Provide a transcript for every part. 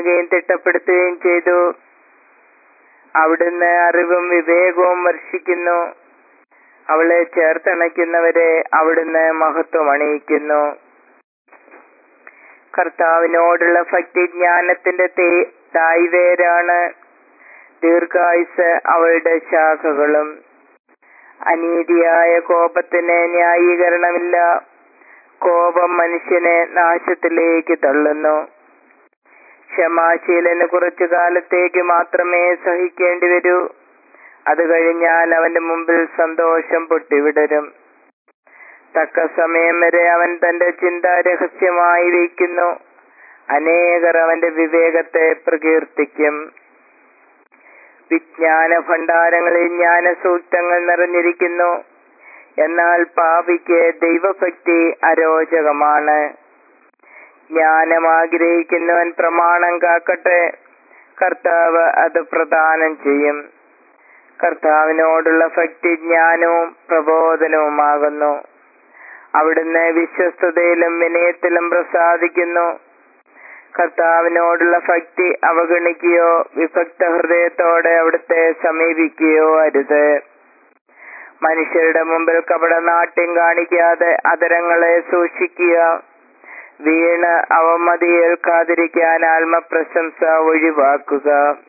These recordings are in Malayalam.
ുകയും തിട്ടപ്പെടുത്തുകയും ചെയ്തു അവിടുന്ന് അറിവും വിവേകവും വർഷിക്കുന്നു അവളെ ചേർത്തണയ്ക്കുന്നവരെ അവിടുന്ന് മഹത്വം അണിയിക്കുന്നു കർത്താവിനോടുള്ള ഭക്തി ജ്ഞാനത്തിന്റെ തേ- തായ്വേരാണ് ദീർഘായുസ് അവളുടെ ശാഖകളും അനീതിയായ കോപത്തിന് ന്യായീകരണമില്ല കോപം മനുഷ്യനെ നാശത്തിലേക്ക് തള്ളുന്നു ക്ഷമാശീലന് കുറച്ചു കാലത്തേക്ക് മാത്രമേ സഹിക്കേണ്ടി വരൂ അത് കഴിഞ്ഞാൽ അവന്റെ മുമ്പിൽ സന്തോഷം പൊട്ടിവിടരും തക്ക സമയം വരെ അവൻ തന്റെ ചിന്ത രഹസ്യമായി വയ്ക്കുന്നു അനേകർ അവന്റെ വിവേകത്തെ പ്രകീർത്തിക്കും വിജ്ഞാന ഭണ്ഡാരങ്ങളിൽ ജ്ഞാനസൂക്തങ്ങൾ നിറഞ്ഞിരിക്കുന്നു എന്നാൽ പാപിക്ക് ദൈവഭക്തി അരോചകമാണ് ജ്ഞാനം ആഗ്രഹിക്കുന്നവൻ പ്രമാണം കാക്കട്ടെ കർത്താവ് അത് പ്രദാനം ചെയ്യും കർത്താവിനോടുള്ള ഭക്തി ജ്ഞാനവും പ്രബോധനവുമാകുന്നു അവിടുന്ന് വിശ്വസ്തതയിലും വിനയത്തിലും പ്രസാദിക്കുന്നു കർത്താവിനോടുള്ള ഭക്തി അവഗണിക്കുകയോ വിഭക്ത ഹൃദയത്തോടെ അവിടുത്തെ സമീപിക്കുകയോ അരുത് മനുഷ്യരുടെ മുമ്പിൽ കപടനാട്യം കാണിക്കാതെ അതരങ്ങളെ സൂക്ഷിക്കുക വീണ് അവമതിയേൽക്കാതിരിക്കാൻ ആത്മപ്രശംസ ഒഴിവാക്കുക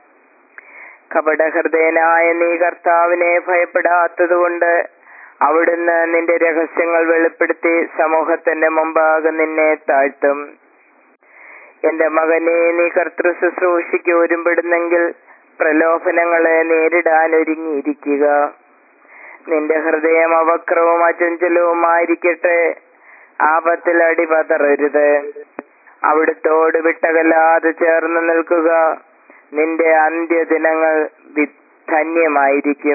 കപടഹൃദയനായ നീ കർത്താവിനെ ഭയപ്പെടാത്തതുകൊണ്ട് അവിടുന്ന് നിന്റെ രഹസ്യങ്ങൾ വെളിപ്പെടുത്തി സമൂഹത്തിന്റെ മുമ്പാകെ നിന്നെ താഴ്ത്തും എന്റെ മകനെ നീ കർത്തൃ ശുശ്രൂഷയ്ക്ക് ഒരുമ്പെടുന്നെങ്കിൽ പ്രലോഭനങ്ങളെ നേരിടാൻ ഒരുങ്ങിയിരിക്കുക നിന്റെ ഹൃദയം അവക്രവും അചഞ്ചലവുമായിരിക്കട്ടെ ആപത്തിൽ അടിപതറരുത് അവിടുത്തോട് വിട്ടകലാതെ ചേർന്ന് നിൽക്കുക നിന്റെ അന്ത്യദിനങ്ങൾ വി- ധന്യമായിരിക്കും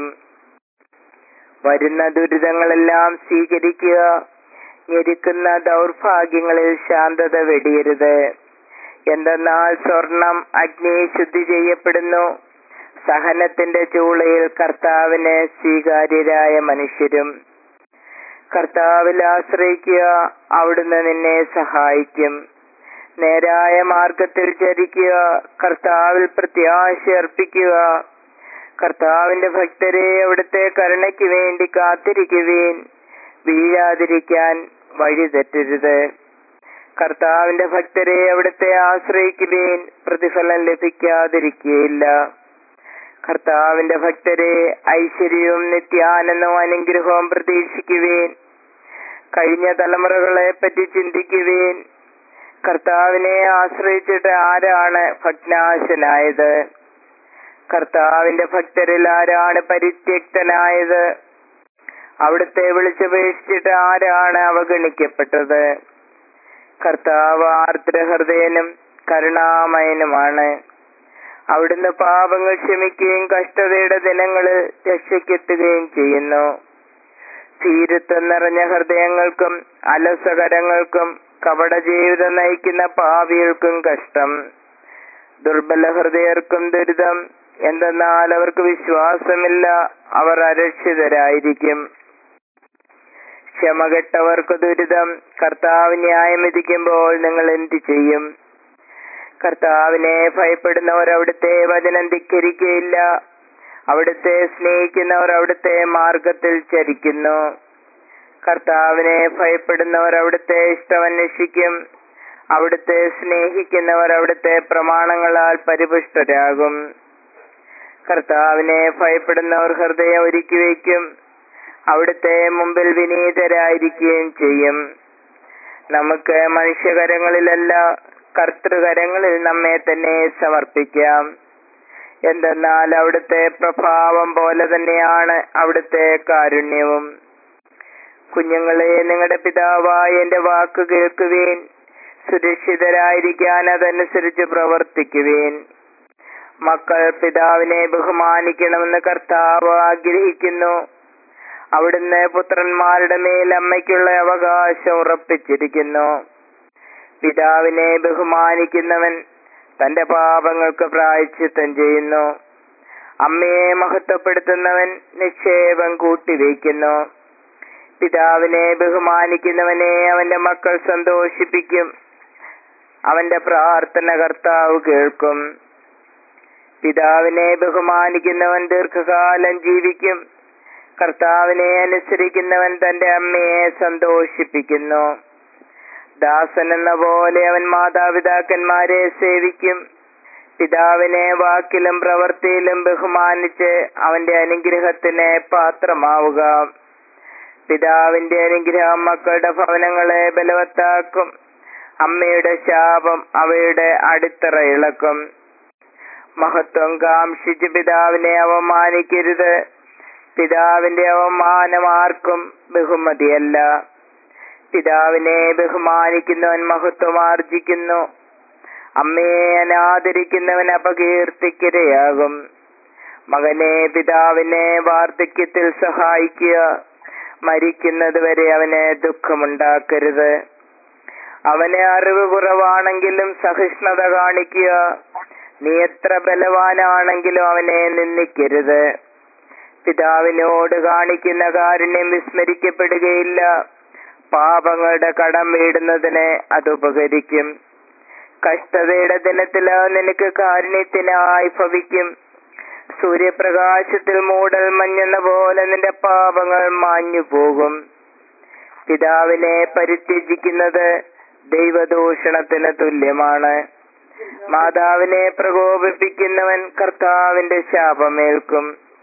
വരുന്ന ദുരിതങ്ങളെല്ലാം സ്വീകരിക്കുക ഞെരുക്കുന്ന ദൗർഭാഗ്യങ്ങളിൽ ശാന്തത വെടിയരുത് എന്തെന്നാൽ സ്വർണം അഗ്നി ശുദ്ധി ചെയ്യപ്പെടുന്നു സഹനത്തിന്റെ ചൂളയിൽ കർത്താവിന് സ്വീകാര്യരായ മനുഷ്യരും കർത്താവിൽ ആശ്രയിക്കുക അവിടുന്ന് നിന്നെ സഹായിക്കും നേരായ മാർഗത്തിൽ ചരിക്കുക കർത്താവിൽ പ്രത്യാശ അർപ്പിക്കുക കർത്താവിന്റെ ഭക്തരെ അവിടുത്തെ കരുണയ്ക്ക് വേണ്ടി കാത്തിരിക്കുവേൻ വീഴാതിരിക്കാൻ വഴി തെറ്റരുത് കർത്താവിന്റെ ഭക്തരെ അവിടുത്തെ ആശ്രയിക്കുവേൻ പ്രതിഫലം ലഭിക്കാതിരിക്കുകയില്ല കർത്താവിന്റെ ഭക്തരെ ഐശ്വര്യവും നിത്യാനന്ദവും അനുഗ്രഹവും പ്രതീക്ഷിക്കുവേൻ കഴിഞ്ഞ തലമുറകളെ പറ്റി ചിന്തിക്കുവേൻ കർത്താവിനെ ആശ്രയിച്ചിട്ട് ആരാണ് ഭഗ്നാശനായത് കർത്താവിന്റെ ഭക്തരിൽ ആരാണ് പരിത്യക്തനായത് അവിടുത്തെ വിളിച്ചപേക്ഷിച്ചിട്ട് ആരാണ് അവഗണിക്കപ്പെട്ടത് കർത്താവ് ആർദ്രഹൃദയനും കരുണാമയനുമാണ് അവിടുന്ന് പാപങ്ങൾ ക്ഷമിക്കുകയും കഷ്ടതയുടെ ദിനങ്ങളിൽ രക്ഷയ്ക്കെത്തുകയും ചെയ്യുന്നു ധീരത്വം നിറഞ്ഞ ഹൃദയങ്ങൾക്കും അലസകരങ്ങൾക്കും കപട ജീവിതം നയിക്കുന്ന പാവികൾക്കും കഷ്ടം ദുർബല ഹൃദയർക്കും ദുരിതം എന്തെന്നാൽ അവർക്ക് വിശ്വാസമില്ല അവർ അരക്ഷിതരായിരിക്കും ക്ഷമകെട്ടവർക്ക് ദുരിതം കർത്താവ് ന്യായം വിധിക്കുമ്പോൾ നിങ്ങൾ എന്തു ചെയ്യും കർത്താവിനെ ഭയപ്പെടുന്നവർ അവിടുത്തെ വചനം ധിക്കരിക്കുകയില്ല അവിടുത്തെ സ്നേഹിക്കുന്നവർ അവിടുത്തെ മാർഗത്തിൽ ചരിക്കുന്നു കർത്താവിനെ ഭയപ്പെടുന്നവർ അവിടുത്തെ ഇഷ്ടമന്വേഷിക്കും അവിടുത്തെ സ്നേഹിക്കുന്നവർ അവിടുത്തെ പ്രമാണങ്ങളാൽ പരിപുഷ്ടരാകും കർത്താവിനെ ഭയപ്പെടുന്നവർ ഹൃദയം ഒരുക്കി വയ്ക്കും അവിടുത്തെ മുമ്പിൽ വിനീതരായിരിക്കുകയും ചെയ്യും നമുക്ക് മനുഷ്യകരങ്ങളിലല്ല കർത്തൃകരങ്ങളിൽ നമ്മെ തന്നെ സമർപ്പിക്കാം എന്തെന്നാൽ അവിടുത്തെ പ്രഭാവം പോലെ തന്നെയാണ് അവിടുത്തെ കാരുണ്യവും കുഞ്ഞുങ്ങളെ നിങ്ങളുടെ പിതാവായ എന്റെ വാക്ക് കേൾക്കുവേൻ സുരക്ഷിതരായിരിക്കാൻ അതനുസരിച്ച് പ്രവർത്തിക്കുവേൻ മക്കൾ പിതാവിനെ ബഹുമാനിക്കണമെന്ന് കർത്താവ് ആഗ്രഹിക്കുന്നു അവിടുന്ന് പുത്രന്മാരുടെ മേൽ അമ്മയ്ക്കുള്ള അവകാശം ഉറപ്പിച്ചിരിക്കുന്നു പിതാവിനെ ബഹുമാനിക്കുന്നവൻ തന്റെ പാപങ്ങൾക്ക് പ്രായച്ചിത്തം ചെയ്യുന്നു അമ്മയെ മഹത്വപ്പെടുത്തുന്നവൻ നിക്ഷേപം കൂട്ടിവയ്ക്കുന്നു പിതാവിനെ ബഹുമാനിക്കുന്നവനെ അവന്റെ മക്കൾ സന്തോഷിപ്പിക്കും അവന്റെ പ്രാർത്ഥന കർത്താവ് കേൾക്കും പിതാവിനെ ബഹുമാനിക്കുന്നവൻ ദീർഘകാലം ജീവിക്കും കർത്താവിനെ അനുസരിക്കുന്നവൻ തന്റെ അമ്മയെ സന്തോഷിപ്പിക്കുന്നു ദാസൻ എന്ന പോലെ അവൻ മാതാപിതാക്കന്മാരെ സേവിക്കും പിതാവിനെ വാക്കിലും പ്രവൃത്തിയിലും ബഹുമാനിച്ച് അവന്റെ അനുഗ്രഹത്തിന് പാത്രമാവുക പിതാവിന്റെ അനുഗ്രഹം മക്കളുടെ ഭവനങ്ങളെ ബലവത്താക്കും അമ്മയുടെ ശാപം അവയുടെ അടിത്തറ ഇളക്കും മഹത്വം കാംക്ഷിച്ച് പിതാവിനെ അവമാനിക്കരുത് പിതാവിന്റെ അവമാനം ആർക്കും ബഹുമതിയല്ല പിതാവിനെ ബഹുമാനിക്കുന്നവൻ മഹത്വം ആർജിക്കുന്നു അമ്മയെ അനാദരിക്കുന്നവൻ അപകീർത്തിക്കിരയാകും മകനെ പിതാവിനെ വാർദ്ധക്യത്തിൽ സഹായിക്കുക മരിക്കുന്നത് വരെ അവന് ദുഃഖമുണ്ടാക്കരുത് അവന് അറിവ് കുറവാണെങ്കിലും സഹിഷ്ണുത കാണിക്കുക നീ എത്ര ബലവാനാണെങ്കിലും അവനെ നിന്ദിക്കരുത് പിതാവിനോട് കാണിക്കുന്ന കാരുണ്യം വിസ്മരിക്കപ്പെടുകയില്ല പാപങ്ങളുടെ കടം വീടുന്നതിന് അത് ഉപകരിക്കും കഷ്ടതയുടെ ദിനത്തിൽ അവൻ നിനക്ക് കാരുണ്യത്തിനായി ഭവിക്കും സൂര്യപ്രകാശത്തിൽ മൂടൽ മഞ്ഞെന്ന പോലെ നിന്റെ പാപങ്ങൾ മാഞ്ഞു പോകും പിതാവിനെ പരിത്യജിക്കുന്നത് ദൈവദൂഷണത്തിന് തുല്യമാണ് മാതാവിനെ പ്രകോപിപ്പിക്കുന്നവൻ കർത്താവിന്റെ ശാപമേൽക്കും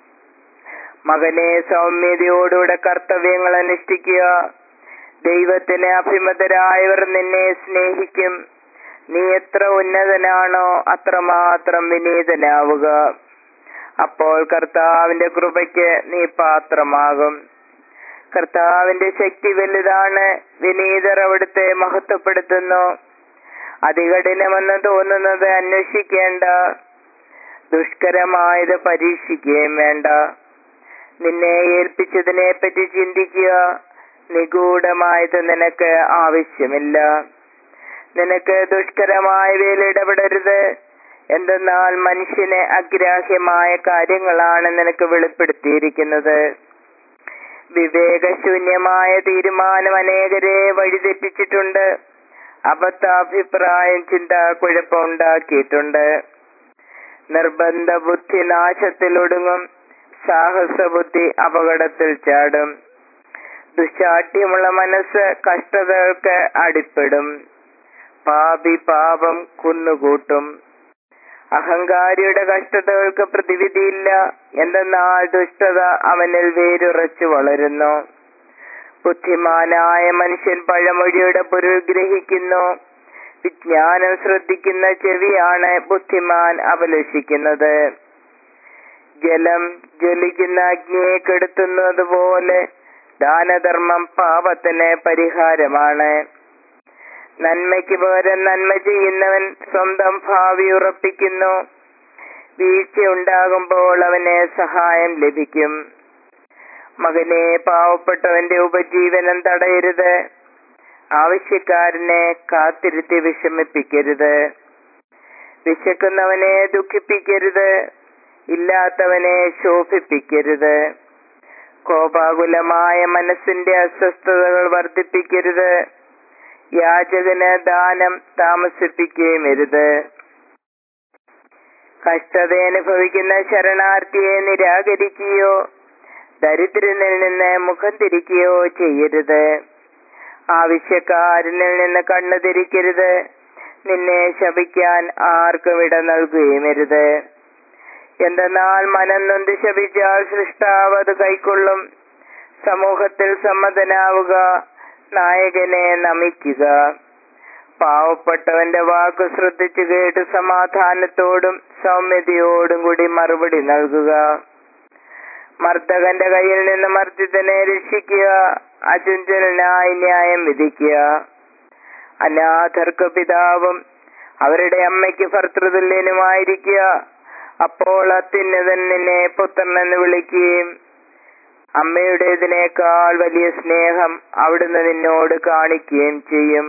മകനെ സൗമ്യതയോടുകൂടെ കർത്തവ്യങ്ങൾ അനുഷ്ഠിക്കുക ദൈവത്തിന് അഭിമതരായവർ നിന്നെ സ്നേഹിക്കും നീ എത്ര ഉന്നതനാണോ അത്രമാത്രം വിനീതനാവുക അപ്പോൾ കർത്താവിന്റെ കൃപയ്ക്ക് നീ പാത്രമാകും കർത്താവിന്റെ ശക്തി വലുതാണ് വിനീതർ അവിടുത്തെ മഹത്വപ്പെടുത്തുന്നു അതികഠിനമെന്ന് തോന്നുന്നത് അന്വേഷിക്കേണ്ട ദുഷ്കരമായത് പരീക്ഷിക്കുകയും വേണ്ട നിന്നെ ഏൽപ്പിച്ചതിനെ പറ്റി ചിന്തിക്കുക നിഗൂഢമായത് നിനക്ക് ആവശ്യമില്ല നിനക്ക് ദുഷ്കരമായവയിൽ ഇടപെടരുത് എന്തെന്നാൽ മനുഷ്യന് അഗ്രാഹ്യമായ കാര്യങ്ങളാണ് നിനക്ക് വെളിപ്പെടുത്തിയിരിക്കുന്നത് വിവേകശൂന്യമായ തീരുമാനം അനേകരെ വഴിതെറ്റിച്ചിട്ടുണ്ട് അബദ്ധാഭിപ്രായം ചിന്ത കുഴപ്പമുണ്ടാക്കിയിട്ടുണ്ട് നിർബന്ധ ബുദ്ധി നാശത്തിലൊടുങ്ങും സാഹസ ബുദ്ധി അപകടത്തിൽ ചാടും ദുശാഠ്യമുള്ള മനസ്സ് കഷ്ടതകൾക്ക് അടിപ്പെടും പാപി പാപം കുന്നുകൂട്ടും അഹങ്കാരിയുടെ കഷ്ടതകൾക്ക് പ്രതിവിധിയില്ല എന്തെന്നാൽ ദുഷ്ടത അവനിൽ വേരുറച്ചു വളരുന്നു ബുദ്ധിമാനായ മനുഷ്യൻ പഴമൊഴിയുടെ പൊരുൾ ഗ്രഹിക്കുന്നു വിജ്ഞാനം ശ്രദ്ധിക്കുന്ന ചെവിയാണ് ബുദ്ധിമാൻ അപലഷിക്കുന്നത് ജലം ജ്വലിക്കുന്ന അഗ്നിയെ കെടുത്തുന്നത് പോലെ ദാനധർമ്മം പാപത്തിന് പരിഹാരമാണ് നന്മയ്ക്ക് പകരം നന്മ ചെയ്യുന്നവൻ സ്വന്തം ഭാവി ഉറപ്പിക്കുന്നു വീഴ്ച ഉണ്ടാകുമ്പോൾ അവന് സഹായം ലഭിക്കും മകനെ പാവപ്പെട്ടവന്റെ ഉപജീവനം തടയരുത് ആവശ്യക്കാരനെ കാത്തിരുത്തി വിഷമിപ്പിക്കരുത് വിശക്കുന്നവനെ ദുഃഖിപ്പിക്കരുത് ഇല്ലാത്തവനെ ശോഭിപ്പിക്കരുത് കോപാകുലമായ മനസ്സിന്റെ അസ്വസ്ഥതകൾ വർദ്ധിപ്പിക്കരുത് യാചകന് ദാനം താമസിപ്പിക്കുകയും അരുത് കഷ്ടത അനുഭവിക്കുന്ന ശരണാർത്ഥിയെ നിരാകരിക്കുകയോ ദരിദ്രനിൽ നിന്ന് മുഖം തിരിക്കുകയോ ചെയ്യരുത് ആവശ്യക്കാരനിൽ നിന്ന് കണ്ണു തിരിക്കരുത് നിന്നെ ശപിക്കാൻ ആർക്കും ഇട നൽകുകയും അരുത് എന്തെന്നാൽ മനം നൊന്ത് ശപിച്ചാൽ സൃഷ്ടാവ് അത് കൈക്കൊള്ളും സമൂഹത്തിൽ സമ്മതനാവുക നായകനെ നമിക്കുക പാവപ്പെട്ടവന്റെ വാക്ക് ശ്രദ്ധിച്ചു കേട്ട് സമാധാനത്തോടും സൗമ്യതയോടും കൂടി മറുപടി നൽകുക മർദ്ദകന്റെ കയ്യിൽ നിന്ന് മർദ്ദിതനെ രക്ഷിക്കുക അചഞ്ചലനായി ന്യായം വിധിക്കുക അനാഥർക്ക് പിതാവും അവരുടെ അമ്മയ്ക്ക് ഭർത്തൃതുല്യനുമായിരിക്കുക അപ്പോൾ അത്യുന്നതൻ നിന്നെ പുത്രനെന്ന് വിളിക്കുകയും അമ്മയുടേതിനേക്കാൾ വലിയ സ്നേഹം അവിടുന്ന് നിന്നോട് കാണിക്കുകയും ചെയ്യും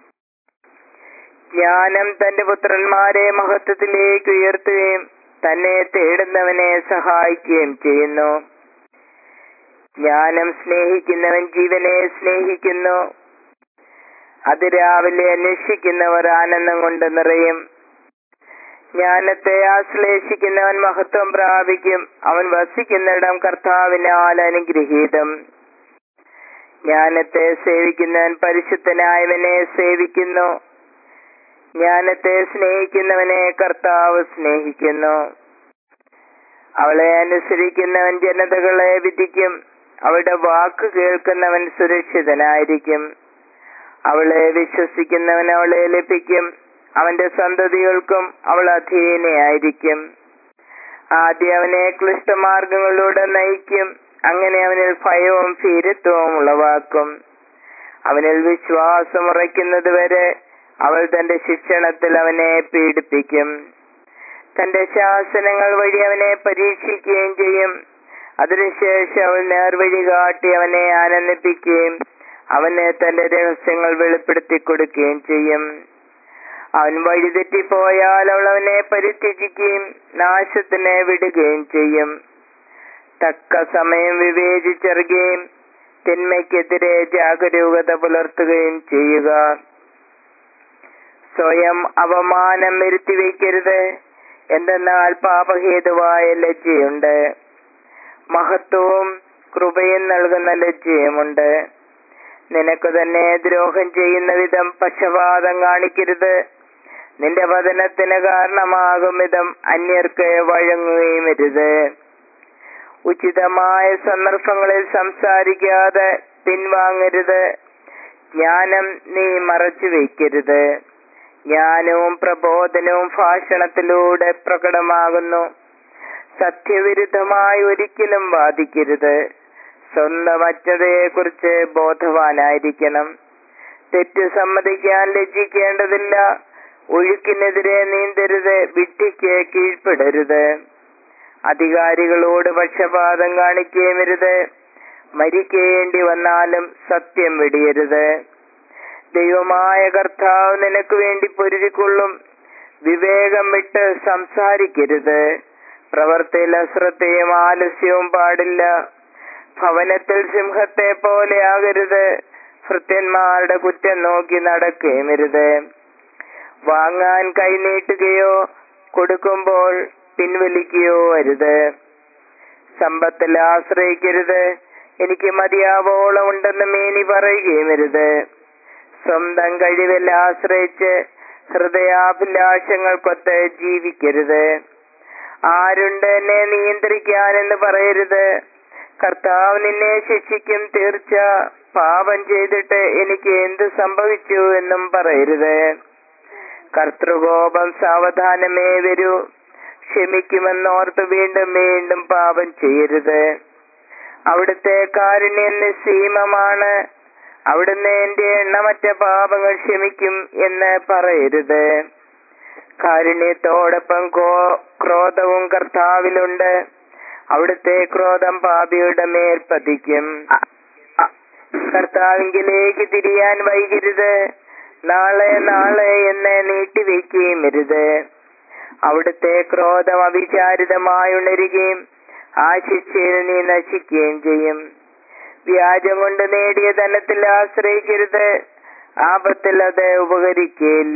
ജ്ഞാനം തന്റെ പുത്രന്മാരെ മഹത്വത്തിലേക്ക് ഉയർത്തുകയും തന്നെ തേടുന്നവനെ സഹായിക്കുകയും ചെയ്യുന്നു ജ്ഞാനം സ്നേഹിക്കുന്നവൻ ജീവനെ സ്നേഹിക്കുന്നു അതിരാവിലെ അന്വേഷിക്കുന്നവർ ആനന്ദം കൊണ്ട് നിറയും ജ്ഞാനത്തെ ആശ്ലേഷിക്കുന്നവൻ മഹത്വം പ്രാപിക്കും അവൻ വസിക്കുന്നിടം കർത്താവിനാൽ അനുഗ്രഹീതം ജ്ഞാനത്തെ സേവിക്കുന്നവൻ പരിശുദ്ധനായവനെ സേവിക്കുന്നു ജ്ഞാനത്തെ സ്നേഹിക്കുന്നവനെ കർത്താവ് സ്നേഹിക്കുന്നു അവളെ അനുസരിക്കുന്നവൻ ജനതകളെ വിധിക്കും അവളുടെ വാക്ക് കേൾക്കുന്നവൻ സുരക്ഷിതനായിരിക്കും അവളെ വിശ്വസിക്കുന്നവൻ അവളെ ലഭിക്കും അവന്റെ സന്തതികൾക്കും അവൾ അധീനയായിരിക്കും ആദ്യം അവനെ ക്ലിഷ്ടമാർഗങ്ങളിലൂടെ നയിക്കും അങ്ങനെ അവനിൽ ഭയവും ഭീരത്വവും ഉളവാക്കും അവനിൽ വിശ്വാസം ഉറയ്ക്കുന്നത് വരെ അവൾ തന്റെ ശിക്ഷണത്തിൽ അവനെ പീഡിപ്പിക്കും തന്റെ ശാസനങ്ങൾ വഴി അവനെ പരീക്ഷിക്കുകയും ചെയ്യും അതിനുശേഷം അവൾ നേർവഴി കാട്ടി അവനെ ആനന്ദിപ്പിക്കുകയും അവന് തന്റെ രഹസ്യങ്ങൾ വെളിപ്പെടുത്തി കൊടുക്കുകയും ചെയ്യും അവൻ വഴിതെറ്റിപ്പോയാൽ അവൾ അവനെ പരിത്യജിക്കുകയും നാശത്തിന് വിടുകയും ചെയ്യും തക്ക സമയം വിവേചിച്ചറിയുകയും തിന്മയ്ക്കെതിരെ ജാഗരൂകത പുലർത്തുകയും ചെയ്യുക സ്വയം അപമാനം വരുത്തി വയ്ക്കരുത് എന്തെന്നാൽ പാപഹേതുവായ ലജ്ജയുണ്ട് മഹത്വവും കൃപയും നൽകുന്ന ലജ്ജയുമുണ്ട് നിനക്ക് തന്നെ ദ്രോഹം ചെയ്യുന്ന വിധം പക്ഷപാതം കാണിക്കരുത് നിന്റെ പതനത്തിന് കാരണമാകും വിധം അന്യർക്ക് വഴങ്ങുകയും അരുത് ഉചിതമായ സന്ദർഭങ്ങളിൽ സംസാരിക്കാതെ പിൻവാങ്ങരുത് ജ്ഞാനം നീ മറച്ചു വയ്ക്കരുത് ജ്ഞാനവും പ്രബോധനവും ഭാഷണത്തിലൂടെ പ്രകടമാകുന്നു സത്യവിരുദ്ധമായി ഒരിക്കലും വാദിക്കരുത് സ്വന്തം അജ്ഞതയെ കുറിച്ച് ബോധവാനായിരിക്കണം തെറ്റ് സമ്മതിക്കാൻ ലജ്ജിക്കേണ്ടതില്ല ഒഴുക്കിനെതിരെ നീന്തരുത് വിഡ്ഢിക്ക് കീഴ്പ്പെടരുത് അധികാരികളോട് പക്ഷപാതം കാണിക്കുകയുമരുത് മരിക്കേണ്ടി വന്നാലും സത്യം വെടിയരുത് ദൈവമായ കർത്താവ് നിനക്ക് വേണ്ടി പൊരുതിക്കൊള്ളും വിവേകം വിട്ട് സംസാരിക്കരുത് പ്രവർത്തിയിൽ അശ്രദ്ധയും ആലസ്യവും പാടില്ല ഭവനത്തിൽ സിംഹത്തെ പോലെ ആകരുത് ഭൃത്യന്മാരുടെ കുറ്റം നോക്കി നടക്കുകയുമരുത് വാങ്ങാൻ കൈനീട്ടുകയോ കൊടുക്കുമ്പോൾ പിൻവലിക്കുകയോ അരുത് സമ്പത്തിൽ ആശ്രയിക്കരുത് എനിക്ക് മതിയാവോളം ഉണ്ടെന്ന് മേനി പറയുകയുമരുത് സ്വന്തം കഴിവിൽ ആശ്രയിച്ച് ഹൃദയാഭിലാഷങ്ങൾക്കൊത്ത് ജീവിക്കരുത് ആരുണ്ട് എന്നെ നിയന്ത്രിക്കാനെന്ന് പറയരുത് കർത്താവ് നിന്നെ ശിക്ഷിക്കും തീർച്ച പാപം ചെയ്തിട്ട് എനിക്ക് എന്ത് സംഭവിച്ചു എന്നും പറയരുത് കർത്തൃകോപം സാവധാനമേ വരൂ ക്ഷമിക്കുമെന്നോർത്ത് വീണ്ടും വീണ്ടും പാപം ചെയ്യരുത് അവിടുത്തെ കാരുണ്യം നിസ്സീമമാണ് അവിടുന്ന് എന്റെ എണ്ണമറ്റ പാപങ്ങൾ ക്ഷമിക്കും എന്ന് പറയരുത് കാരുണ്യത്തോടൊപ്പം ക്രോധവും കർത്താവിലുണ്ട് അവിടുത്തെ ക്രോധം പാപിയുടെ മേൽ പതിക്കും കർത്താവിങ്കിലേക്ക് തിരിയാൻ വൈകരുത് നാളെ നാളെ എന്ന് നീട്ടിവെക്കുകയും അരുത് അവിടുത്തെ ക്രോധം അവിചാരിതമായി ഉണരുകയും ആ ശിക്ഷയിൽ നീ നശിക്കുകയും ചെയ്യും വ്യാജം കൊണ്ട് നേടിയ ധനത്തിൽ ആശ്രയിക്കരുത് ആപത്തിൽ അത് ഉപകരിക്കുകയില്ല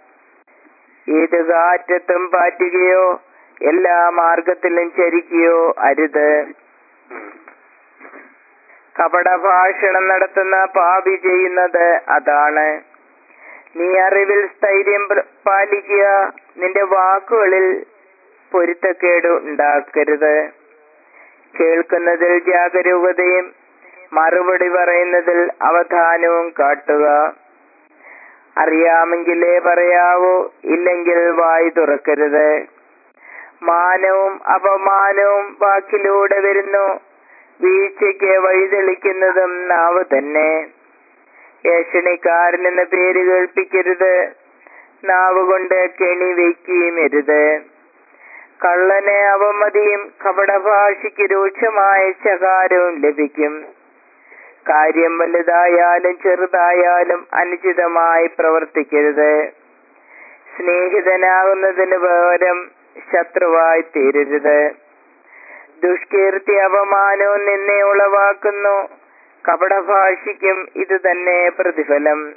ഏത് കാറ്റത്തും പാറ്റുകയോ എല്ലാ മാർഗത്തിലും ചരിക്കുകയോ അരുത് കപടഭാഷണം നടത്തുന്ന പാപി ചെയ്യുന്നത് അതാണ് നീ അറിവിൽ സ്ഥൈര്യം പാലിക്കുക നിന്റെ വാക്കുകളിൽ പൊരുത്തക്കേട് ഉണ്ടാക്കരുത് കേൾക്കുന്നതിൽ ജാഗരൂകതയും മറുപടി പറയുന്നതിൽ അവധാനവും കാട്ടുക അറിയാമെങ്കിലേ പറയാവൂ ഇല്ലെങ്കിൽ വായി തുറക്കരുത് മാനവും അപമാനവും വാക്കിലൂടെ വരുന്നു വീഴ്ചയ്ക്ക് വഴിതെളിക്കുന്നതും നാവ് തന്നെ ഏഷണിക്കാരൻ എന്ന പേര് കേൾപ്പിക്കരുത് നാവ് കൊണ്ട് കെണി വയ്ക്കുകയും അരുത് കള്ളന് അവമതിയും കപടഭാഷയ്ക്ക് രൂക്ഷമായ ശകാരവും ലഭിക്കും കാര്യം വലുതായാലും ചെറുതായാലും അനുചിതമായി പ്രവർത്തിക്കരുത് സ്നേഹിതനാകുന്നതിന് പകരം ശത്രുവായി തീരരുത് ദുഷ്കീർത്തി അപമാനവും നിന്നെ ഉളവാക്കുന്നു കപടഭാഷിക്കും ഇത് തന്നെ പ്രതിഫലം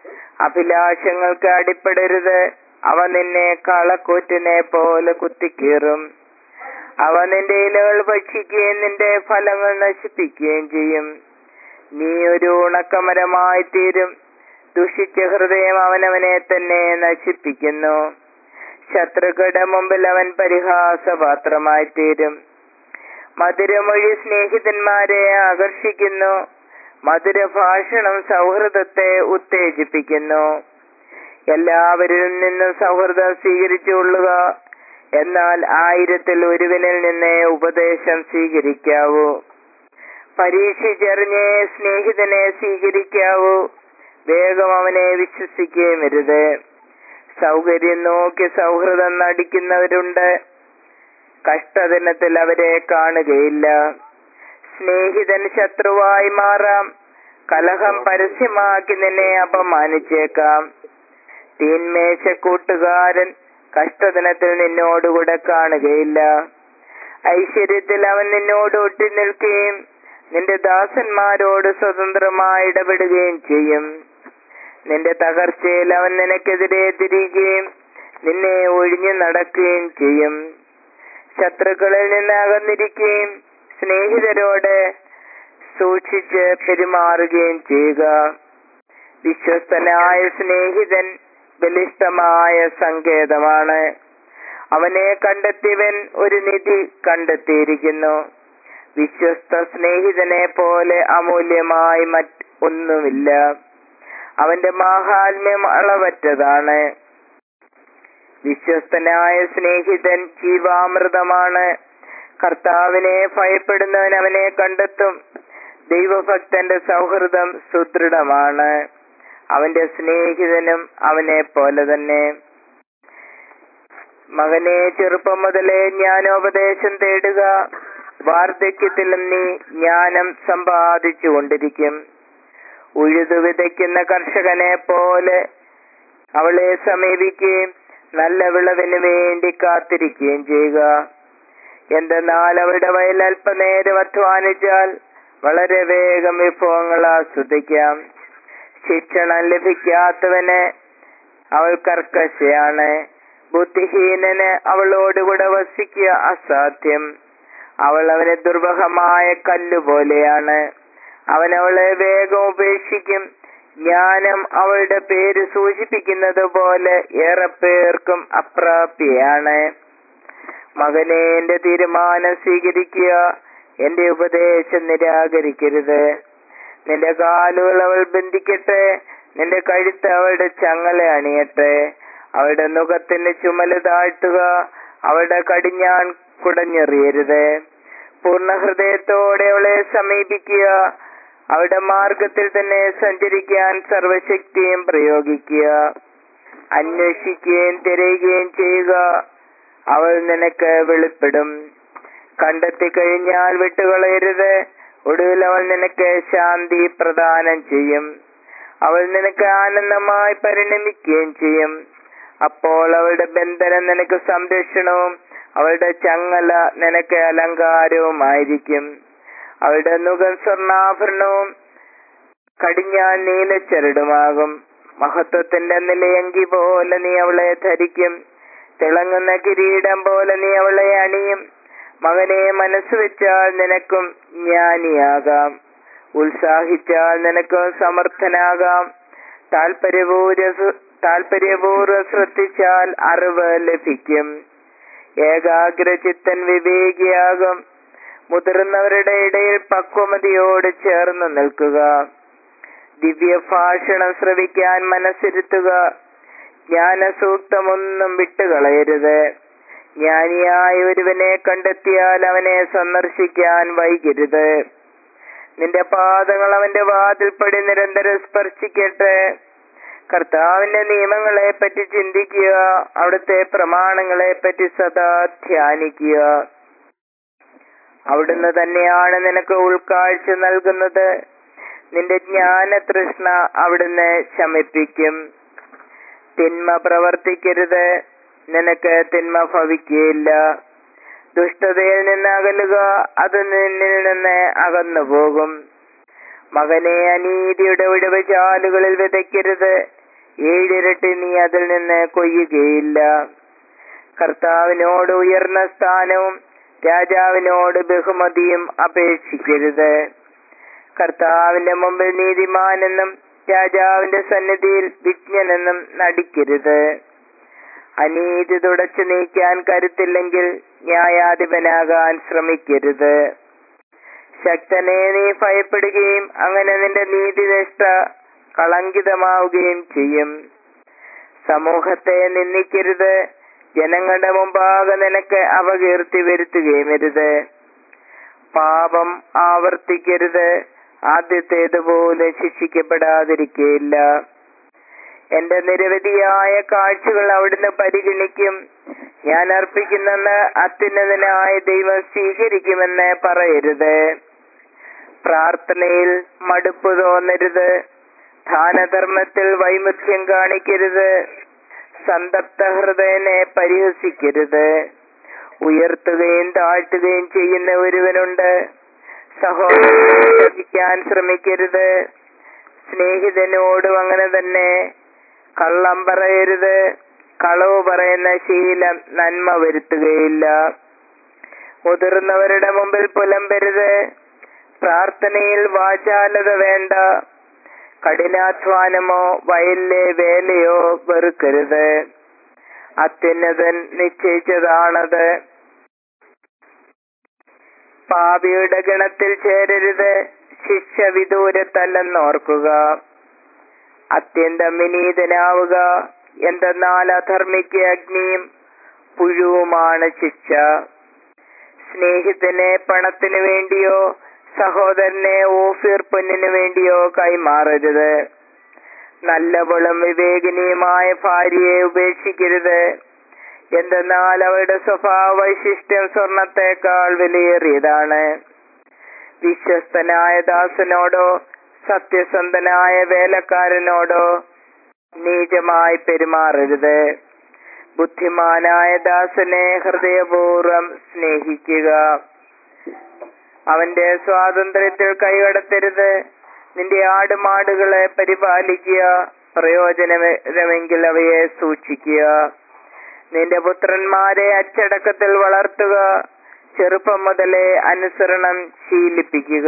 അഭിലാഷങ്ങൾക്ക് അടിപ്പെടരുത് അവ നിന്നെ കളക്കൂറ്റിനെ പോലെ കുത്തിക്കീറും അവ നിന്റെ ഇലകൾ ഭക്ഷിക്കുകയും നിന്റെ ഫലങ്ങൾ നശിപ്പിക്കുകയും ചെയ്യും നീ ഒരു ഉണക്കമരമായി തീരും ദുഷിച്ച ഹൃദയം അവനവനെ തന്നെ നശിപ്പിക്കുന്നു ശത്രുക്കളുടെ മുമ്പിൽ അവൻ പരിഹാസപാത്രമായി തീരും മധുരമൊഴി സ്നേഹിതന്മാരെ ആകർഷിക്കുന്നു മധുരഭാഷണം സൗഹൃദത്തെ ഉത്തേജിപ്പിക്കുന്നു എല്ലാവരിൽ നിന്നും സൗഹൃദം സ്വീകരിച്ചുകൊള്ളുക എന്നാൽ ആയിരത്തിൽ ഒരുവനിൽ നിന്നേ ഉപദേശം സ്വീകരിക്കാവൂ പരീക്ഷിച്ചറിഞ്ഞേ സ്നേഹിതനെ സ്വീകരിക്കാവൂ വേഗം അവനെ വിശ്വസിക്കുകയും വരുത് സൗകര്യം നോക്കി സൗഹൃദം നടിക്കുന്നവരുണ്ട് കഷ്ടദിനത്തിൽ അവരെ കാണുകയില്ല സ്നേഹിതൻ ശത്രുവായി മാറാം കലഹം പരസ്യമാക്കി നിന്നെ അപമാനിച്ചേക്കാം തീന്മേശ കൂട്ടുകാരൻ കഷ്ടദിനത്തിൽ നിന്നോടുകൂടെ കാണുകയില്ല ഐശ്വര്യത്തിൽ അവൻ നിന്നോട് ഒട്ടി നിൽക്കുകയും നിന്റെ ദാസന്മാരോട് സ്വതന്ത്രമായി ഇടപെടുകയും ചെയ്യും നിന്റെ തകർച്ചയിൽ അവൻ നിനക്കെതിരെ തിരികുകയും നിന്നെ ഒഴിഞ്ഞു നടക്കുകയും ചെയ്യും ശത്രുക്കളിൽ നിന്ന് അകന്നിരിക്കുകയും സ്നേഹിതരോട് സൂക്ഷിച്ച് പെരുമാറുകയും ചെയ്യുക വിശ്വസ്തനായ സ്നേഹിതൻ ബലിഷ്ഠമായ സങ്കേതമാണ് അവനെ കണ്ടെത്തിയവൻ ഒരു നിധി കണ്ടെത്തിയിരിക്കുന്നു വിശ്വസ്ത സ്നേഹിതനെ പോലെ അമൂല്യമായി മറ്റ് ഒന്നുമില്ല അവന്റെ മാഹാത്മ്യം അളവറ്റതാണ് വിശ്വസ്തനായ സ്നേഹിതൻ ജീവാമൃതമാണ് കർത്താവിനെ ഭയപ്പെടുന്നവൻ അവനെ കണ്ടെത്തും ദൈവഭക്തന്റെ സൗഹൃദം സുദൃഢമാണ് അവന്റെ സ്നേഹിതനും അവനെ പോലെ തന്നെ മകനെ ചെറുപ്പം മുതലേ ജ്ഞാനോപദേശം തേടുക വാർദ്ധക്യത്തിലും നീ ജ്ഞാനം സമ്പാദിച്ചു കൊണ്ടിരിക്കും ഉഴുതു വിതയ്ക്കുന്ന കർഷകനെ പോലെ അവളെ സമീപിക്കുകയും നല്ല വിളവിന് വേണ്ടി കാത്തിരിക്കുകയും ചെയ്യുക എന്തെന്നാൽ അവളുടെ വയൽ അല്പനേരം അധ്വാനിച്ചാൽ വളരെ വേഗം വിഭവങ്ങൾ ആസ്വദിക്കാം ശിക്ഷണം ലഭിക്കാത്തവന് അവൾ കർക്കശയാണ് ബുദ്ധിഹീനന് അവളോടുകൂടെ വസിക്കുക അസാധ്യം അവൾ അവന് ദുർവഹമായ കല്ലുപോലെയാണ് അവൻ അവളെ വേഗം ഉപേക്ഷിക്കും ജ്ഞാനം അവളുടെ പേര് സൂചിപ്പിക്കുന്നത് പോലെ ഏറെ പേർക്കും അപ്രാപ്യയാണ് മകനെ എന്റെ തീരുമാനം സ്വീകരിക്കുക എന്റെ ഉപദേശം നിരാകരിക്കരുത് നിന്റെ കാലുകൾ അവൾ ബന്ധിക്കട്ടെ നിന്റെ കഴുത്ത് അവളുടെ ചങ്ങല അണിയട്ടെ അവളുടെ മുഖത്തിന്റെ ചുമല് താഴ്ത്തുക അവളുടെ കടിഞ്ഞാൻ കുടഞ്ഞെറിയരുത് പൂർണ്ണ ഹൃദയത്തോടെ അവളെ സമീപിക്കുക അവളുടെ മാർഗത്തിൽ തന്നെ സഞ്ചരിക്കാൻ സർവശക്തിയും പ്രയോഗിക്കുക അന്വേഷിക്കുകയും തിരയുകയും ചെയ്യുക അവൾ നിനക്ക് വെളിപ്പെടും കണ്ടെത്തി കഴിഞ്ഞാൽ വിട്ടുകളയരുത് ഒടുവിൽ അവൾ നിനക്ക് ശാന്തി പ്രദാനം ചെയ്യും അവൾ നിനക്ക് ആനന്ദമായി പരിണമിക്കുകയും ചെയ്യും അപ്പോൾ അവളുടെ ബന്ധനം നിനക്ക് സംരക്ഷണവും അവളുടെ ചങ്ങല നിനക്ക് അലങ്കാരവുമായിരിക്കും അവളുടെ മുഖം സ്വർണ്ണാഭരണവും കടിഞ്ഞാൻ നീലച്ചരടുമാകും മഹത്വത്തിന്റെ നിലയങ്കി പോലെ നീ അവളെ ധരിക്കും തിളങ്ങുന്ന കിരീടം പോലെ നീ അവളെ അണിയും മകനെ മനസ്സ് വെച്ചാൽ നിനക്കും ജ്ഞാനിയാകാം ഉത്സാഹിച്ചാൽ നിനക്കും സമർത്ഥനാകാം താല്പര്യപൂർവ താല്പര്യപൂർവ്വ ശ്രദ്ധിച്ചാൽ അറിവ് ലഭിക്കും ഏകാഗ്രചിത്തൻ വിവേകിയാകും മുതിർന്നവരുടെ ഇടയിൽ പക്വമതിയോട് ചേർന്ന് നിൽക്കുക ദിവ്യഭാഷണം ശ്രവിക്കാൻ മനസ്സിരുത്തുക ജ്ഞാനസൂക്തമൊന്നും വിട്ടുകളയരുത് ജ്ഞാനിയായ ഒരുവനെ കണ്ടെത്തിയാൽ അവനെ സന്ദർശിക്കാൻ വൈകരുത് നിന്റെ പാദങ്ങൾ അവന്റെ വാതിൽപ്പടി നിരന്തരം സ്പർശിക്കട്ടെ കർത്താവിന്റെ നിയമങ്ങളെ പറ്റി ചിന്തിക്കുക അവിടുത്തെ പ്രമാണങ്ങളെ പറ്റി സദാ ധ്യാനിക്കുക അവിടുന്ന് തന്നെയാണ് നിനക്ക് ഉൾക്കാഴ്ച നൽകുന്നത് നിന്റെ ജ്ഞാന തൃഷ്ണ അവിടുന്ന് ശമിപ്പിക്കും തിന്മ പ്രവർത്തിക്കരുത് നിനക്ക് തിന്മ ഭവിക്കുകയില്ല ദുഷ്ടതയിൽ നിന്ന് അകലുക അത് നിന്നിൽ നിന്ന് അകന്നു പോകും മകനെ അനീതിയുടെ ഉഴവ് ചാലുകളിൽ വിതയ്ക്കരുത് ഏഴിരട്ടി നീ അതിൽ നിന്ന് കൊയ്യുകയില്ല കർത്താവിനോട് ഉയർന്ന സ്ഥാനവും രാജാവിനോട് ബഹുമതിയും അപേക്ഷിക്കരുത് കർത്താവിന്റെ മുമ്പിൽ നീതിമാനെന്നും രാജാവിന്റെ സന്നിധിയിൽ വിജ്ഞനെന്നും നടിക്കരുത് അനീതി തുടച്ചു നീക്കാൻ കരുത്തില്ലെങ്കിൽ ന്യായാധിപനാകാൻ ശ്രമിക്കരുത് ശക്തനെ നീ ഭയപ്പെടുകയും അങ്ങനെ നിന്റെ നീതിനിഷ്ഠ കളങ്കിതമാവുകയും ചെയ്യും സമൂഹത്തെ നിന്ദിക്കരുത് ജനങ്ങളുടെ മുമ്പാകെ നിനക്ക് അപകീർത്തി വരുത്തുകയും അരുത് പാപം ആവർത്തിക്കരുത് ആദ്യത്തേതുപോലെ ശിക്ഷിക്കപ്പെടാതിരിക്കയില്ല എന്റെ നിരവധിയായ കാഴ്ചകൾ അവിടുന്ന് പരിഗണിക്കും ഞാൻ അർപ്പിക്കുന്ന അത്യുന്നതനായ ദൈവം സ്വീകരിക്കുമെന്ന് പറയരുത് പ്രാർത്ഥനയിൽ മടുപ്പ് തോന്നരുത് ദാനധർമ്മത്തിൽ വൈമുഖ്യം കാണിക്കരുത് സന്തപ്ത ഹൃദയനെ പരിഹസിക്കരുത് ഉയർത്തുകയും താഴ്ത്തുകയും ചെയ്യുന്ന ഒരുവനുണ്ട് സഹോദരൻ ശ്രമിക്കരുത് സ്നേഹിതനോടും അങ്ങനെ തന്നെ കള്ളം പറയരുത് കളവ് പറയുന്ന ശീലം നന്മ വരുത്തുകയില്ല മുതിർന്നവരുടെ മുമ്പിൽ പുലമ്പരുത് പ്രാർത്ഥനയിൽ വാചാലത വേണ്ട കഠിനാധ്വാനമോ വയലിലെ വേലയോ വെറുക്കരുത് അത്യുന്നതൻ നിശ്ചയിച്ചതാണത് പാപിയുടെ ഗണത്തിൽ ചേരരുത് ശിക്ഷ വിദൂരത്തല്ലെന്നോർക്കുക അത്യന്തം വിനീതനാവുക എന്തെന്നാൽ അധർമ്മിക്ക് അഗ്നിയും പുഴുവുമാണ് ശിക്ഷ സ്നേഹിതനെ പണത്തിനു വേണ്ടിയോ സഹോദരനെ ഓഫീർ പൊന്നിനു വേണ്ടിയോ കൈമാറരുത് നല്ലവളും വിവേകിനിയുമായ ഭാര്യയെ ഉപേക്ഷിക്കരുത് എന്തെന്നാൽ അവരുടെ സ്വഭാവ വൈശിഷ്ട്യം സ്വർണത്തേക്കാൾ വിലയേറിയതാണ് വിശ്വസ്തനായ ദാസനോടോ സത്യസന്ധനായ വേലക്കാരനോടോ നീചമായി പെരുമാറരുത് ബുദ്ധിമാനായ ദാസനെ ഹൃദയപൂർവ്വം സ്നേഹിക്കുക അവന്റെ സ്വാതന്ത്ര്യത്തിൽ കൈകടത്തരുത് നിന്റെ ആടുമാടുകളെ പരിപാലിക്കുക പ്രയോജനമെങ്കിൽ അവയെ സൂക്ഷിക്കുക നിന്റെ പുത്രന്മാരെ അച്ചടക്കത്തിൽ വളർത്തുക ചെറുപ്പം മുതലേ അനുസരണം ശീലിപ്പിക്കുക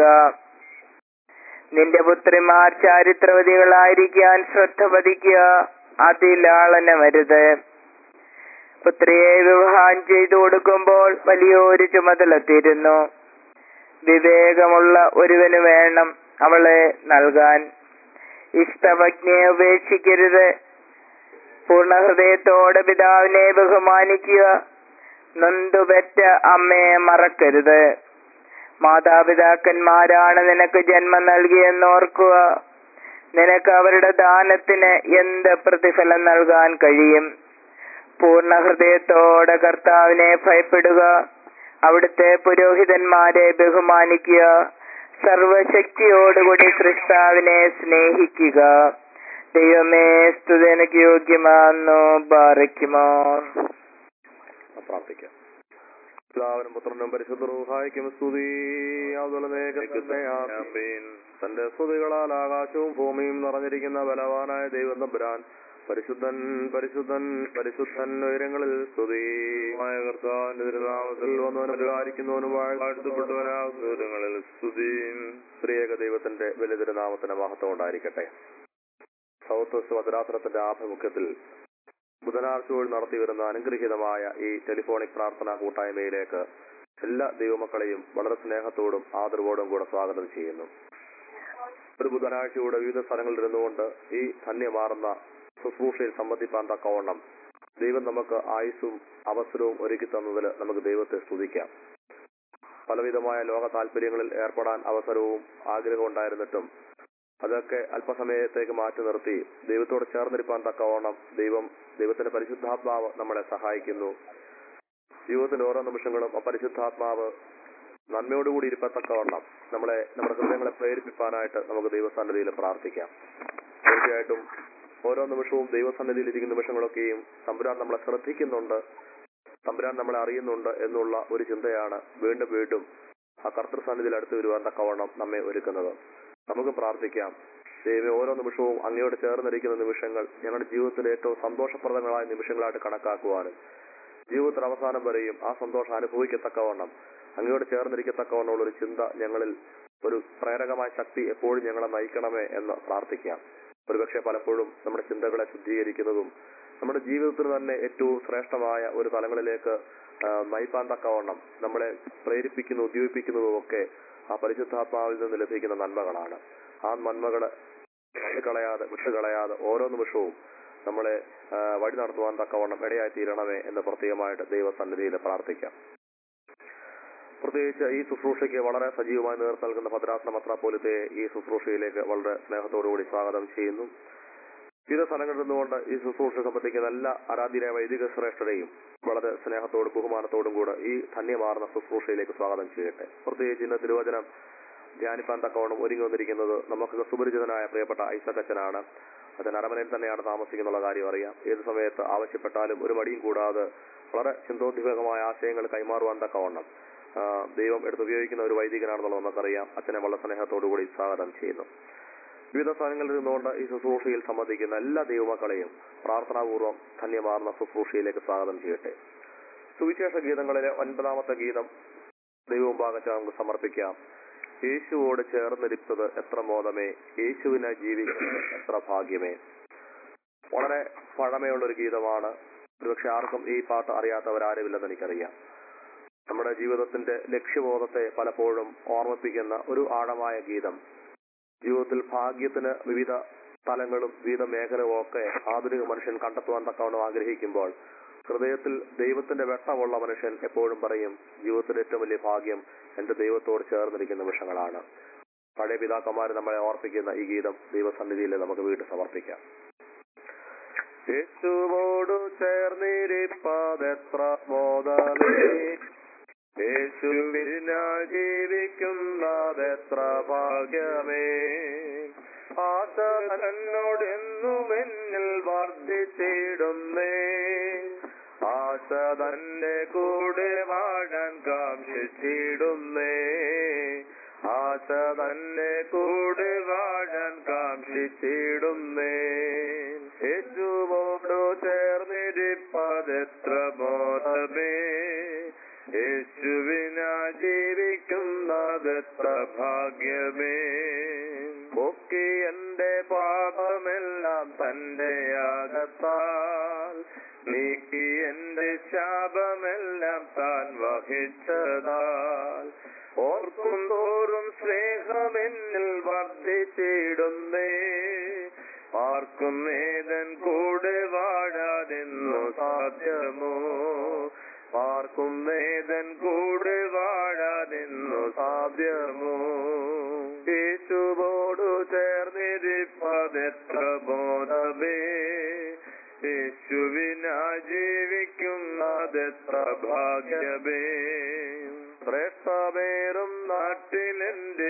നിന്റെ പുത്രിമാർ ചാരിത്രവതികളായിരിക്കാൻ ശ്രദ്ധ പതിക്കുക അതിലാളനമരുത് പുത്രിയെ വിവാഹം ചെയ്തു കൊടുക്കുമ്പോൾ വലിയൊരു ചുമതല തീരുന്നു വിവേകമുള്ള ഒരുവന് വേണം അവളെ നൽകാൻ ഇഷ്ടപജ്ഞയെ ഉപേക്ഷിക്കരുത് പൂർണ്ണഹൃദയത്തോടെ പിതാവിനെ ബഹുമാനിക്കുക നൊന്തുപെറ്റ അമ്മയെ മറക്കരുത് മാതാപിതാക്കന്മാരാണ് നിനക്ക് ജന്മം നൽകിയെന്നോർക്കുക നിനക്ക് അവരുടെ ദാനത്തിന് എന്ത് പ്രതിഫലം നൽകാൻ കഴിയും പൂർണ്ണ ഹൃദയത്തോടെ കർത്താവിനെ ഭയപ്പെടുക അവിടുത്തെ പുരോഹിതന്മാരെ ബഹുമാനിക്കുക സർവശക്തിയോടുകൂടി സൃഷ്ടാവിനെ സ്നേഹിക്കുക ദൈവമേ സ്തുതനക്ക് യോഗ്യമാണെന്നു ബാറയ്ക്കുമോ പ്രാർത്ഥിക്കാം പിതാവിനും പുത്രനും പരിശുദ്ധ റൂഹായിക്കും സ്തുതി ആമേൻ തന്റെ സ്തുതികളാൽ ആകാശവും ഭൂമിയും നിറഞ്ഞിരിക്കുന്ന ബലവാനായ ദൈവം തമ്പുരാൻ പരിശുദ്ധൻ പരിശുദ്ധൻ പരിശുദ്ധൻ ഉയരങ്ങളിൽ സ്തുതി കർത്താവിന്റെ തിരുനാമത്തിൽ വന്നവനും പരിപാലിക്കുന്നവനും വാഴ്ത്തപ്പെട്ടവനാകുന്നവരങ്ങളിൽ സ്തുതി സ്ത്രീയേക ദൈവത്തിന്റെ വലിയ തിരുനാമത്തിന് മഹത്വം ഉണ്ടായിരിക്കട്ടെ സൗത്ത് ഭദ്രാസനത്തിന്റെ ആഭിമുഖ്യത്തിൽ ബുധനാഴ്ച വഴി നടത്തി വരുന്ന അനുഗ്രഹീതമായ ഈ ടെലിഫോണിക് പ്രാർത്ഥനാ കൂട്ടായ്മയിലേക്ക് എല്ലാ ദൈവമക്കളെയും വളരെ സ്നേഹത്തോടും ആദരവോടും കൂടെ സ്വാഗതം ചെയ്യുന്നു ഒരു ബുധനാഴ്ചയുടെ വിവിധ സ്ഥലങ്ങളിൽ ഇരുന്നുകൊണ്ട് ഈ ധന്യമാർന്ന ശുശ്രൂഷയിൽ സംബന്ധിപ്പാൻ തക്കവണ്ണം ദൈവം നമുക്ക് ആയുസ്സും അവസരവും ഒരുക്കി തന്നതിൽ നമുക്ക് ദൈവത്തെ സ്തുതിക്കാം പലവിധമായ ലോക താല്പര്യങ്ങളിൽ ഏർപ്പെടാൻ അവസരവും ആഗ്രഹവും ഉണ്ടായിരുന്നിട്ടും അതൊക്കെ അല്പസമയത്തേക്ക് മാറ്റി നിർത്തി ദൈവത്തോട് ചേർന്നിരിപ്പാൻ തക്കവണ്ണം ദൈവം ദൈവത്തിന്റെ പരിശുദ്ധാത്മാവ് നമ്മളെ സഹായിക്കുന്നു ജീവിതത്തിന്റെ ഓരോ നിമിഷങ്ങളും ആ പരിശുദ്ധാത്മാവ് നന്മയോടുകൂടി ഇരിപ്പത്തക്കവണ്ണം നമ്മളെ നമ്മുടെ ഹൃദയങ്ങളെ പ്രേരിപ്പിക്കാനായിട്ട് നമുക്ക് ദൈവസന്നിധിയിൽ പ്രാർത്ഥിക്കാം തീർച്ചയായിട്ടും ഓരോ നിമിഷവും ദൈവസന്നിധിയിൽ ഇരിക്കുന്ന നിമിഷങ്ങളൊക്കെയും തമ്പുരാൻ നമ്മളെ ശ്രദ്ധിക്കുന്നുണ്ട് തമ്പുരാൻ നമ്മളെ അറിയുന്നുണ്ട് എന്നുള്ള ഒരു ചിന്തയാണ് വീണ്ടും വീണ്ടും ആ കർത്തൃസന്നിധിയിൽ അടുത്ത് വരുവാൻ തക്കവണ്ണം നമ്മെ ഒരുക്കുന്നത് നമുക്ക് പ്രാർത്ഥിക്കാം ദൈവം ഓരോ നിമിഷവും അങ്ങയോട് ചേർന്നിരിക്കുന്ന നിമിഷങ്ങൾ ഞങ്ങളുടെ ജീവിതത്തിലെ ഏറ്റവും സന്തോഷപ്രദങ്ങളായ നിമിഷങ്ങളായിട്ട് കണക്കാക്കുവാനും ജീവിതത്തിൽ അവസാനം വരെയും ആ സന്തോഷം അനുഭവിക്കത്തക്കവണ്ണം അങ്ങയോട് ചേർന്നിരിക്കത്തക്കവണ്ണമുള്ള ഒരു ചിന്ത ഞങ്ങളിൽ ഒരു പ്രേരകമായ ശക്തി എപ്പോഴും ഞങ്ങളെ നയിക്കണമേ എന്ന് പ്രാർത്ഥിക്കാം ഒരുപക്ഷെ പലപ്പോഴും നമ്മുടെ ചിന്തകളെ ശുദ്ധീകരിക്കുന്നതും നമ്മുടെ ജീവിതത്തിൽ തന്നെ ഏറ്റവും ശ്രേഷ്ഠമായ ഒരു തലങ്ങളിലേക്ക് ആ, നയിപ്പാൻ തക്കവണ്ണം നമ്മളെ പ്രേരിപ്പിക്കുന്നു ഉദ്യോഗിപ്പിക്കുന്നതും ഒക്കെ ആ പരിശുദ്ധാത്മാവിൽ നിന്ന് ലഭിക്കുന്ന നന്മകളാണ് ആ നന്മകളെ കളയാതെ വിട്ടുകളയാതെ ഓരോ നിമിഷവും നമ്മളെ ആ, വഴി നടത്തുവാൻ തക്കവണ്ണം ഇടയായി തീരണമേ എന്ന് പ്രത്യേകമായിട്ട് ദൈവസന്നിധിയിൽ പ്രാർത്ഥിക്കാം പ്രത്യേകിച്ച് ഈ ശുശ്രൂഷയ്ക്ക് വളരെ സജീവമായി നേതൃത്വം നൽകുന്ന ഭദ്രാസന മത്രാപോലത്തെ ഈ ശുശ്രൂഷയിലേക്ക് വളരെ സ്നേഹത്തോടുകൂടി സ്വാഗതം ചെയ്യുന്നു വിവിധ സ്ഥലങ്ങളിൽ നിന്നുകൊണ്ട് ഈ ശുശ്രൂഷ സംബന്ധിക്കുന്ന എല്ലാ ആരാധ്യരായ വൈദിക ശ്രേഷ്ഠരെയും വളരെ സ്നേഹത്തോടും ബഹുമാനത്തോടും കൂടെ ഈ ധന്യമാർന്ന ശുശ്രൂഷയിലേക്ക് സ്വാഗതം ചെയ്യട്ടെ പ്രത്യേകിച്ച് ഇന്ന് തിരുവചനം ധ്യാനിപ്പാൻ തക്കവണ്ണം ഒരുങ്ങി വന്നിരിക്കുന്നത് നമുക്ക് സുപരിചിതനായ പ്രിയപ്പെട്ട ഐസക് അച്ഛനാണ് അച്ഛൻ അരമനയിൽ തന്നെയാണ് താമസിക്കുന്നുള്ള കാര്യം അറിയാം ഏത് സമയത്ത് ആവശ്യപ്പെട്ടാലും ഒരു മടിയും കൂടാതെ വളരെ ചിന്തോദ്വേഗമായ ആശയങ്ങൾ കൈമാറുവാൻ തക്കവണ്ണം ആ, ദൈവം എടുത്തുപയോഗിക്കുന്ന ഒരു വൈദികനാണെന്നുള്ളത് നമുക്കറിയാം അച്ഛനെ വളരെ സ്നേഹത്തോടുകൂടി സ്വാഗതം ചെയ്യുന്നു വിവിധ സ്ഥലങ്ങളിൽ നിന്നുകൊണ്ട് ഈ ശുശ്രൂഷയിൽ സംബന്ധിക്കുന്ന എല്ലാ ദൈവമക്കളെയും പ്രാർത്ഥനാപൂർവ്വം ധന്യമാർന്ന ശുശ്രൂഷയിലേക്ക് സ്വാഗതം ചെയ്യട്ടെ സുവിശേഷ ഗീതങ്ങളിലെ ഒൻപതാമത്തെ ഗീതം ദൈവമുമ്പാകച്ച നമുക്ക് സമർപ്പിക്കാം യേശുവോട് ചേർന്നിരിപ്പത് എത്ര മോദമേ യേശുവിനായി ജീവിക്കുന്നത് എത്ര ഭാഗ്യമേ വളരെ പഴമയുള്ള ഒരു ഗീതമാണ് ഒരുപക്ഷെ ആർക്കും ഈ പാട്ട് അറിയാത്തവരാരുമില്ലെന്ന് എനിക്കറിയാം നമ്മുടെ ജീവിതത്തിന്റെ ലക്ഷ്യബോധത്തെ പലപ്പോഴും ഓർമ്മിപ്പിക്കുന്ന ഒരു ആഴമായ ഗീതം ജീവിതത്തിൽ ഭാഗ്യത്തിന് വിവിധ തലങ്ങളും വിവിധ മേഖലകളും ഒക്കെ ആധുനിക മനുഷ്യൻ കണ്ടെത്തുവാൻ തക്കവണ്ണം ആഗ്രഹിക്കുമ്പോൾ ഹൃദയത്തിൽ ദൈവത്തിന്റെ വെട്ടമുള്ള മനുഷ്യൻ എപ്പോഴും പറയും ജീവിതത്തിലെ ഏറ്റവും വലിയ ഭാഗ്യം എന്റെ ദൈവത്തോട് ചേർന്നിരിക്കുന്ന നിമിഷങ്ങളാണ് പഴയ പിതാക്കന്മാർ നമ്മളെ ഓർപ്പിക്കുന്ന ഈ ഗീതം ദൈവസന്നിധിയിൽ നമുക്ക് വീട്ടിൽ സമർപ്പിക്കാം യേശുവോടു ചേർന്നിരിപ്പതെത്ര മോദമേ യേശുവിനാൽ ജീവിക്കുന്നതെത്ര ഭാഗ്യമേ ആശ തന്നോടെന്നും എന്നിൽ വർദ്ധിച്ചിടുന്നേ ആശ തന്റെ കൂടെ വാഴാൻ കാക്ഷിച്ചിടുന്നേ ആശ തന്നെ കൂടെ വാഴാൻ കാക്ഷിച്ചിടുന്നേ യേശുവോടു ചേർന്നിരിപ്പതെത്ര ബോധമേ യേശുവിനാ ജീവിക്കുന്നതെത്ര ഭാഗ്യമേ ഒക്കെ എന്റെ പാപമെല്ലാം തന്റെ യാഗത്താൽ നീക്കി എന്റെ ശാപമെല്ലാം താൻ വഹിച്ചതാൽ ഓർക്കും തോറും സ്നേഹമെന്നിൽ വർദ്ധിച്ചിടുന്നേ ആർക്കും നേതൻ കൂടെ വാഴാതെന്നു സാധ്യമോ ആർക്കും നേതൻ കൂടെ വാഴാതെന്നു സാധ്യമോ യേശുവോടു ചേർന്നിരിപ്പതെത്ര ബോധമേ യേശുവിനാ ജീവിക്കുന്നതെത്ര ഭാഗ്യമേ ശ്രേഷ്ഠമേറും നാട്ടിലെന്റെ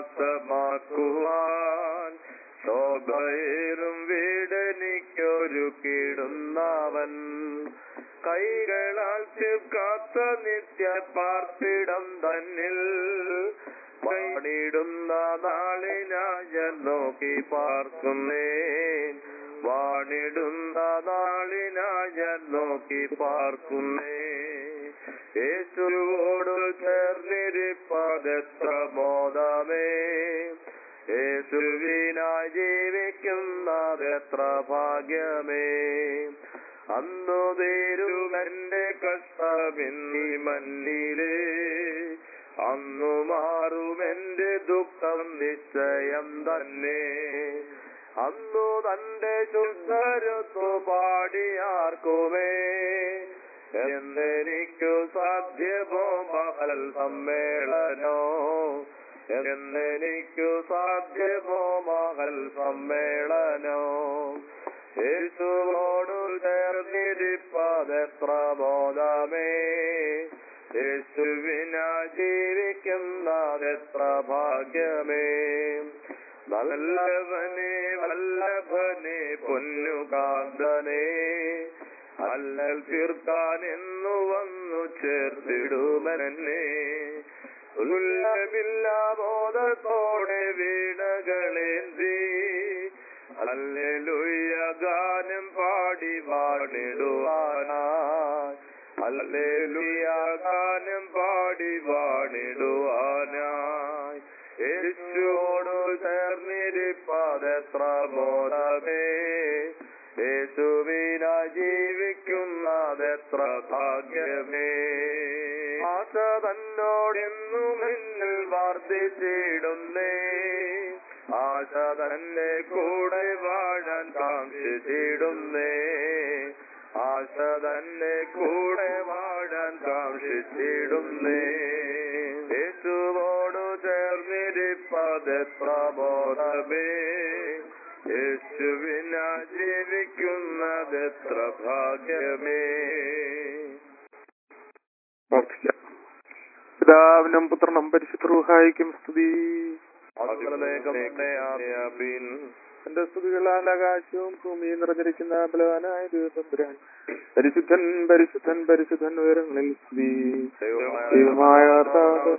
വാസമാക്കുവാൻ ശോഭയേറും വീടനിക്കൊരു കീടുന്നവൻ കൈകളാൽ കാത്ത നിത്യ പാർപ്പിടം തന്നിൽ പണിടുന്ന നാളിനായ നോക്കി പാർക്കുന്നേ വാണിടുന്ന നാളിനായ നോക്കി പാർക്കുന്നേ യേശുവോട് ചേർന്നിരിപ്പതെത്ര ബോധമേ യേശുവിനായി ജീവിക്കുന്നതെത്ര ഭാഗ്യമേ അന്നു തീരുമെന്റെ കഷ്ടമെന്നീ മണ്ണിലേ അന്നു മാറുമെന്റെ ദുഃഖം നിശ്ചയം തന്നെ അന്നു തന്റെ ശുദ്ധരത്തു പാടിയാർക്കുമേ എന്നെനിക്കു സാധ്യമോ മഹൽ സമ്മേളനോ എന്നെനിക്കു സാധ്യമോ മഹൽ സമ്മേളനോ യേശുവോടു ചേർന്നിരിപ്പതെത്ര ബോധമേ യേശുവിനാ ജീവിക്കുന്നതെത്ര ഭാഗ്യമേ നല്ലവനെ വല്ലഭനെ പൊന്നുകാന്തനെ അല്ലൽ തീർക്കാൻ എന്നു വന്നു ചേർത്തിടുമനെ ഉല്ലമില്ല ബോധത്തോടെ വീണകളേന്തി അല്ലെലുയ്യ ഗാനം പാടി വാണിടുവാനായി അല്ലെലുയ്യ ഗാനം പാടി വാണിടുവാനായി യേശുവോടു ചേർന്നിരിപ്പതെത്ര ബോധമേ യേശുവിന ജീവിക്കുന്നതെത്ര ഭാഗ്യമേ ആശ തന്നോടെന്നും എന്നിൽ വർദ്ധിച്ചിടുന്നേ ആശ തന്നെ കൂടെ വാഴാൻ കാക്ഷിച്ചിടുന്നേ ആശ തന്നെ കൂടെ വാഴാൻ കാക്ഷിച്ചിടുന്നേ യേശുവോടു ചേർന്നിരിപ്പതെത്ര ബോധമേ യേശുവിന ജീവിക്കുന്നതെത്ര ഭാഗ്യമേ പ്രാർത്ഥിക്കാം പിതാവിനും പുത്രനും പരിശുദ്ധ സ്തുതി എന്റെ സ്തുതികളാൽ ആകാശവും ഭൂമിയും നിറഞ്ഞിരിക്കുന്ന ബലവാനായ ദൈവപുരാൻ പരിശുദ്ധൻ പരിശുദ്ധൻ പരിശുദ്ധൻ ഉയരങ്ങളിൽ സ്തുതി ദൈവമായ കർത്താവ്,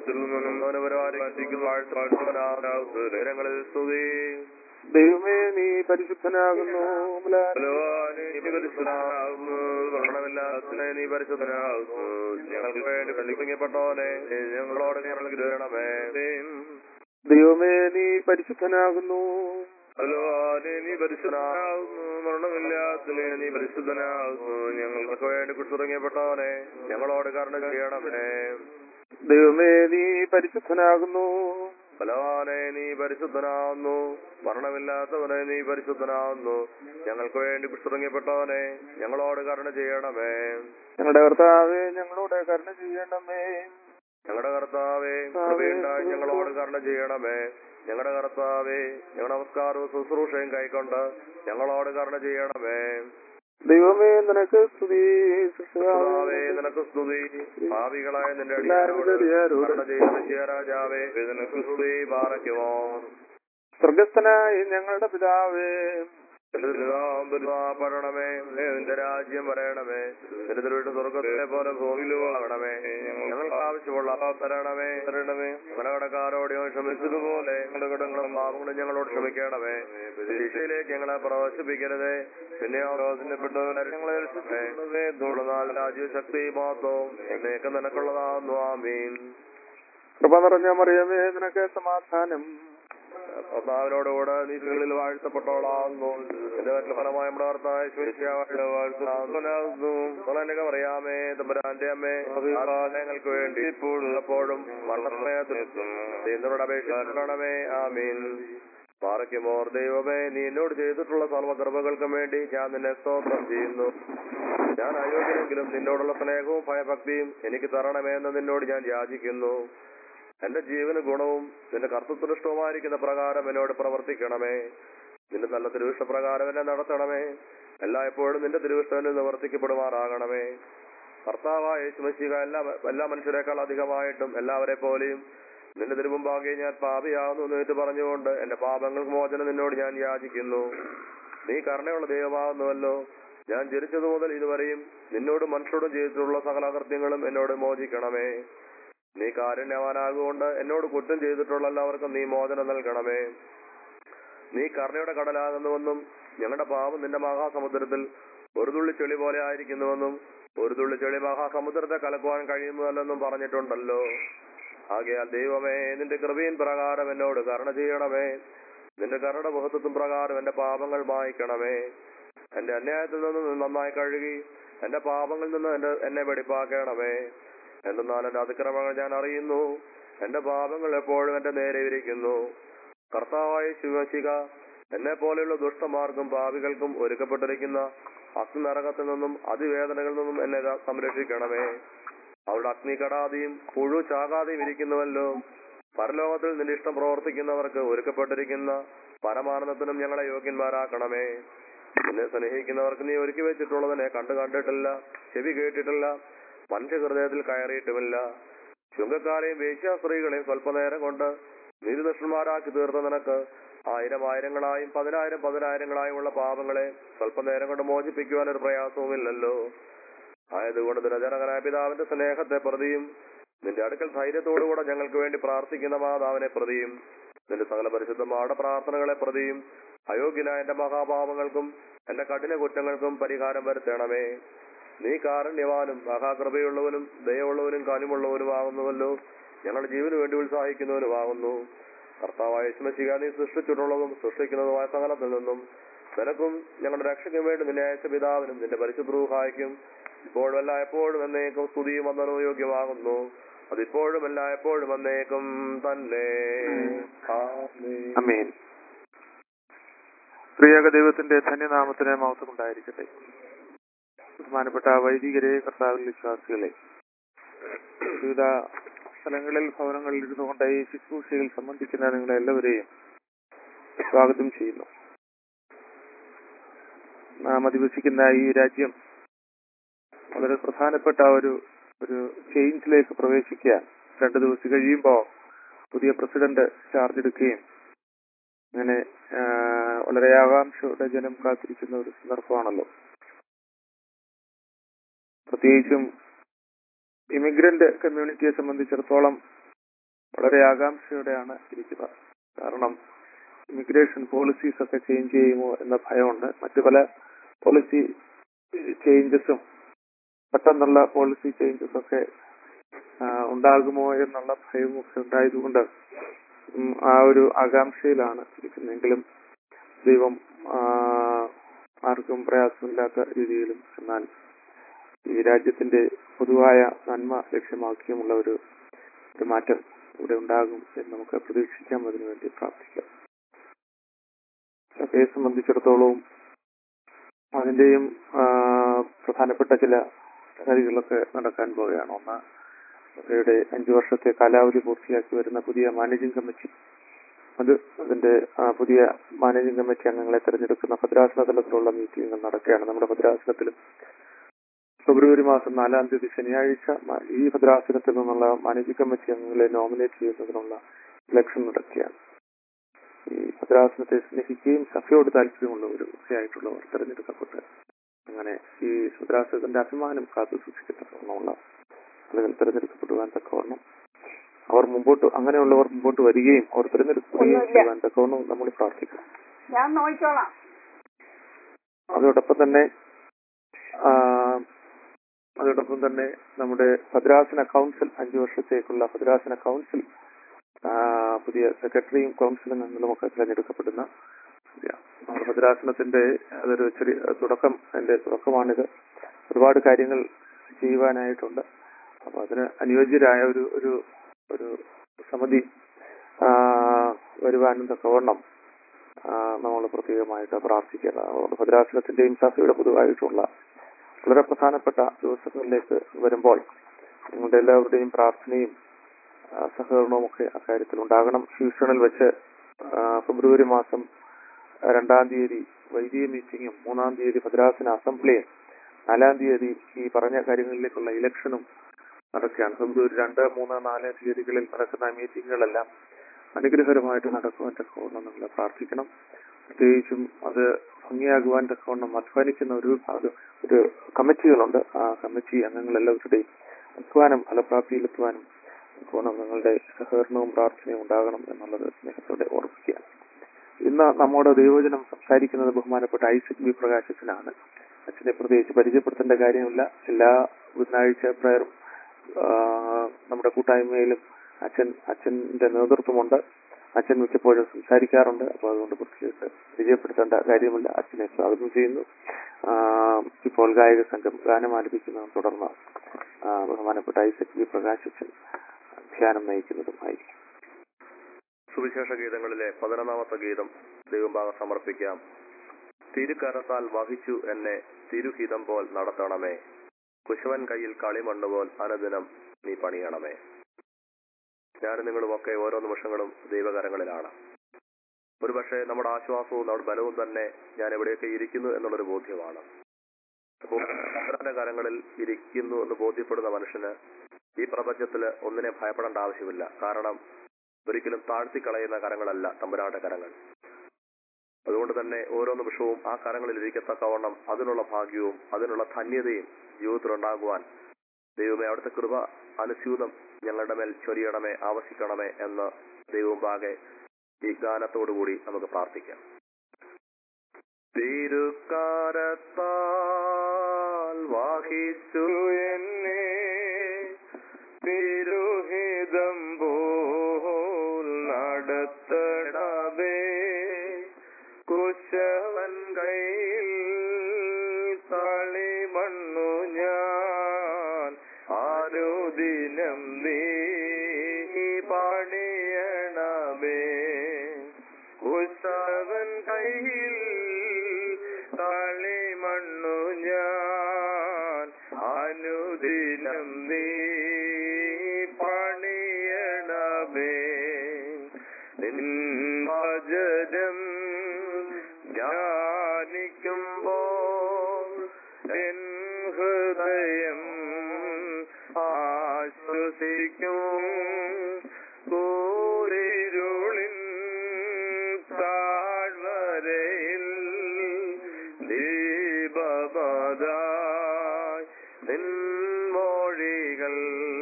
ങ്ങളിൽ സ്തുതി ദൈവമേ നീ പരിശുദ്ധനാകുന്നു ബലവാൻ ബലവാനേ, നീ പരിശുദ്ധനാകുന്നു. മരണമില്ലാത്തവനെ നീ പരിശുദ്ധനാകുന്നു ഞങ്ങൾക്ക് വേണ്ടി കണ്ടിക്കപ്പെട്ടവനെ ഞങ്ങളോട് ഞങ്ങൾ ഗ്രഹണമേ ദൈവമേ നീ പരിശുദ്ധനാകുന്നു ബലവാനെ നീ പരിശുദ്ധനാകുന്നു മരണമില്ലാത്തവനെ നീ പരിശുദ്ധനാകുന്നു ഞങ്ങൾക്ക് വേണ്ടി കുറിച്ചിറങ്ങിയപ്പെട്ടവനെ ഞങ്ങളോട് കരുണ ചെയ്യണമേ ദൈവമേ നീ പരിശുദ്ധനാകുന്നു ബലവാനെ നീ പരിശുദ്ധനാകുന്നു മരണമില്ലാത്തവനെ നീ പരിശുദ്ധനാകുന്നു ഞങ്ങൾക്ക് വേണ്ടി കുറിച്ചിറങ്ങിയപ്പെട്ടവനെ ഞങ്ങളോട് കരുണ ചെയ്യണമേ ഞങ്ങളുടെ കർത്താവെ ഞങ്ങളോട് കരുണ ചെയ്യണമേ ഞങ്ങളുടെ കർത്താവേ കൃപയുണ്ടായി ഞങ്ങളോട് കരുണ ചെയ്യണമേ ഞങ്ങളുടെ കർത്താവേ ഞങ്ങളുടെ നമസ്കാരവും ശുശ്രൂഷയും കൈക്കൊണ്ട് ഞങ്ങളോട് കരുണ ചെയ്യണമേ ദൈവമേ നിനക്ക് സ്തുതി കർത്താവേ നിനക്ക് സ്തുതി ഭാവികളായ നിന്റെ അടിയാരോട് കരുണ ചെയ്ത രാജാവേ നിനക്ക് സ്തുതി പാറയ്ക്കുമോ സ്വർഗസ്ഥനായ ഞങ്ങളുടെ പിതാവേ പടണമേ നിന്റെ രാജ്യം വരയണമേ നിന്റെ തിരുവിട്ട് സ്വർഗത്തിലെ പോലെ ഭൂമിയിലും ആകണമേ ഞങ്ങൾക്ക് ആവശ്യമുള്ള അപ്പം തരണമേ തരണമേ കടകടക്കാരോട് ക്ഷമിച്ചതുപോലെ ഞങ്ങളുടെ കടങ്ങളും പാപങ്ങളും ഞങ്ങളോട് ക്ഷമിക്കണമേ ശിക്ഷയിലേക്ക് ഞങ്ങളെ പ്രവേശിപ്പിക്കരുതേ പിന്നെ ആലോചനപ്പെട്ടവരെ ഞങ്ങളെ രക്ഷിക്കണമേ. തുടർന്നാൽ രാജ്യ ശക്തി മാത്രവും എന്നേക്ക് നിനക്കുള്ളതാകുന്നു ആമീൻ കൃപ നിറഞ്ഞ മറിയമേ നിനക്ക് സമാധാനം കർത്താവിനോടുകൂടെ നീതികളിൽ വാഴ്ത്തപ്പെട്ടവളാകുന്നു എന്റെ വീട്ടിൽ ഫലമായ നമ്മുടെ കർത്താവ് ശുശ്രൂഷയായിട്ട് വാഴ്ത്തുന്നു നിനക്ക് പറയാമേ തമ്പുരാന്റെ അമ്മേ ഞങ്ങൾക്ക് വേണ്ടി ഇപ്പോഴും എപ്പോഴും മരണമേത്തും നിന്നോട് അപേക്ഷിക്കണമേ ആമീൻ പാറയ്ക്കുമോർ ദൈവമേ നീ എന്നോട് ചെയ്തിട്ടുള്ള സർവകൃപകൾക്കും വേണ്ടി ഞാൻ നിന്നെ സ്തോത്രം ചെയ്യുന്നു ഞാൻ അയോഗ്യനെങ്കിലും നിന്നോടുള്ള സ്നേഹവും ഭയഭക്തിയും എനിക്ക് തരണമേ എന്ന് നിന്നോട് ഞാൻ യാചിക്കുന്നു എന്റെ ജീവന് ഗുണവും നിന്റെ കർത്തൃഷ്ടവുമായിരിക്കുന്ന പ്രകാരം എന്നോട് പ്രവർത്തിക്കണമേ നിന്റെ നല്ല തിരുവിഷ്ട പ്രകാരം എന്നെ നടത്തണമേ എല്ലായ്പ്പോഴും നിന്റെ തിരുവിഷ്ടം നിവർത്തിക്കപ്പെടുമാറാകണമേ കർത്താവായ യേശുമശിക എല്ലാ എല്ലാ മനുഷ്യരെക്കാൾ അധികമായിട്ടും എല്ലാവരെ പോലെയും നിന്റെ തിരുമുമ്പാകെ ഞാൻ പാപിയാകുന്നു എന്ന് ഏറ്റു പറഞ്ഞുകൊണ്ട് എന്റെ പാപങ്ങൾക്ക് മോചനം നിന്നോട് ഞാൻ യാചിക്കുന്നു നീ കരുണയുള്ള ദൈവമാകുന്നുവല്ലോ ഞാൻ ജനിച്ചതു മുതൽ ഇതുവരെയും നിന്നോട് മനുഷ്യരോടും ചെയ്തിട്ടുള്ള സകല കൃത്യങ്ങളും എന്നോട് മോചിക്കണമേ നീ കാരുണ്യവാനാകൊണ്ട് എന്നോട് കുറ്റം ചെയ്തിട്ടുള്ള എല്ലാവർക്കും നീ മോചനം നൽകണമേ നീ കരുണയുടെ കടലാകുന്നുവെന്നും ഞങ്ങളുടെ പാപം നിന്റെ മഹാസമുദ്രത്തിൽ ഒരു തുള്ളി ചെളി പോലെ ആയിരിക്കുന്നുവെന്നും ഒരു തുള്ളി ചെളി മഹാസമുദ്രത്തെ കലക്കുവാൻ കഴിയുന്നതല്ലെന്നും പറഞ്ഞിട്ടുണ്ടല്ലോ ആകയാൽ ദൈവമേ നിന്റെ കൃപയിൻ പ്രകാരം എന്നോട് കരുണ ചെയ്യണമേ നിന്റെ കരുണ മഹത്വത്തും പ്രകാരം എന്റെ പാപങ്ങൾ മായ്ക്കണമേ എന്റെ അന്യായത്തിൽ നിന്ന് നന്നായി കഴുകി എന്റെ പാപങ്ങളിൽ നിന്ന് എന്റെ എന്നെ വെടിപ്പാക്കണമേ എന്തെന്നാൽ എന്റെ അതിക്രമങ്ങൾ ഞാൻ അറിയുന്നു എന്റെ പാപങ്ങൾ എപ്പോഴും എന്റെ നേരെ ഇരിക്കുന്നു കർത്താവായ ശിവശിക എന്നെ പോലെയുള്ള ദുഷ്ടമാർഗം പാപികൾക്കും ഒരുക്കപ്പെട്ടിരിക്കുന്ന അഗ്നിനരകത്തിൽ നിന്നും അതിവേദനകളിൽ നിന്നും എന്നെ ര- സംരക്ഷിക്കണമേ അവിടെ അഗ്നി കടാതെയും പുഴു ചാകാതെയും ഇരിക്കുന്നുവല്ലോ പരലോകത്തിൽ നിന്റെ ഇഷ്ടം പ്രവർത്തിക്കുന്നവർക്ക് ഒരുക്കപ്പെട്ടിരിക്കുന്ന പരമാനന്ദത്തിനും ഞങ്ങളെ യോഗ്യന്മാരാക്കണമേ നിന്നെ സ്നേഹിക്കുന്നവർക്ക് നീ ഒരുക്കി വെച്ചിട്ടുള്ളതിനെ കണ്ടു കണ്ടിട്ടില്ല ചെവി കേട്ടിട്ടില്ല മനുഷ്യഹൃദയത്തിൽ കയറിയിട്ടുമില്ല ചുങ്കക്കാരെയും വേശ്യാസ്ത്രീകളെയും സ്വല്പനേരം കൊണ്ട് നീതിദക്ഷന്മാരാക്കി തീർത്ത നിനക്ക് ആയിരം ആയിരങ്ങളായും പതിനായിരം പതിനായിരങ്ങളായും ഉള്ള പാപങ്ങളെ സ്വല്പനേരം കൊണ്ട് മോചിപ്പിക്കുവാൻ ഒരു പ്രയാസവുമില്ലല്ലോ ആയതുകൊണ്ട് ദിനജനകനായ പിതാവിന്റെ സ്നേഹത്തെ പ്രതിയും നിന്റെ അടുക്കൽ ധൈര്യത്തോടുകൂടെ ഞങ്ങൾക്ക് വേണ്ടി പ്രാർത്ഥിക്കുന്ന മാതാവിനെ പ്രതിയും നിന്റെ സകല പരിശുദ്ധമായ പ്രാർത്ഥനകളെ പ്രതിയും അയോഗ്യനായ എന്റെ മഹാപാപങ്ങൾക്കും എന്റെ കഠിന കുറ്റങ്ങൾക്കും പരിഹാരം വരുത്തണമേ നീ കാരുണ്യവാനും മഹാകൃപയുള്ളവനും ദയവുള്ളവനും കാനുമുള്ളവനുമാകുന്നുവല്ലോ ഞങ്ങളുടെ ജീവന് വേണ്ടി ഉത്സാഹിക്കുന്നവനുമാകുന്നു കർത്താവായ യേശുമശിക നീ സൃഷ്ടിച്ചിട്ടുള്ളതും സൃഷ്ടിക്കുന്നതുമായ സകലത്തിൽ നിന്നും നിനക്കും ഞങ്ങളുടെ രക്ഷയ്ക്കും വേണ്ടി നിന്നെ അയച്ച പിതാവിനും നിന്റെ പരിശുദ്ധ്രൂഹായിക്കും ഇപ്പോഴും അല്ല എപ്പോഴും എന്നേക്കും സ്തുതിയും വന്ദനവും യോഗ്യമാകുന്നു അതിപ്പോഴും അല്ല എപ്പോഴും എന്നേക്കും തന്നെ ആമേൻ. അമീൻ പ്രിയക ദൈവത്തിന്റെ ധന്യനാമത്തിന് മഹത്വം ഉണ്ടായിരിക്കട്ടെ ബഹുമാനപ്പെട്ട വൈദികരെ കർത്താവിൽ വിശ്വാസികളെ വിവിധ സ്ഥലങ്ങളിൽ ഭവനങ്ങളിൽ ഇരുന്നു കൊണ്ട് ഈ ശുശ്രൂഷയിൽ സംബന്ധിക്കുന്ന നിങ്ങളെ എല്ലാവരെയും സ്വാഗതം ചെയ്യുന്നു നാം അധിവസിക്കുന്ന ഈ രാജ്യം വളരെ പ്രധാനപ്പെട്ട ഒരു ഒരു ചേഞ്ചിലേക്ക് പ്രവേശിക്കാൻ രണ്ടു ദിവസം കഴിയുമ്പോൾ പുതിയ പ്രസിഡന്റ് ചാർജ് എടുക്കുകയും അങ്ങനെ ആ, വളരെ ആകാംക്ഷയോടെ ജനം കാത്തിരിക്കുന്ന ഒരു സന്ദർഭമാണല്ലോ പ്രത്യേകിച്ചും ഇമിഗ്രന്റ് കമ്മ്യൂണിറ്റിയെ സംബന്ധിച്ചിടത്തോളം വളരെ ആകാംക്ഷയോടെയാണ് ഇരിക്കുന്നത് കാരണം ഇമിഗ്രേഷൻ പോളിസീസ് ഒക്കെ ചേഞ്ച് ചെയ്യുമോ എന്ന ഭയമുണ്ട് മറ്റു പല പോളിസി ചേഞ്ചസും പെട്ടെന്നുള്ള പോളിസി ചേഞ്ചസ് ഒക്കെ ആ, ഉണ്ടാകുമോ എന്നുള്ള ഭയവും ഒക്കെ ഉണ്ടായതുകൊണ്ട് ഉം, ആ ഒരു ആകാംക്ഷയിലാണ് ഇരിക്കുന്നതെങ്കിലും ദൈവം ആ, ആർക്കും പ്രയാസമില്ലാത്ത രീതിയിലും എന്നാൽ ഈ രാജ്യത്തിന്റെ പൊതുവായ നന്മ ലക്ഷ്യമാക്കിയുമുള്ള ഒരു ഒരു മാറ്റം ഇവിടെ ഉണ്ടാകും എന്ന് നമുക്ക് പ്രതീക്ഷിക്കാം അതിനുവേണ്ടി പ്രാർത്ഥിക്കാം സഭയെ സംബന്ധിച്ചിടത്തോളവും അതിന്റെയും ആ, പ്രധാനപ്പെട്ട ചില കാര്യങ്ങളൊക്കെ നടക്കാൻ പോവുകയാണ് ഒന്ന് സഭയുടെ അഞ്ചു വർഷത്തെ കാലാവധി പൂർത്തിയാക്കി വരുന്ന പുതിയ മാനേജിംഗ് കമ്മിറ്റി അത് അതിന്റെ ആ, പുതിയ മാനേജിംഗ് കമ്മിറ്റി അംഗങ്ങളെ തെരഞ്ഞെടുക്കുന്ന ഭദ്രാസന തലത്തിലുള്ള മീറ്റിംഗുകൾ നടക്കുകയാണ് നമ്മുടെ ഭദ്രാസനത്തിലും ഫെബ്രുവരി മാസം നാലാം തീയതി ശനിയാഴ്ച മ- ഈ ഭദ്രാസനത്തിൽ നിന്നുള്ള മാനേജിംഗ് കമ്മിറ്റി അംഗങ്ങളെ നോമിനേറ്റ് ചെയ്യുന്നതിനുള്ള ഇലക്ഷൻ നടക്കുകയാണ് ഈ ഭദ്രാസനത്തെ സ്നേഹിക്കുകയും സഭയോട് താല്പര്യമുള്ളവരും ഒക്കെ ആയിട്ടുള്ളവർ തെരഞ്ഞെടുക്കപ്പെട്ട് അങ്ങനെ ഈ ഭദ്രാസനത്തിന്റെ അഭിമാനം കാത്തു സൂക്ഷിക്കത്തക്കവണ്ണമുള്ള ആളുകൾ തെരഞ്ഞെടുക്കപ്പെടുവാൻ തക്കവണ്ണം അവർ മുമ്പോട്ട് അങ്ങനെയുള്ളവർ മുമ്പോട്ട് വരികയും അവർ തിരഞ്ഞെടുക്കുകയും ഒന്നുമില്ല. ചെയ്യുവാൻ തക്കവണ്ണം നമ്മൾ പ്രാർത്ഥിക്കണം ഞാൻ നോക്കിക്കോളാം അതോടൊപ്പം തന്നെ ആ, അതോടൊപ്പം തന്നെ നമ്മുടെ ഭദ്രാസന കൗൺസിൽ അഞ്ചു വർഷത്തേക്കുള്ള ഭദ്രാസന കൗൺസിൽ ആ, പുതിയ സെക്രട്ടറിയും കൗൺസിലും അംഗങ്ങളും ഒക്കെ തിരഞ്ഞെടുക്കപ്പെടുന്ന പുതിയ നമ്മുടെ ഭദ്രാസനത്തിന്റെ അതൊരു ചെറിയ തുടക്കം അതിന്റെ തുടക്കമാണിത് ഒരുപാട് കാര്യങ്ങൾ ചെയ്യുവാനായിട്ടുണ്ട് അപ്പൊ അതിന് അനുയോജ്യരായ ഒരു ഒരു ഒരു സമിതി ആ, വരുവാനും തക്കവണ്ണം നമ്മൾ പ്രത്യേകമായിട്ട് പ്രാർത്ഥിക്കുക അതുകൊണ്ട് ഭദ്രാസനത്തിന്റെയും സഭയുടെ പൊതുവായിട്ടുള്ള വളരെ പ്രധാനപ്പെട്ട ദിവസങ്ങളിലേക്ക് വരുമ്പോൾ നിങ്ങളുടെ എല്ലാവരുടെയും പ്രാർത്ഥനയും ആ, സഹകരണവും ഒക്കെ അക്കാര്യത്തിൽ ഉണ്ടാകണം ഹ്യൂസ്റ്റണിൽ വെച്ച് ആ, ഫെബ്രുവരി മാസം രണ്ടാം തീയതി വൈദിക മീറ്റിംഗും മൂന്നാം തീയതി ഭദ്രാസന അസംബ്ലിയും നാലാം തീയതി ഈ പറഞ്ഞ കാര്യങ്ങളിലേക്കുള്ള ഇലക്ഷനും നടക്കുകയാണ് ഫെബ്രുവരി രണ്ട് മൂന്ന് നാല് തീയതികളിൽ നടക്കുന്ന മീറ്റിങ്ങുകളെല്ലാം അനുഗ്രഹകരമായിട്ട് നടക്കുവാൻ തക്കവണ്ണം നമ്മൾ പ്രാർത്ഥിക്കണം പ്രത്യേകിച്ചും അത് ഭംഗിയാകുവാൻ തക്കവണ്ണം അധ്വാനിക്കുന്ന ഒരു വിഭാഗം ഒരു കമ്മിറ്റികളുണ്ട് ആ കമ്മിറ്റി അംഗങ്ങളെല്ലാവരുടെയും അധ്വാനം ഫലപ്രാപ്തിയിലെത്തുവാനും തക്കവണ്ണം നിങ്ങളുടെ സഹകരണവും പ്രാർത്ഥനയും ഉണ്ടാകണം എന്നുള്ളത് സ്നേഹത്തോടെ ഓർമ്മിക്കുകയാണ് ഇന്ന് നമ്മോട് ദൈവജനം സംസാരിക്കുന്നത് ബഹുമാനപ്പെട്ട ഐസക് വി പ്രകാശത്തിനാണ് അച്ഛനെ പ്രത്യേകിച്ച് പരിചയപ്പെടുത്തേണ്ട കാര്യമില്ല എല്ലാ ബുധനാഴ്ച പ്രയറും നമ്മുടെ കൂട്ടായ്മയിലും അച്ഛൻ അച്ഛന്റെ നേതൃത്വമുണ്ട് അച്ഛൻ മിക്കപ്പോഴും സംസാരിക്കാറുണ്ട് അപ്പോൾ അതുകൊണ്ട് പ്രത്യേകിച്ച് പരിചയപ്പെടുത്തേണ്ട കാര്യമില്ല അച്ഛനെ സ്വാഗതം ചെയ്യുന്നു ആ, ഇപ്പോൾ ഗായക സംഘം ഗാനം ആലപിക്കുന്നതും തുടർന്ന് ആ, ബഹുമാനപ്പെട്ട ഐസക് വി പ്രകാശ് അച്ഛൻ ധ്യാനം നയിക്കുന്നതുമായിരിക്കും സുവിശേഷ ഗീതങ്ങളിലെ പതിനൊന്നാമത്തെ ഗീതം ദൈവഭാഗം സമർപ്പിക്കാം തിരുക്കരത്താൽ വഹിച്ചു എന്നെ തിരുഹിതം പോൽ നടത്തണമേ കുശവൻ കയ്യിൽ കളിമണ്ണ് പോൽ അനുദിനം നീ പണിയണമേ ഞാനും നിങ്ങളുമൊക്കെ ഓരോ നിമിഷങ്ങളും ദൈവകരങ്ങളിലാണ് ഒരുപക്ഷെ നമ്മുടെ ആശ്വാസവും നമ്മുടെ ബലവും തന്നെ ഞാൻ എവിടെയൊക്കെ ഇരിക്കുന്നു എന്നുള്ളൊരു ബോധ്യമാണ് അപ്പോൾ തമ്പുരാന്റെ കരങ്ങളിൽ ഇരിക്കുന്നു എന്ന് ബോധ്യപ്പെടുന്ന മനുഷ്യന് ഈ പ്രപഞ്ചത്തിൽ ഒന്നിനെ ഭയപ്പെടേണ്ട ആവശ്യമില്ല കാരണം ഒരിക്കലും താഴ്ത്തിക്കളയുന്ന കരങ്ങളല്ല തമ്പുരാന്റെ കരങ്ങൾ അതുകൊണ്ട് തന്നെ ഓരോ നിമിഷവും ആ കരങ്ങളിൽ ഇരിക്കത്തക്കവണ്ണം അതിനുള്ള ഭാഗ്യവും അതിനുള്ള ധന്യതയും ജീവിതത്തിൽ ഉണ്ടാകുവാൻ ദൈവമേ അവിടുത്തെ കൃപ അനുസ്യൂതം ഞങ്ങളുടെ മേൽ ചൊരിയണമേ ആവശ്യിക്കണമേ എന്ന് ദൈവമുമ്പാകെ ഈ ഗാനത്തോടു കൂടി നമുക്ക് പ്രാർത്ഥിക്കാം തിരുക്കാരത്താൽ വാഹിച്ചു എന്നെ തിരുഹിതം പോൽ നടത്തണമേ കുശവൻ കയ്യിൽ തളിമണ്ണു ഞാൻ അനുദിനം നീ പണിയണമേ കുശവൻ കയ്യിൽ തളിമണ്ണു ഞാൻ അനുദിനം നീ പണിയണമേ നിൻ ഭജനം ധ്യാനിക്കുമ്പോൾ എൻ ഹൃദയം ആശ്വസിക്കും കൂരിരുളിൻ താഴ്വരയിൽ ദീപമതായി നിൻമൊഴികൾ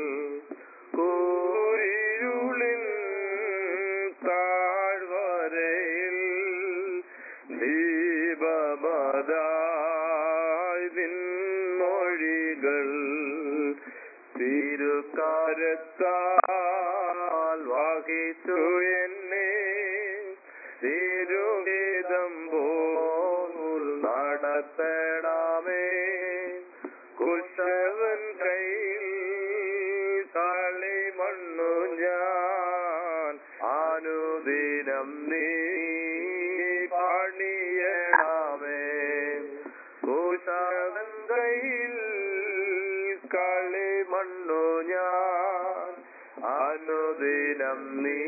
കൂരിരുളിൻ താഴ്വരയിൽ ദീപമതായി നിൻമൊഴികൾ തിരുക്കാരത്താൽ വാഹിച്ചു എന്നെ തിരുഹിതം പോൽ നടത്തണമേ കുശവൻ കയ്യിൽ തളിമണ്ണു ഞാൻ അനുദിനം നീ പണിയണമേ കുശവൻ കയ്യിൽ കളിമണ്ണു ഞാൻ അനുദിനം നീ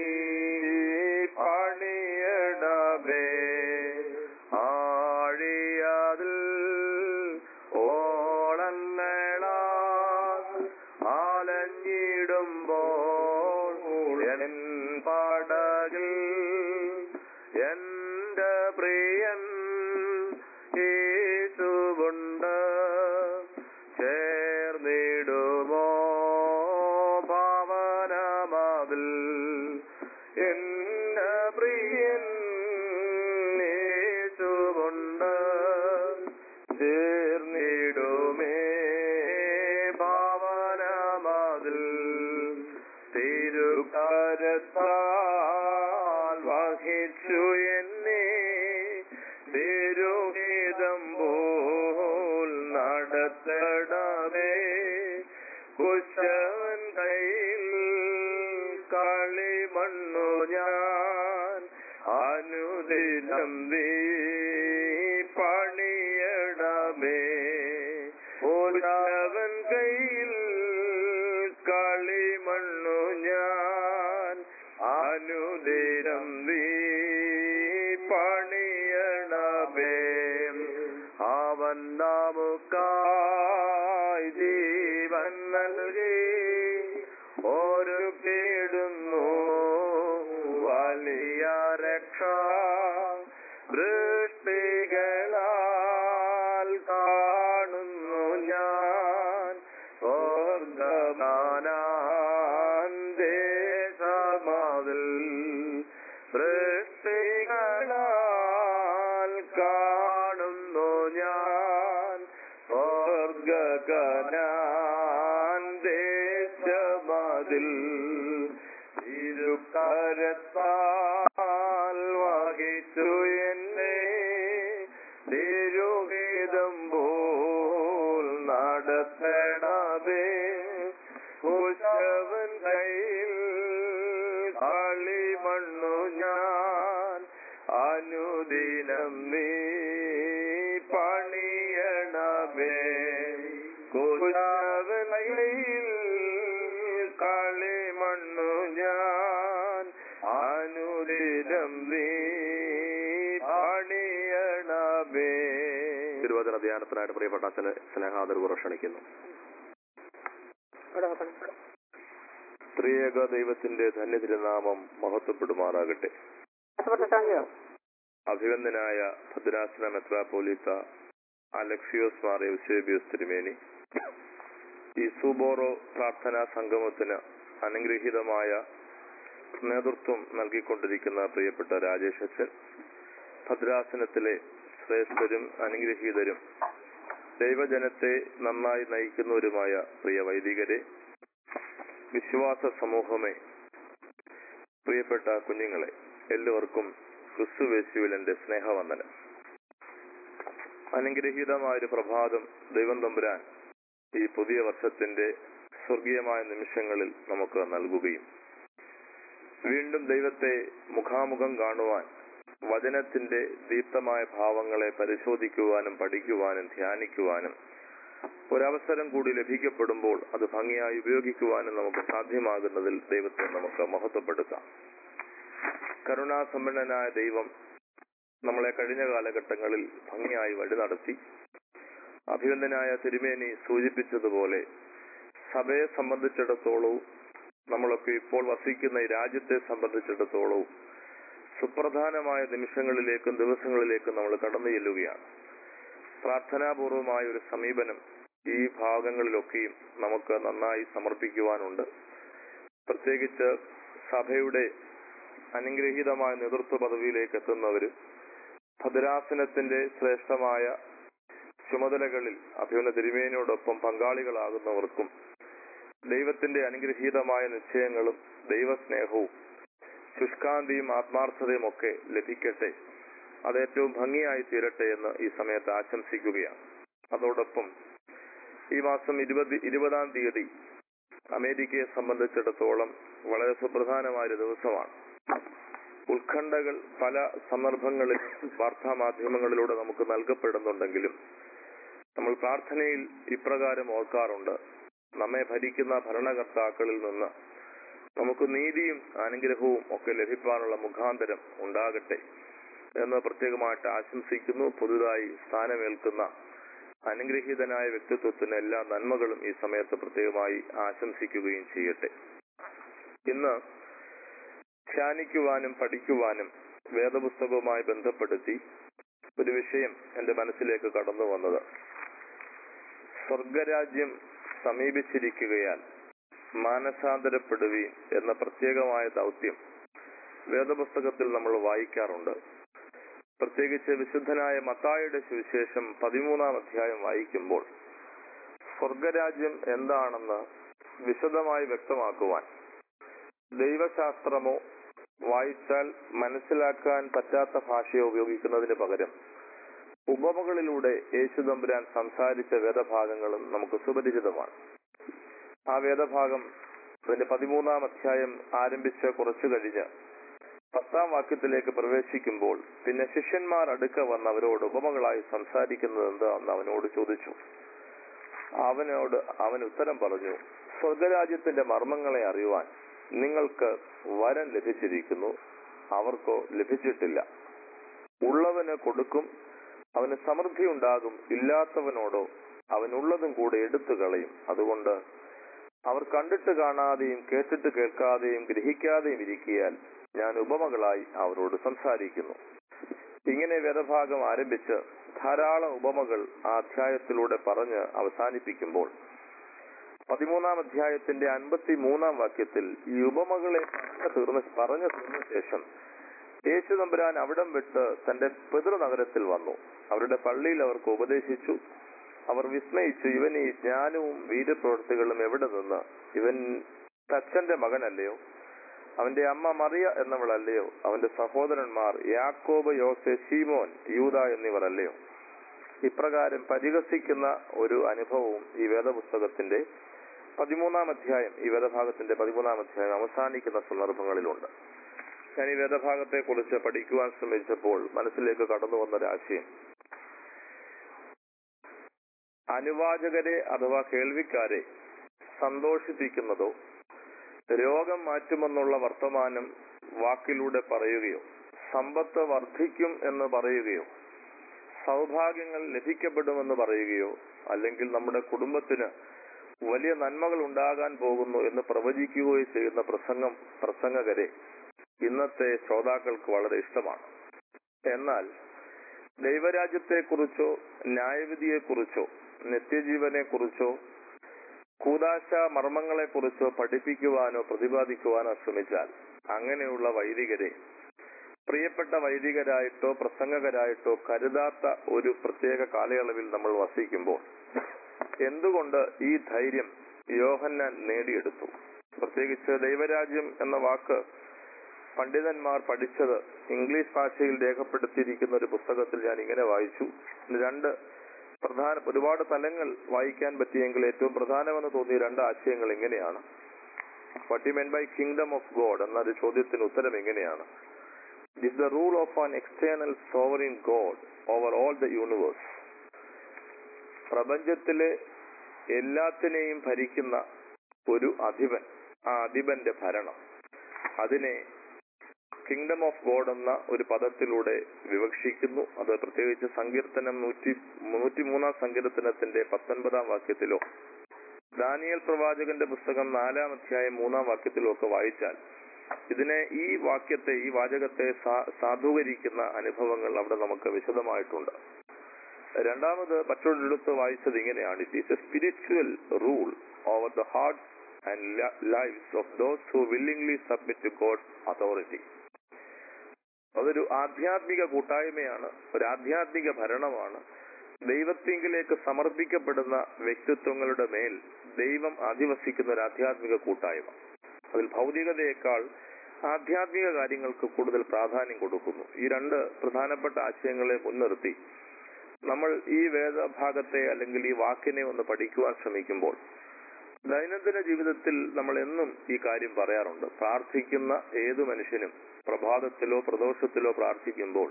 പണിയണമേ ആഴിയതിൽ ഓളങ്ങളാ ആലഞ്ഞിടുമ്പോൾ എൻ പടകിൽ എന്റെ പ്രിയൻ യേശുവുണ്ട് ചേർന്നിടുമോ ഭാവനമതിൽ എന്റെ പ്രിയൻ യേശുവുണ്ട് ചേർന്നിടുമേ ഭാവനമതിൽ തിരുകരത്താൽ വഹിച്ചു എന്നെ തിരുഹിതം പോൽ നടത്തണമേ കുശവൻ കയ്യിൽ കളിമണ്ണു ഞാൻ അനുദിനം നീ പണിയണമേ കുശവൻ കയ്യിൽ കളിമണ്ണു ഞാൻ അനുദിനം നീ പണിയണമേ അവൻ നമുക്കായി ജീവൻ നൽകി ഒരു കീടുന്നു വലിയ രക്ഷ ദൃഷ്ടികളാൽ കാണുന്നു ഞാൻ സ്വർഗമാനാൻ ദേശമതിൽ സൃഷ്ടികളാൽ കാണുന്നു ഞാൻ സ്വർഗകനാൻ ദേശമതിൽ ഇരുകരത്താൽ വഹിച്ചു എന്നെ തിരുഹിതം പോൽ നടത്തണമേ കുശവൻ കയ്യിൽ കളിമണ്ണു ഞാൻ അനുദിനം നീ പണിയണമേ കുശവൻ കയ്യിൽ കളിമണ്ണു ഞാൻ അനുദിനം നീ പണിയണമേ തിരുവചന ധ്യാനത്തിനായിട്ട് പ്രിയപ്പെട്ട അച്ഛന് സ്നേഹാദരവ് ക്ഷണിക്കുന്നു ത്രിയേക ദൈവത്തിന്റെ ധന്യതിരുനാമം മഹത്വപ്പെടുമാറാകട്ടെ അഭിവന്ദനായ ഭദ്രാസന മെത്രാപോലീത്ത അലക്സിയോസ് മാർ യൂസേബിയോസ് തിരുമേനി ഈ സുബോറോ പ്രാർത്ഥനാ സംഗമത്തിന് അനുഗ്രഹീതമായ നേതൃത്വം നൽകിക്കൊണ്ടിരിക്കുന്ന പ്രിയപ്പെട്ട രാജേഷ് അച്ഛൻ ഭദ്രാസനത്തിലെ ശ്രേഷ്ഠരും അനുഗ്രഹീതരും ദൈവജനത്തെ നന്നായി നയിക്കുന്നവരുമായ പ്രിയ വൈദികരെ വിശ്വാസ സമൂഹമേ പ്രിയപ്പെട്ട കുഞ്ഞുങ്ങളെ എല്ലാവർക്കും ക്രിസ്തുവേശുവിൽ എന്റെ സ്നേഹവന്ദനം അനുഗ്രഹീതമായ ഒരു പ്രഭാതം ദൈവം തമ്പുരാൻ ഈ പുതിയ വർഷത്തിന്റെ സ്വർഗീയമായ നിമിഷങ്ങളിൽ നമുക്ക് നൽകുകയും വീണ്ടും ദൈവത്തെ മുഖാമുഖം കാണുവാൻ വചനത്തിന്റെ ദീപ്തമായ ഭാവങ്ങളെ പരിശോധിക്കുവാനും പഠിക്കുവാനും ധ്യാനിക്കുവാനും ഒരവസരം കൂടി ലഭിക്കപ്പെടുമ്പോൾ അത് ഭംഗിയായി ഉപയോഗിക്കുവാനും നമുക്ക് സാധ്യമാകുന്നതിൽ ദൈവത്തെ നമുക്ക് മഹത്വപ്പെടുത്താം കരുണാസമ്പന്നനായ ദൈവം നമ്മളെ കഴിഞ്ഞ കാലഘട്ടങ്ങളിൽ ഭംഗിയായി വഴി നടത്തി അഭിനന്ദനായ തിരുമേനി സൂചിപ്പിച്ചതുപോലെ സഭയെ സംബന്ധിച്ചിടത്തോളവും നമ്മളൊക്കെ ഇപ്പോൾ വസിക്കുന്ന ഈ രാജ്യത്തെ സംബന്ധിച്ചിടത്തോളവും സുപ്രധാനമായ നിമിഷങ്ങളിലേക്കും ദിവസങ്ങളിലേക്കും നമ്മൾ കടന്നു ചെല്ലുകയാണ് പ്രാർത്ഥനാപൂർവമായ ഒരു സമീപനം ഈ ഭാഗങ്ങളിലൊക്കെയും നമുക്ക് നന്നായി സമർപ്പിക്കുവാനുണ്ട് പ്രത്യേകിച്ച് സഭയുടെ അനുഗ്രഹീതമായ നേതൃത്വ പദവിയിലേക്ക് എത്തുന്നവര് ഭദ്രാസനത്തിന്റെ ശ്രേഷ്ഠമായ ചുമതലകളിൽ അഭിമന തിരുമേനിയോടൊപ്പം പങ്കാളികളാകുന്നവർക്കും ദൈവത്തിന്റെ അനുഗ്രഹീതമായ നിശ്ചയങ്ങളും ദൈവസ്നേഹവും ശുഷ്കാന്തിയും ആത്മാർത്ഥതയും ഒക്കെ ലഭിക്കട്ടെ അത് ഏറ്റവും ഭംഗിയായി തീരട്ടെ എന്ന് ഈ സമയത്ത് ആശംസിക്കുകയാണ് അതോടൊപ്പം ഈ മാസം ഇരുപത് ഇരുപതാം തീയതി അമേരിക്കയെ സംബന്ധിച്ചിടത്തോളം വളരെ സുപ്രധാനമായ ഒരു ദിവസമാണ് ഉത്കണ്ഠകൾ പല സന്ദർഭങ്ങളിൽ വാർത്താ മാധ്യമങ്ങളിലൂടെ നമുക്ക് നൽകപ്പെടുന്നുണ്ടെങ്കിലും നമ്മൾ പ്രാർത്ഥനയിൽ ഇപ്രകാരം ഓർക്കാറുണ്ട് നമ്മെ ഭരിക്കുന്ന ഭരണകർത്താക്കളിൽ നിന്ന് നമുക്ക് നീതിയും അനുഗ്രഹവും ഒക്കെ ലഭിക്കാനുള്ള മുഖാന്തരം ഉണ്ടാകട്ടെ എന്ന് പ്രത്യേകമായിട്ട് ആശംസിക്കുന്നു പുതുതായി സ്ഥാനമേൽക്കുന്ന അനുഗ്രഹീതനായ വ്യക്തിത്വത്തിന് എല്ലാ നന്മകളും ഈ സമയത്ത് പ്രത്യേകമായി ആശംസിക്കുകയും ചെയ്യട്ടെ ഇന്ന് ധ്യാനിക്കുവാനും പഠിക്കുവാനും വേദപുസ്തകവുമായി ബന്ധപ്പെടുത്തി ഒരു വിഷയം എന്റെ മനസ്സിലേക്ക് കടന്നു വന്നത് സ്വർഗരാജ്യം സമീപിച്ചിരിക്കുകയാൽ മാനസാന്തരപ്പെടുവീൻ എന്ന പ്രത്യേകമായ ദൗത്യം വേദപുസ്തകത്തിൽ നമ്മൾ വായിക്കാറുണ്ട് പ്രത്യേകിച്ച് വിശുദ്ധനായ മത്തായുടെ സുവിശേഷം പതിമൂന്നാം അധ്യായം വായിക്കുമ്പോൾ സ്വർഗരാജ്യം എന്താണെന്ന് വിശദമായി വ്യക്തമാക്കുവാൻ ദൈവശാസ്ത്രമോ വായിച്ചാൽ മനസ്സിലാക്കാൻ പറ്റാത്ത ഭാഷയോ ഉപയോഗിക്കുന്നതിന് പകരം ഉപമകളിലൂടെ യേശുദമ്പുരാൻ സംസാരിച്ച വേദഭാഗങ്ങളും നമുക്ക് സുപരിചിതമാണ് ആ വേദഭാഗം അതിന്റെ പതിമൂന്നാം അധ്യായം ആരംഭിച്ച് കുറച്ചു കഴിഞ്ഞ് പത്താം വാക്യത്തിലേക്ക് പ്രവേശിക്കുമ്പോൾ പിന്നെ ശിഷ്യന്മാർ അടുക്ക വന്ന് അവരോട് ഉപമകളായി സംസാരിക്കുന്നത് എന്താണെന്ന് അവനോട് ചോദിച്ചു അവനോട് അവൻ ഉത്തരം പറഞ്ഞു സ്വർഗരാജ്യത്തിന്റെ മർമ്മങ്ങളെ അറിയുവാൻ നിങ്ങൾക്ക് വരം ലഭിച്ചിരിക്കുന്നു അവർക്കോ ലഭിച്ചിട്ടില്ല ഉള്ളവന് കൊടുക്കും അവന് സമൃദ്ധി ഉണ്ടാകും ഇല്ലാത്തവനോടോ അവനുള്ളതും കൂടെ എടുത്തു കളയും അതുകൊണ്ട് അവർ കണ്ടിട്ട് കാണാതെയും കേട്ടിട്ട് കേൾക്കാതെയും ഗ്രഹിക്കാതെയും ഇരിക്കിയാൽ ഞാൻ ഉപമകളായി അവരോട് സംസാരിക്കുന്നു ഇങ്ങനെ വേദഭാഗം ആരംഭിച്ച് ധാരാളം ഉപമകൾ ആ അധ്യായത്തിലൂടെ പറഞ്ഞ് അവസാനിപ്പിക്കുമ്പോൾ പതിമൂന്നാം അധ്യായത്തിന്റെ അൻപത്തി മൂന്നാം വാക്യത്തിൽ ഈ ഉപമകളെ പറഞ്ഞു തീർന്ന പറഞ്ഞു തീർന്ന ശേഷം യേശു തമ്പുരാൻ അവിടം വിട്ട് തന്റെ പിതൃനഗരത്തിൽ വന്നു അവരുടെ പള്ളിയിൽ അവർക്ക് ഉപദേശിച്ചു അവർ വിസ്മയിച്ചു ഇവൻ ഈ ജ്ഞാനവും വീരപ്രവൃത്തികളും എവിടെ നിന്ന് ഇവൻ തച്ചന്റെ മകനല്ലയോ അവന്റെ അമ്മ മറിയ എന്നവളല്ലയോ അവന്റെ സഹോദരന്മാർ യാക്കോബ് യോസെ ശീമോൻ യൂത എന്നിവർ അല്ലയോ ഇപ്രകാരം പരിഹസിക്കുന്ന ഒരു അനുഭവവും ഈ വേദപുസ്തകത്തിന്റെ പതിമൂന്നാം അധ്യായം ഈ വേദഭാഗത്തിന്റെ പതിമൂന്നാം അധ്യായം അവസാനിക്കുന്ന സന്ദർഭങ്ങളിലുണ്ട് ഞാൻ ഈ വേദഭാഗത്തെ കുറിച്ച് പഠിക്കുവാൻ ശ്രമിച്ചപ്പോൾ മനസ്സിലേക്ക് കടന്നു വന്നൊരാശയം അനുവാചകരെ അഥവാ കേൾവിക്കാരെ സന്തോഷിപ്പിക്കുന്നതോ രോഗം മാറ്റുമെന്നുള്ള വർത്തമാനം വാക്കിലൂടെ പറയുകയോ സമ്പത്ത് വർദ്ധിക്കും എന്ന് പറയുകയോ സൗഭാഗ്യങ്ങൾ ലഭിക്കപ്പെടുമെന്ന് പറയുകയോ അല്ലെങ്കിൽ നമ്മുടെ കുടുംബത്തിന് വലിയ നന്മകൾ ഉണ്ടാകാൻ പോകുന്നു എന്ന് പ്രവചിക്കുകയോ ചെയ്യുന്ന പ്രസംഗം പ്രസംഗകരെ ഇന്നത്തെ ശ്രോതാക്കൾക്ക് വളരെ ഇഷ്ടമാണ് എന്നാൽ ദൈവരാജ്യത്തെക്കുറിച്ചോ ന്യായവിധിയെക്കുറിച്ചോ നിത്യജീവനെക്കുറിച്ചോ കൂതാശ മർമ്മങ്ങളെ കുറിച്ച് പഠിപ്പിക്കുവാനോ പ്രതിപാദിക്കുവാനോ ശ്രമിച്ചാൽ അങ്ങനെയുള്ള വൈദികരെ പ്രിയപ്പെട്ട വൈദികരായിട്ടോ പ്രസംഗകരായിട്ടോ കരുതാത്ത ഒരു പ്രത്യേക കാലയളവിൽ നമ്മൾ വസിക്കുമ്പോൾ എന്തുകൊണ്ട് ഈ ധൈര്യം യോഹന്നാൻ നേടിയെടുത്തു പ്രത്യേകിച്ച് ദൈവരാജ്യം എന്ന വാക്ക് പണ്ഡിതന്മാർ പഠിച്ചത് ഇംഗ്ലീഷ് ഭാഷയിൽ രേഖപ്പെടുത്തിയിരിക്കുന്ന ഒരു പുസ്തകത്തിൽ ഞാൻ ഇങ്ങനെ വായിച്ചു രണ്ട് പ്രധാന ഒരുപാട് തലങ്ങൾ വായിക്കാൻ പറ്റിയെങ്കിൽ ഏറ്റവും പ്രധാനമെന്ന് തോന്നിയ രണ്ട് ആശയങ്ങൾ ഇങ്ങനെയാണ് what you mean by kingdom of God എന്ന ഒരു ചോദ്യത്തിന് ഉത്തരം എങ്ങനെയാണ് is the rule of an external sovereign God over all the universe പ്രപഞ്ചത്തിലെ എല്ലാത്തിനെയും ഭരിക്കുന്ന ഒരു അധിപൻ ആ അധിപന്റെ ഭരണം അതിനെ കിങ്ഡം ഓഫ് ഗോഡ് എന്ന ഒരു പദത്തിലൂടെ വിവക്ഷിക്കുന്നു അത് പ്രത്യേകിച്ച് സങ്കീർത്തനം നൂറ്റി നൂറ്റിമൂന്നാം സങ്കീർത്തനത്തിന്റെ പത്തൊൻപതാം വാക്യത്തിലോ ദാനിയൽ പ്രവാചകന്റെ പുസ്തകം നാലാം അധ്യായം മൂന്നാം വാക്യത്തിലോ ഒക്കെ വായിച്ചാൽ ഇതിനെ ഈ വാക്യത്തെ ഈ വാചകത്തെ സാ- സാധൂകരിക്കുന്ന അനുഭവങ്ങൾ അവിടെ നമുക്ക് വിശദമായിട്ടുണ്ട് രണ്ടാമത് മറ്റൊരിടത്ത് വായിച്ചത് ഇങ്ങനെയാണ് it is a spiritual rule over the hearts and lifes of those who willingly submit to God's authority അതൊരു ആധ്യാത്മിക കൂട്ടായ്മയാണ് ഒരു ആധ്യാത്മിക ഭരണമാണ് ദൈവത്തിങ്കിലേക്ക് സമർപ്പിക്കപ്പെടുന്ന വ്യക്തിത്വങ്ങളുടെ മേൽ ദൈവം അധിവസിക്കുന്ന ഒരു ആധ്യാത്മിക കൂട്ടായ്മ അതിൽ ഭൗതികതയേക്കാൾ ആധ്യാത്മിക കാര്യങ്ങൾക്ക് കൂടുതൽ പ്രാധാന്യം കൊടുക്കുന്നു ഈ രണ്ട് പ്രധാനപ്പെട്ട ആശയങ്ങളെ മുൻനിർത്തി നമ്മൾ ഈ വേദഭാഗത്തെ അല്ലെങ്കിൽ ഈ വാക്കിനെ ഒന്ന് പഠിക്കുവാൻ ശ്രമിക്കുമ്പോൾ ദൈനംദിന ജീവിതത്തിൽ നമ്മൾ എന്നും ഈ കാര്യം പറയാറുണ്ട് പ്രാർത്ഥിക്കുന്ന ഏതു മനുഷ്യനും പ്രഭാതത്തിലോ പ്രദോഷത്തിലോ പ്രാർത്ഥിക്കുമ്പോൾ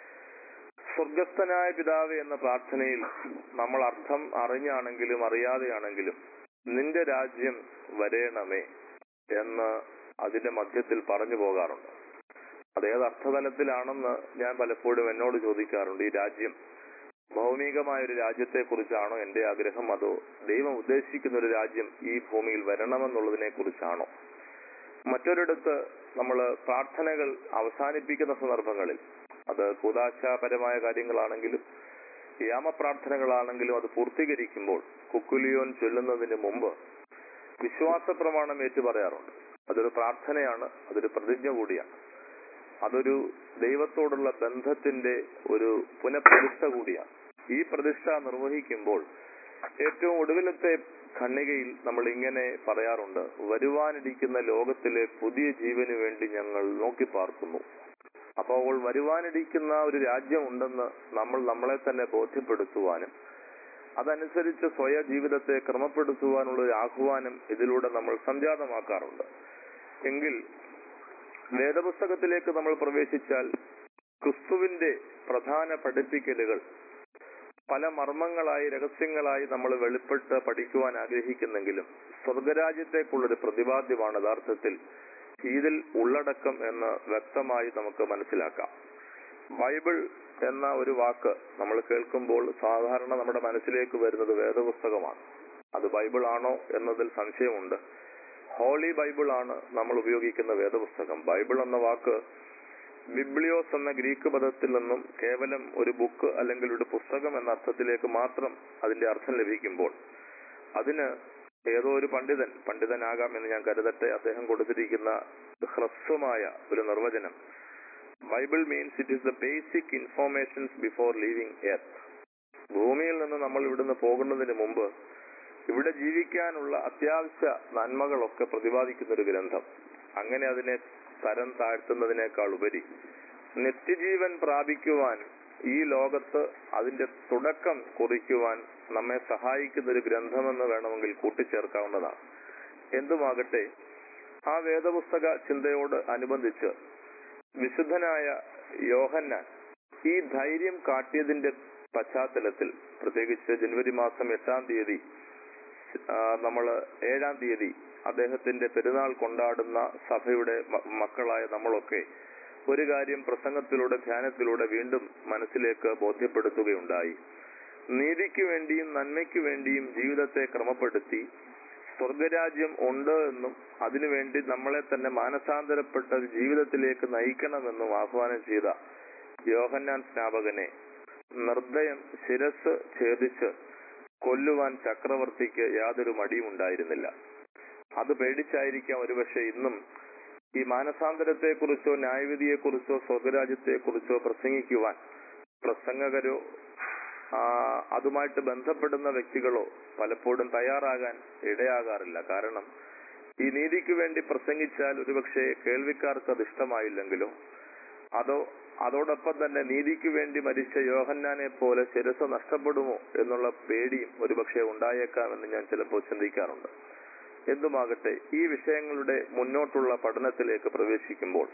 സ്വർഗസ്ഥനായ പിതാവ് എന്ന പ്രാർത്ഥനയിൽ നമ്മൾ അർത്ഥം അറിഞ്ഞാണെങ്കിലും അറിയാതെയാണെങ്കിലും നിന്റെ രാജ്യം വരേണമേ എന്ന് അതിന്റെ മധ്യത്തിൽ പറഞ്ഞു പോകാറുണ്ട് അതേത് അർത്ഥതലത്തിലാണെന്ന് ഞാൻ പലപ്പോഴും എന്നോട് ചോദിക്കാറുണ്ട് ഈ രാജ്യം ഭൗമികമായ ഒരു രാജ്യത്തെ കുറിച്ചാണോ എന്റെ ആഗ്രഹം അതോ ദൈവം ഉദ്ദേശിക്കുന്ന ഒരു രാജ്യം ഈ ഭൂമിയിൽ വരണമെന്നുള്ളതിനെ കുറിച്ചാണോ മറ്റൊരിടത്ത് നമ്മൾ പ്രാർത്ഥനകൾ അവസാനിപ്പിക്കുന്ന സന്ദർഭങ്ങളിൽ അത് കൂതാശാപരമായ കാര്യങ്ങളാണെങ്കിലും യാമപ്രാർത്ഥനകളാണെങ്കിലും അത് പൂർത്തീകരിക്കുമ്പോൾ കുക്കുലിയോൻ ചൊല്ലുന്നതിന് മുമ്പ് വിശ്വാസ പ്രമാണം ഏറ്റു പറയാറുണ്ട് അതൊരു പ്രാർത്ഥനയാണ് അതൊരു പ്രതിജ്ഞ കൂടിയാണ് അതൊരു ദൈവത്തോടുള്ള ബന്ധത്തിന്റെ ഒരു പുനഃപ്രതിഷ്ഠ കൂടിയാണ് ഈ പ്രതിഷ്ഠ നിർവഹിക്കുമ്പോൾ ഏറ്റവും ഒടുവിലത്തെ ഖണ്ണികയിൽ നമ്മൾ ഇങ്ങനെ പറയാറുണ്ട് വരുവാനിരിക്കുന്ന ലോകത്തിലെ പുതിയ ജീവന് വേണ്ടി ഞങ്ങൾ നോക്കി പാർക്കുന്നു അപ്പോൾ വരുവാനിരിക്കുന്ന ഒരു രാജ്യം ഉണ്ടെന്ന് നമ്മൾ നമ്മളെ തന്നെ ബോധ്യപ്പെടുത്തുവാനും അതനുസരിച്ച് സ്വയ ജീവിതത്തെ ക്രമപ്പെടുത്തുവാനുള്ള ഒരു ആഹ്വാനം ഇതിലൂടെ നമ്മൾ സംജാതമാക്കാറുണ്ട് എങ്കിൽ വേദപുസ്തകത്തിലേക്ക് നമ്മൾ പ്രവേശിച്ചാൽ ക്രിസ്തുവിന്റെ പ്രധാന പഠിപ്പിക്കലുകൾ പല മർമ്മങ്ങളായി രഹസ്യങ്ങളായി നമ്മൾ വെളിപ്പെട്ട് പഠിക്കുവാൻ ആഗ്രഹിക്കുന്നെങ്കിലും സ്വർഗരാജ്യത്തേക്കുള്ളൊരു പ്രതിപാദ്യമാണ് യഥാർത്ഥത്തിൽ ഇതിൽ ഉള്ളടക്കം എന്ന് വ്യക്തമായി നമുക്ക് മനസ്സിലാക്കാം ബൈബിൾ എന്ന ഒരു വാക്ക് നമ്മൾ കേൾക്കുമ്പോൾ സാധാരണ നമ്മുടെ മനസ്സിലേക്ക് വരുന്നത് വേദപുസ്തകമാണ് അത് ബൈബിൾ ആണോ എന്നതിൽ സംശയമുണ്ട് ഹോളി ബൈബിൾ ആണ് നമ്മൾ ഉപയോഗിക്കുന്ന വേദപുസ്തകം ബൈബിൾ എന്ന വാക്ക് ബിബ്ലിയോസ് എന്ന ഗ്രീക്ക് പദത്തിൽ നിന്നും കേവലം ഒരു ബുക്ക് അല്ലെങ്കിൽ ഒരു പുസ്തകം എന്ന അർത്ഥത്തിലേക്ക് മാത്രം അതിന്റെ അർത്ഥം ലഭിക്കുമ്പോൾ അതിന് ഏതോ ഒരു പണ്ഡിതൻ പണ്ഡിതനാകാം എന്ന് ഞാൻ കരുതട്ടെ അദ്ദേഹം കൊടുത്തിരിക്കുന്ന ഹ്രസ്വമായ ഒരു നിർവചനം Bible means it is the basic informations before leaving earth ഭൂമിയിൽ നിന്ന് നമ്മൾ ഇവിടുന്ന് പോകുന്നതിന് മുമ്പ് ഇവിടെ ജീവിക്കാനുള്ള അത്യാവശ്യ നന്മകളൊക്കെ പ്രതിപാദിക്കുന്ന ഒരു ഗ്രന്ഥം അങ്ങനെ അതിനെ തരം താഴ്ത്തുന്നതിനേക്കാൾ ഉപരി നിത്യജീവൻ പ്രാപിക്കുവാൻ ഈ ലോകത്ത് അതിന്റെ തുടക്കം കുറിക്കുവാൻ നമ്മെ സഹായിക്കുന്ന ഒരു ഗ്രന്ഥമെന്ന് വേണമെങ്കിൽ കൂട്ടിച്ചേർക്കാവുന്നതാണ് എന്തുമാകട്ടെ ആ വേദപുസ്തക ചിന്തയോട് അനുബന്ധിച്ച് വിശുദ്ധനായ യോഹന്നാൻ ഈ ധൈര്യം കാട്ടിയതിന്റെ പശ്ചാത്തലത്തിൽ പ്രത്യേകിച്ച് ജനുവരി മാസം എട്ടാം തീയതി നമ്മൾ ഏഴാം തീയതി അദ്ദേഹത്തിന്റെ പെരുന്നാൾ കൊണ്ടാടുന്ന സഭയുടെ മ- മക്കളായ നമ്മളൊക്കെ ഒരു കാര്യം പ്രസംഗത്തിലൂടെ ധ്യാനത്തിലൂടെ വീണ്ടും മനസ്സിലേക്ക് ബോധ്യപ്പെടുത്തുകയുണ്ടായി നീതിക്ക് വേണ്ടിയും നന്മയ്ക്ക് വേണ്ടിയും ജീവിതത്തെ ക്രമപ്പെടുത്തി സ്വർഗരാജ്യം ഉണ്ട് എന്നും അതിനുവേണ്ടി നമ്മളെ തന്നെ മാനസാന്തരപ്പെട്ട ഒരു ജീവിതത്തിലേക്ക് നയിക്കണമെന്നും ആഹ്വാനം ചെയ്ത യോഹന്നാൻ സ്നാപകനെ നിർദ്ദയം ശിരസ് ഛേദിച്ച് കൊല്ലുവാൻ ചക്രവർത്തിക്ക് യാതൊരു മടിയും ഉണ്ടായിരുന്നില്ല അത് പേടിച്ചായിരിക്കാം ഒരുപക്ഷെ ഇന്നും ഈ മാനസാന്തരത്തെക്കുറിച്ചോ ന്യായവിധിയെക്കുറിച്ചോ സ്വർഗരാജ്യത്തെക്കുറിച്ചോ പ്രസംഗിക്കുവാൻ പ്രസംഗകരോ ആ, അതുമായിട്ട് ബന്ധപ്പെടുന്ന വ്യക്തികളോ പലപ്പോഴും തയ്യാറാകാൻ ഇടയാകാറില്ല കാരണം ഈ നീതിക്ക് വേണ്ടി പ്രസംഗിച്ചാൽ ഒരുപക്ഷെ കേൾവിക്കാർക്ക് അത് ഇഷ്ടമായില്ലെങ്കിലോ അതോ അതോടൊപ്പം തന്നെ നീതിക്ക് വേണ്ടി മരിച്ച യോഹന്നാനെ പോലെ ശിരസ് നഷ്ടപ്പെടുമോ എന്നുള്ള പേടിയും ഒരുപക്ഷെ ഉണ്ടായേക്കാമെന്ന് ഞാൻ ചിലപ്പോൾ ചിന്തിക്കാറുണ്ട് എന്തുമാകട്ടെ ഈ വിഷയങ്ങളുടെ മുന്നോട്ടുള്ള പഠനത്തിലേക്ക് പ്രവേശിക്കുമ്പോൾ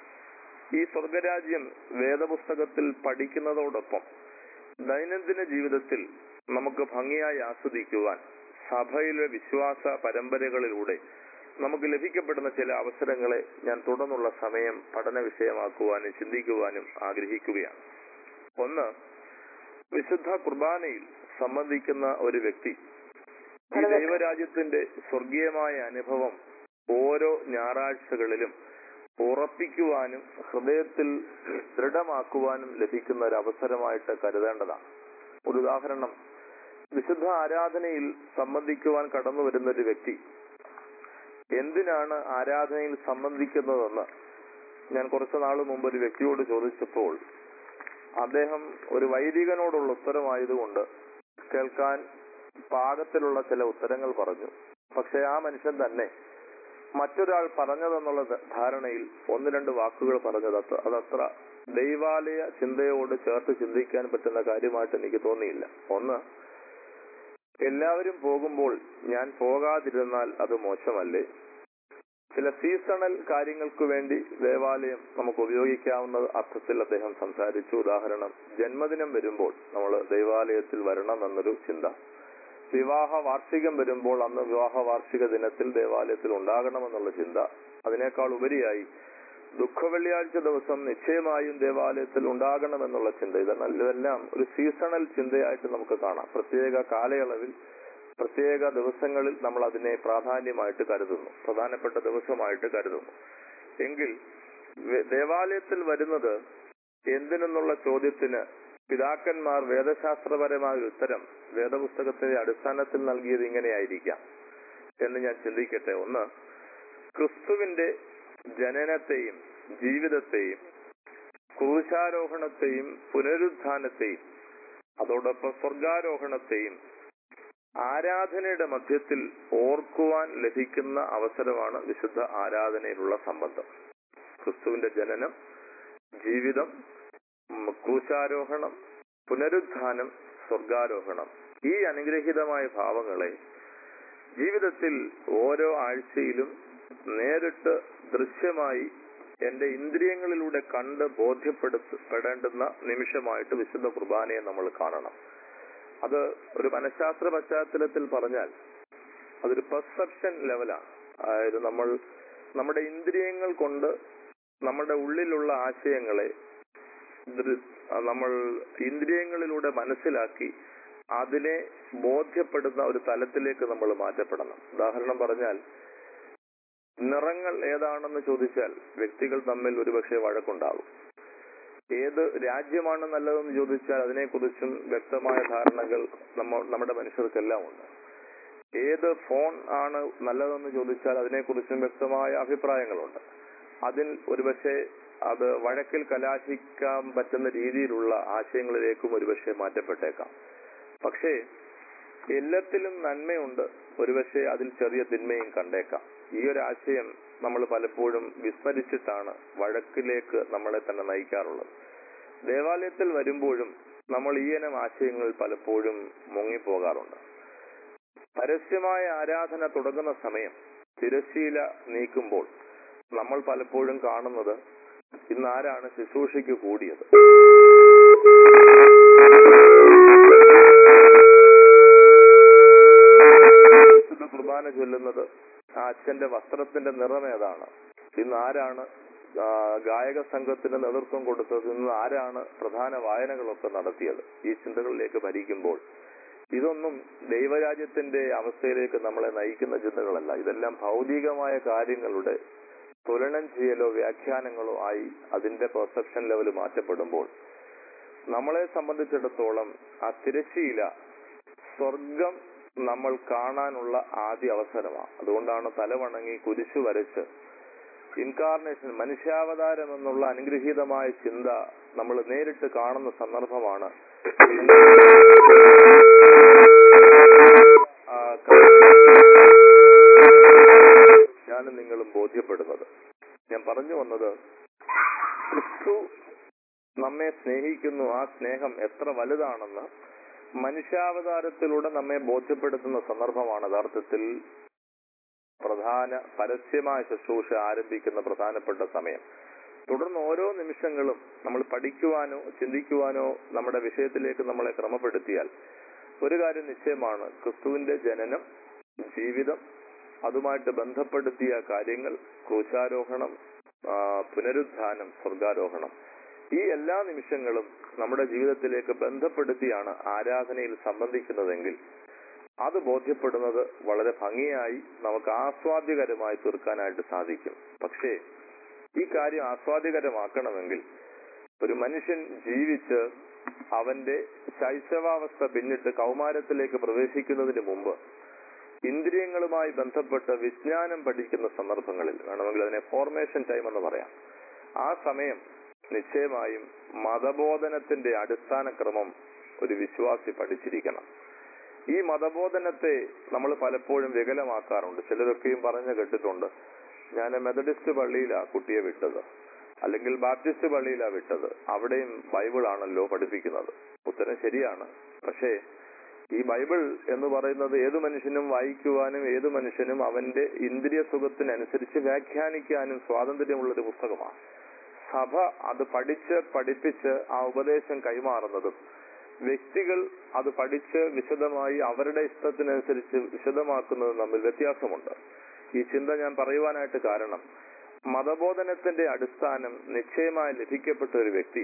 ഈ സ്വർഗരാജ്യം വേദപുസ്തകത്തിൽ പഠിക്കുന്നതോടൊപ്പം ദൈനംദിന ജീവിതത്തിൽ നമുക്ക് ഭംഗിയായി ആസ്വദിക്കുവാൻ സഭയിലെ വിശ്വാസ പരമ്പരകളിലൂടെ നമുക്ക് ലഭിക്കപ്പെടുന്ന ചില അവസരങ്ങളെ ഞാൻ തുടർന്നുള്ള സമയം പഠന വിഷയമാക്കുവാനും ചിന്തിക്കുവാനും ആഗ്രഹിക്കുകയാണ് ഒന്ന് വിശുദ്ധ കുർബാനയിൽ സംബന്ധിക്കുന്ന ഒരു വ്യക്തി ഈ ദൈവരാജ്യത്തിന്റെ സ്വർഗീയമായ അനുഭവം ഓരോ ഞായറാഴ്ചകളിലും ഉറപ്പിക്കുവാനും ഹൃദയത്തിൽ ദൃഢമാക്കുവാനും ലഭിക്കുന്ന ഒരു അവസരമായിട്ട് കരുതേണ്ടതാണ് ഒരു ഉദാഹരണം വിശുദ്ധ ആരാധനയിൽ സംബന്ധിക്കുവാൻ കടന്നു വരുന്ന ഒരു വ്യക്തി എന്തിനാണ് ആരാധനയിൽ സംബന്ധിക്കുന്നതെന്ന് ഞാൻ കുറച്ചു നാൾ മുമ്പ് ഒരു വ്യക്തിയോട് ചോദിച്ചപ്പോൾ അദ്ദേഹം ഒരു വൈദികനോടുള്ള ഉത്തരമായതുകൊണ്ട് കേൾക്കാൻ പാകത്തിലുള്ള ചില ഉത്തരങ്ങൾ പറഞ്ഞു പക്ഷെ ആ മനുഷ്യൻ തന്നെ മറ്റൊരാൾ പറഞ്ഞതെന്നുള്ള ധ- ധാരണയിൽ ഒന്ന് രണ്ട് വാക്കുകൾ പറഞ്ഞത് അത്ര അതത്ര ദൈവാലയ ചിന്തയോട് ചേർത്ത് ചിന്തിക്കാൻ പറ്റുന്ന കാര്യമായിട്ട് എനിക്ക് തോന്നിയില്ല ഒന്ന് എല്ലാവരും പോകുമ്പോൾ ഞാൻ പോകാതിരുന്നാൽ അത് മോശമല്ലേ ചില സീസണൽ കാര്യങ്ങൾക്ക് വേണ്ടി ദേവാലയം നമുക്ക് ഉപയോഗിക്കാവുന്ന അർത്ഥത്തിൽ അദ്ദേഹം സംസാരിച്ചു ഉദാഹരണം ജന്മദിനം വരുമ്പോൾ നമ്മൾ ദൈവാലയത്തിൽ വരണം എന്നൊരു ചിന്ത വിവാഹ വാർഷികം വരുമ്പോൾ അന്ന് വിവാഹ വാർഷിക ദിനത്തിൽ ദേവാലയത്തിൽ ഉണ്ടാകണമെന്നുള്ള ചിന്ത അതിനേക്കാൾ ഉപരിയായി ദുഃഖവെള്ളിയാഴ്ച ദിവസം നിശ്ചയമായും ദേവാലയത്തിൽ ഉണ്ടാകണമെന്നുള്ള ചിന്ത ഇതെല്ലാം ഇതെല്ലാം ഒരു സീസണൽ ചിന്തയായിട്ട് നമുക്ക് കാണാം പ്രത്യേക കാലയളവിൽ പ്രത്യേക ദിവസങ്ങളിൽ നമ്മൾ അതിനെ പ്രാധാന്യമായിട്ട് കരുതുന്നു പ്രധാനപ്പെട്ട ദിവസമായിട്ട് കരുതുന്നു എങ്കിൽ വെ- ദേവാലയത്തിൽ വരുന്നത് എന്തിനെന്നുള്ള ചോദ്യത്തിന് പിതാക്കന്മാർ വേദശാസ്ത്രപരമായ ഒരു ഉത്തരം വേദപുസ്തകത്തിന്റെ അടിസ്ഥാനത്തിൽ നൽകിയത് ഇങ്ങനെയായിരിക്കാം എന്ന് ഞാൻ ചിന്തിക്കട്ടെ ഒന്ന് ക്രിസ്തുവിന്റെ ജനനത്തെയും ജീവിതത്തെയും ക്രൂശാരോഹണത്തെയും പുനരുത്ഥാനത്തെയും അതോടൊപ്പം സ്വർഗാരോഹണത്തെയും ആരാധനയുടെ മധ്യത്തിൽ ഓർക്കുവാൻ ലഭിക്കുന്ന അവസരമാണ് വിശുദ്ധ ആരാധനയിലുള്ള സംബന്ധം ക്രിസ്തുവിന്റെ ജനനം ജീവിതം ഉം, ക്രൂശാരോഹണം പുനരുത്ഥാനം സ്വർഗാരോഹണം ഈ അനുഗ്രഹീതമായ ഭാവങ്ങളെ ജീവിതത്തിൽ ഓരോ ആഴ്ചയിലും നേരിട്ട് ദൃശ്യമായി എന്റെ ഇന്ദ്രിയങ്ങളിലൂടെ കണ്ട് ബോധ്യപ്പെടുത്തപ്പെടേണ്ടുന്ന നിമിഷമായിട്ട് വിശുദ്ധ കുർബാനയെ നമ്മൾ കാണണം അത് ഒരു മനഃശാസ്ത്ര പശ്ചാത്തലത്തിൽ പറഞ്ഞാൽ അതൊരു പെർസെപ്ഷൻ ലെവലാണ് അതായത് നമ്മൾ നമ്മുടെ ഇന്ദ്രിയങ്ങൾ കൊണ്ട് നമ്മുടെ ഉള്ളിലുള്ള ആശയങ്ങളെ ദൃ- നമ്മൾ ഇന്ദ്രിയങ്ങളിലൂടെ മനസ്സിലാക്കി അതിനെ ബോധ്യപ്പെടുന്ന ഒരു തലത്തിലേക്ക് നമ്മൾ മാറ്റപ്പെടണം ഉദാഹരണം പറഞ്ഞാൽ നിറങ്ങൾ ഏതാണെന്ന് ചോദിച്ചാൽ വ്യക്തികൾ തമ്മിൽ ഒരുപക്ഷെ വഴക്കുണ്ടാകും ഏത് രാജ്യമാണ് നല്ലതെന്ന് ചോദിച്ചാൽ അതിനെക്കുറിച്ചും വ്യക്തമായ ധാരണകൾ നമ്മ നമ്മുടെ മനുഷ്യർക്കെല്ലാം ഉണ്ട് ഏത് ഫോൺ ആണ് നല്ലതെന്ന് ചോദിച്ചാൽ അതിനെക്കുറിച്ചും വ്യക്തമായ അഭിപ്രായങ്ങളുണ്ട് അതിൽ ഒരുപക്ഷെ അത് വഴക്കിൽ കലാശിക്കാൻ പറ്റുന്ന രീതിയിലുള്ള ആശയങ്ങളിലേക്കും ഒരുപക്ഷെ മാറ്റപ്പെട്ടേക്കാം പക്ഷേ എല്ലാത്തിലും നന്മയുണ്ട് ഒരുപക്ഷെ അതിൽ ചെറിയ തിന്മയും കണ്ടേക്കാം ഈ ഒരു ആശയം നമ്മൾ പലപ്പോഴും വിസ്മരിച്ചിട്ടാണ് വഴക്കിലേക്ക് നമ്മളെ തന്നെ നയിക്കാറുള്ളത് ദേവാലയത്തിൽ വരുമ്പോഴും നമ്മൾ ഈയനം ആശയങ്ങളിൽ പലപ്പോഴും മുങ്ങിപ്പോകാറുണ്ട് പരസ്യമായ ആരാധന തുടങ്ങുന്ന സമയം തിരശീല നീക്കുമ്പോൾ നമ്മൾ പലപ്പോഴും കാണുന്നത് ഇന്ന് ആരാണ് ശുശ്രൂഷയ്ക്ക് കൂടിയത് വിശുദ്ധ കുർബാന ചൊല്ലുന്നത് ആ അച്ഛന്റെ വസ്ത്രത്തിന്റെ നിറം ഏതാണ് ഇന്ന് ആരാണ് ആ, ഗായക സംഘത്തിന് നേതൃത്വം കൊടുത്തത് ഇന്ന് ആരാണ് പ്രധാന വായനകളൊക്കെ നടത്തിയത് ഈ ചിന്തകളിലേക്ക് ഭരിക്കുമ്പോൾ ഇതൊന്നും ദൈവരാജ്യത്തിന്റെ അവസ്ഥയിലേക്ക് നമ്മളെ നയിക്കുന്ന ചിന്തകളല്ല ഇതെല്ലാം ഭൗതികമായ കാര്യങ്ങളുടെ തുലനം ചെയ്യലോ വ്യാഖ്യാനങ്ങളോ ആയി അതിന്റെ പെർസെപ്ഷൻ ലെവൽ മാറ്റപ്പെടുമ്പോൾ നമ്മളെ സംബന്ധിച്ചിടത്തോളം ആ തിരശ്ശീല സ്വർഗം നമ്മൾ കാണാനുള്ള ആദ്യ അവസരമാണ് അതുകൊണ്ടാണ് തലവണങ്ങി കുരിശു വരച്ച് ഇൻകാർണേഷൻ മനുഷ്യാവതാരം എന്നുള്ള അനുഗ്രഹീതമായ ചിന്ത നമ്മൾ നേരിട്ട് കാണുന്ന സന്ദർഭമാണ് ആ, ഞാനും നിങ്ങളും ബോധ്യപ്പെടുന്നത് ഞാൻ പറഞ്ഞു വന്നത് ക്രിസ്തു നമ്മെ സ്നേഹിക്കുന്നു ആ സ്നേഹം എത്ര വലുതാണെന്ന് മനുഷ്യാവതാരത്തിലൂടെ നമ്മെ ബോധ്യപ്പെടുത്തുന്ന സന്ദർഭമാണ് യഥാർത്ഥത്തിൽ പ്രധാന പരസ്യമായ ശുശ്രൂഷ ആരംഭിക്കുന്ന പ്രധാനപ്പെട്ട സമയം തുടർന്ന് ഓരോ നിമിഷങ്ങളും നമ്മൾ പഠിക്കുവാനോ ചിന്തിക്കുവാനോ നമ്മുടെ വിഷയത്തിലേക്ക് നമ്മളെ ക്രമപ്പെടുത്തിയാൽ ഒരു കാര്യം നിശ്ചയമാണ് ക്രിസ്തുവിന്റെ ജനനം ജീവിതം അതുമായിട്ട് ബന്ധപ്പെടുത്തിയ കാര്യങ്ങൾ ക്രൂശാരോഹണം ആ, പുനരുത്ഥാനം സ്വർഗാരോഹണം ഈ എല്ലാ നിമിഷങ്ങളും നമ്മുടെ ജീവിതത്തിലേക്ക് ബന്ധപ്പെടുത്തിയാണ് ആരാധനയിൽ സംബന്ധിക്കുന്നതെങ്കിൽ അത് ബോധ്യപ്പെടുന്നത് വളരെ ഭംഗിയായി നമുക്ക് ആസ്വാദ്യകരമായി തീർക്കാനായിട്ട് സാധിക്കും പക്ഷേ ഈ കാര്യം ആസ്വാദ്യകരമാക്കണമെങ്കിൽ ഒരു മനുഷ്യൻ ജീവിച്ച് അവന്റെ ശൈശവാവസ്ഥ പിന്നിട്ട് കൗമാരത്തിലേക്ക് പ്രവേശിക്കുന്നതിന് മുമ്പ് ഇന്ദ്രിയങ്ങളുമായി ബന്ധപ്പെട്ട് വിജ്ഞാനം പഠിക്കുന്ന സന്ദർഭങ്ങളിൽ വേണമെങ്കിൽ അതിനെ ഫോർമേഷൻ ടൈം എന്ന് പറയാം ആ സമയം നിശ്ചയമായും മതബോധനത്തിന്റെ അടിസ്ഥാന ക്രമം ഒരു വിശ്വാസി പഠിച്ചിരിക്കണം ഈ മതബോധനത്തെ നമ്മൾ പലപ്പോഴും വികലമാക്കാറുണ്ട് ചിലരൊക്കെയും പറഞ്ഞു കേട്ടിട്ടുണ്ട് ഞാൻ മെത്തഡിസ്റ്റ് പള്ളിയിലാ കുട്ടിയെ വിട്ടത് അല്ലെങ്കിൽ ബാപ്റ്റിസ്റ്റ് പള്ളിയിലാ വിട്ടത് അവിടെയും ബൈബിൾ ആണല്ലോ പഠിപ്പിക്കുന്നത് ഉത്തരം ശരിയാണ് പക്ഷേ ഈ ബൈബിൾ എന്ന് പറയുന്നത് ഏതു മനുഷ്യനും വായിക്കുവാനും ഏതു മനുഷ്യനും അവന്റെ ഇന്ദ്രിയ സുഖത്തിനനുസരിച്ച് വ്യാഖ്യാനിക്കാനും സ്വാതന്ത്ര്യമുള്ള ഒരു പുസ്തകമാണ് സഭ അത് പഠിച്ച് പഠിപ്പിച്ച് ആ ഉപദേശം കൈമാറുന്നതും വ്യക്തികൾ അത് പഠിച്ച് വിശദമായി അവരുടെ ഇഷ്ടത്തിനനുസരിച്ച് വിശദമാക്കുന്നതും തമ്മിൽ വ്യത്യാസമുണ്ട് ഈ ചിന്ത ഞാൻ പറയുവാനായിട്ട് കാരണം മതബോധനത്തിന്റെ അടിസ്ഥാനം നിശ്ചയമായി ലഭിക്കപ്പെട്ട ഒരു വ്യക്തി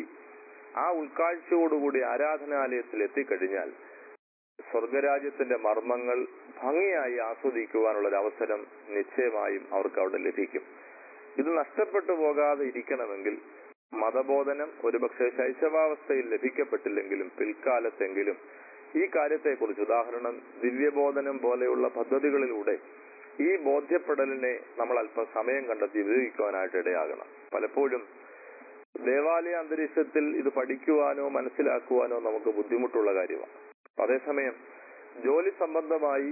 ആ ഉൾക്കാഴ്ചയോടുകൂടി ആരാധനാലയത്തിൽ എത്തിക്കഴിഞ്ഞാൽ സ്വർഗരാജ്യത്തിന്റെ മർമ്മങ്ങൾ ഭംഗിയായി ആസ്വദിക്കുവാനുള്ള ഒരു അവസരം നിശ്ചയമായും അവർക്ക് അവിടെ ലഭിക്കും ഇത് നഷ്ടപ്പെട്ടു പോകാതെ ഇരിക്കണമെങ്കിൽ മതബോധനം ഒരുപക്ഷെ ശൈശവാവസ്ഥയിൽ ലഭിക്കപ്പെട്ടില്ലെങ്കിലും പിൽക്കാലത്തെങ്കിലും ഈ കാര്യത്തെക്കുറിച്ച് ഉദാഹരണം ദിവ്യബോധനം പോലെയുള്ള പദ്ധതികളിലൂടെ ഈ ബോധ്യപ്പെടലിനെ നമ്മൾ അല്പം സമയം കണ്ടെത്തി ഉപയോഗിക്കുവാനായിട്ട് ഇടയാകണം പലപ്പോഴും ദേവാലയ അന്തരീക്ഷത്തിൽ ഇത് പഠിക്കുവാനോ മനസ്സിലാക്കുവാനോ നമുക്ക് ബുദ്ധിമുട്ടുള്ള കാര്യമാണ് അതേസമയം ജോലി സംബന്ധമായി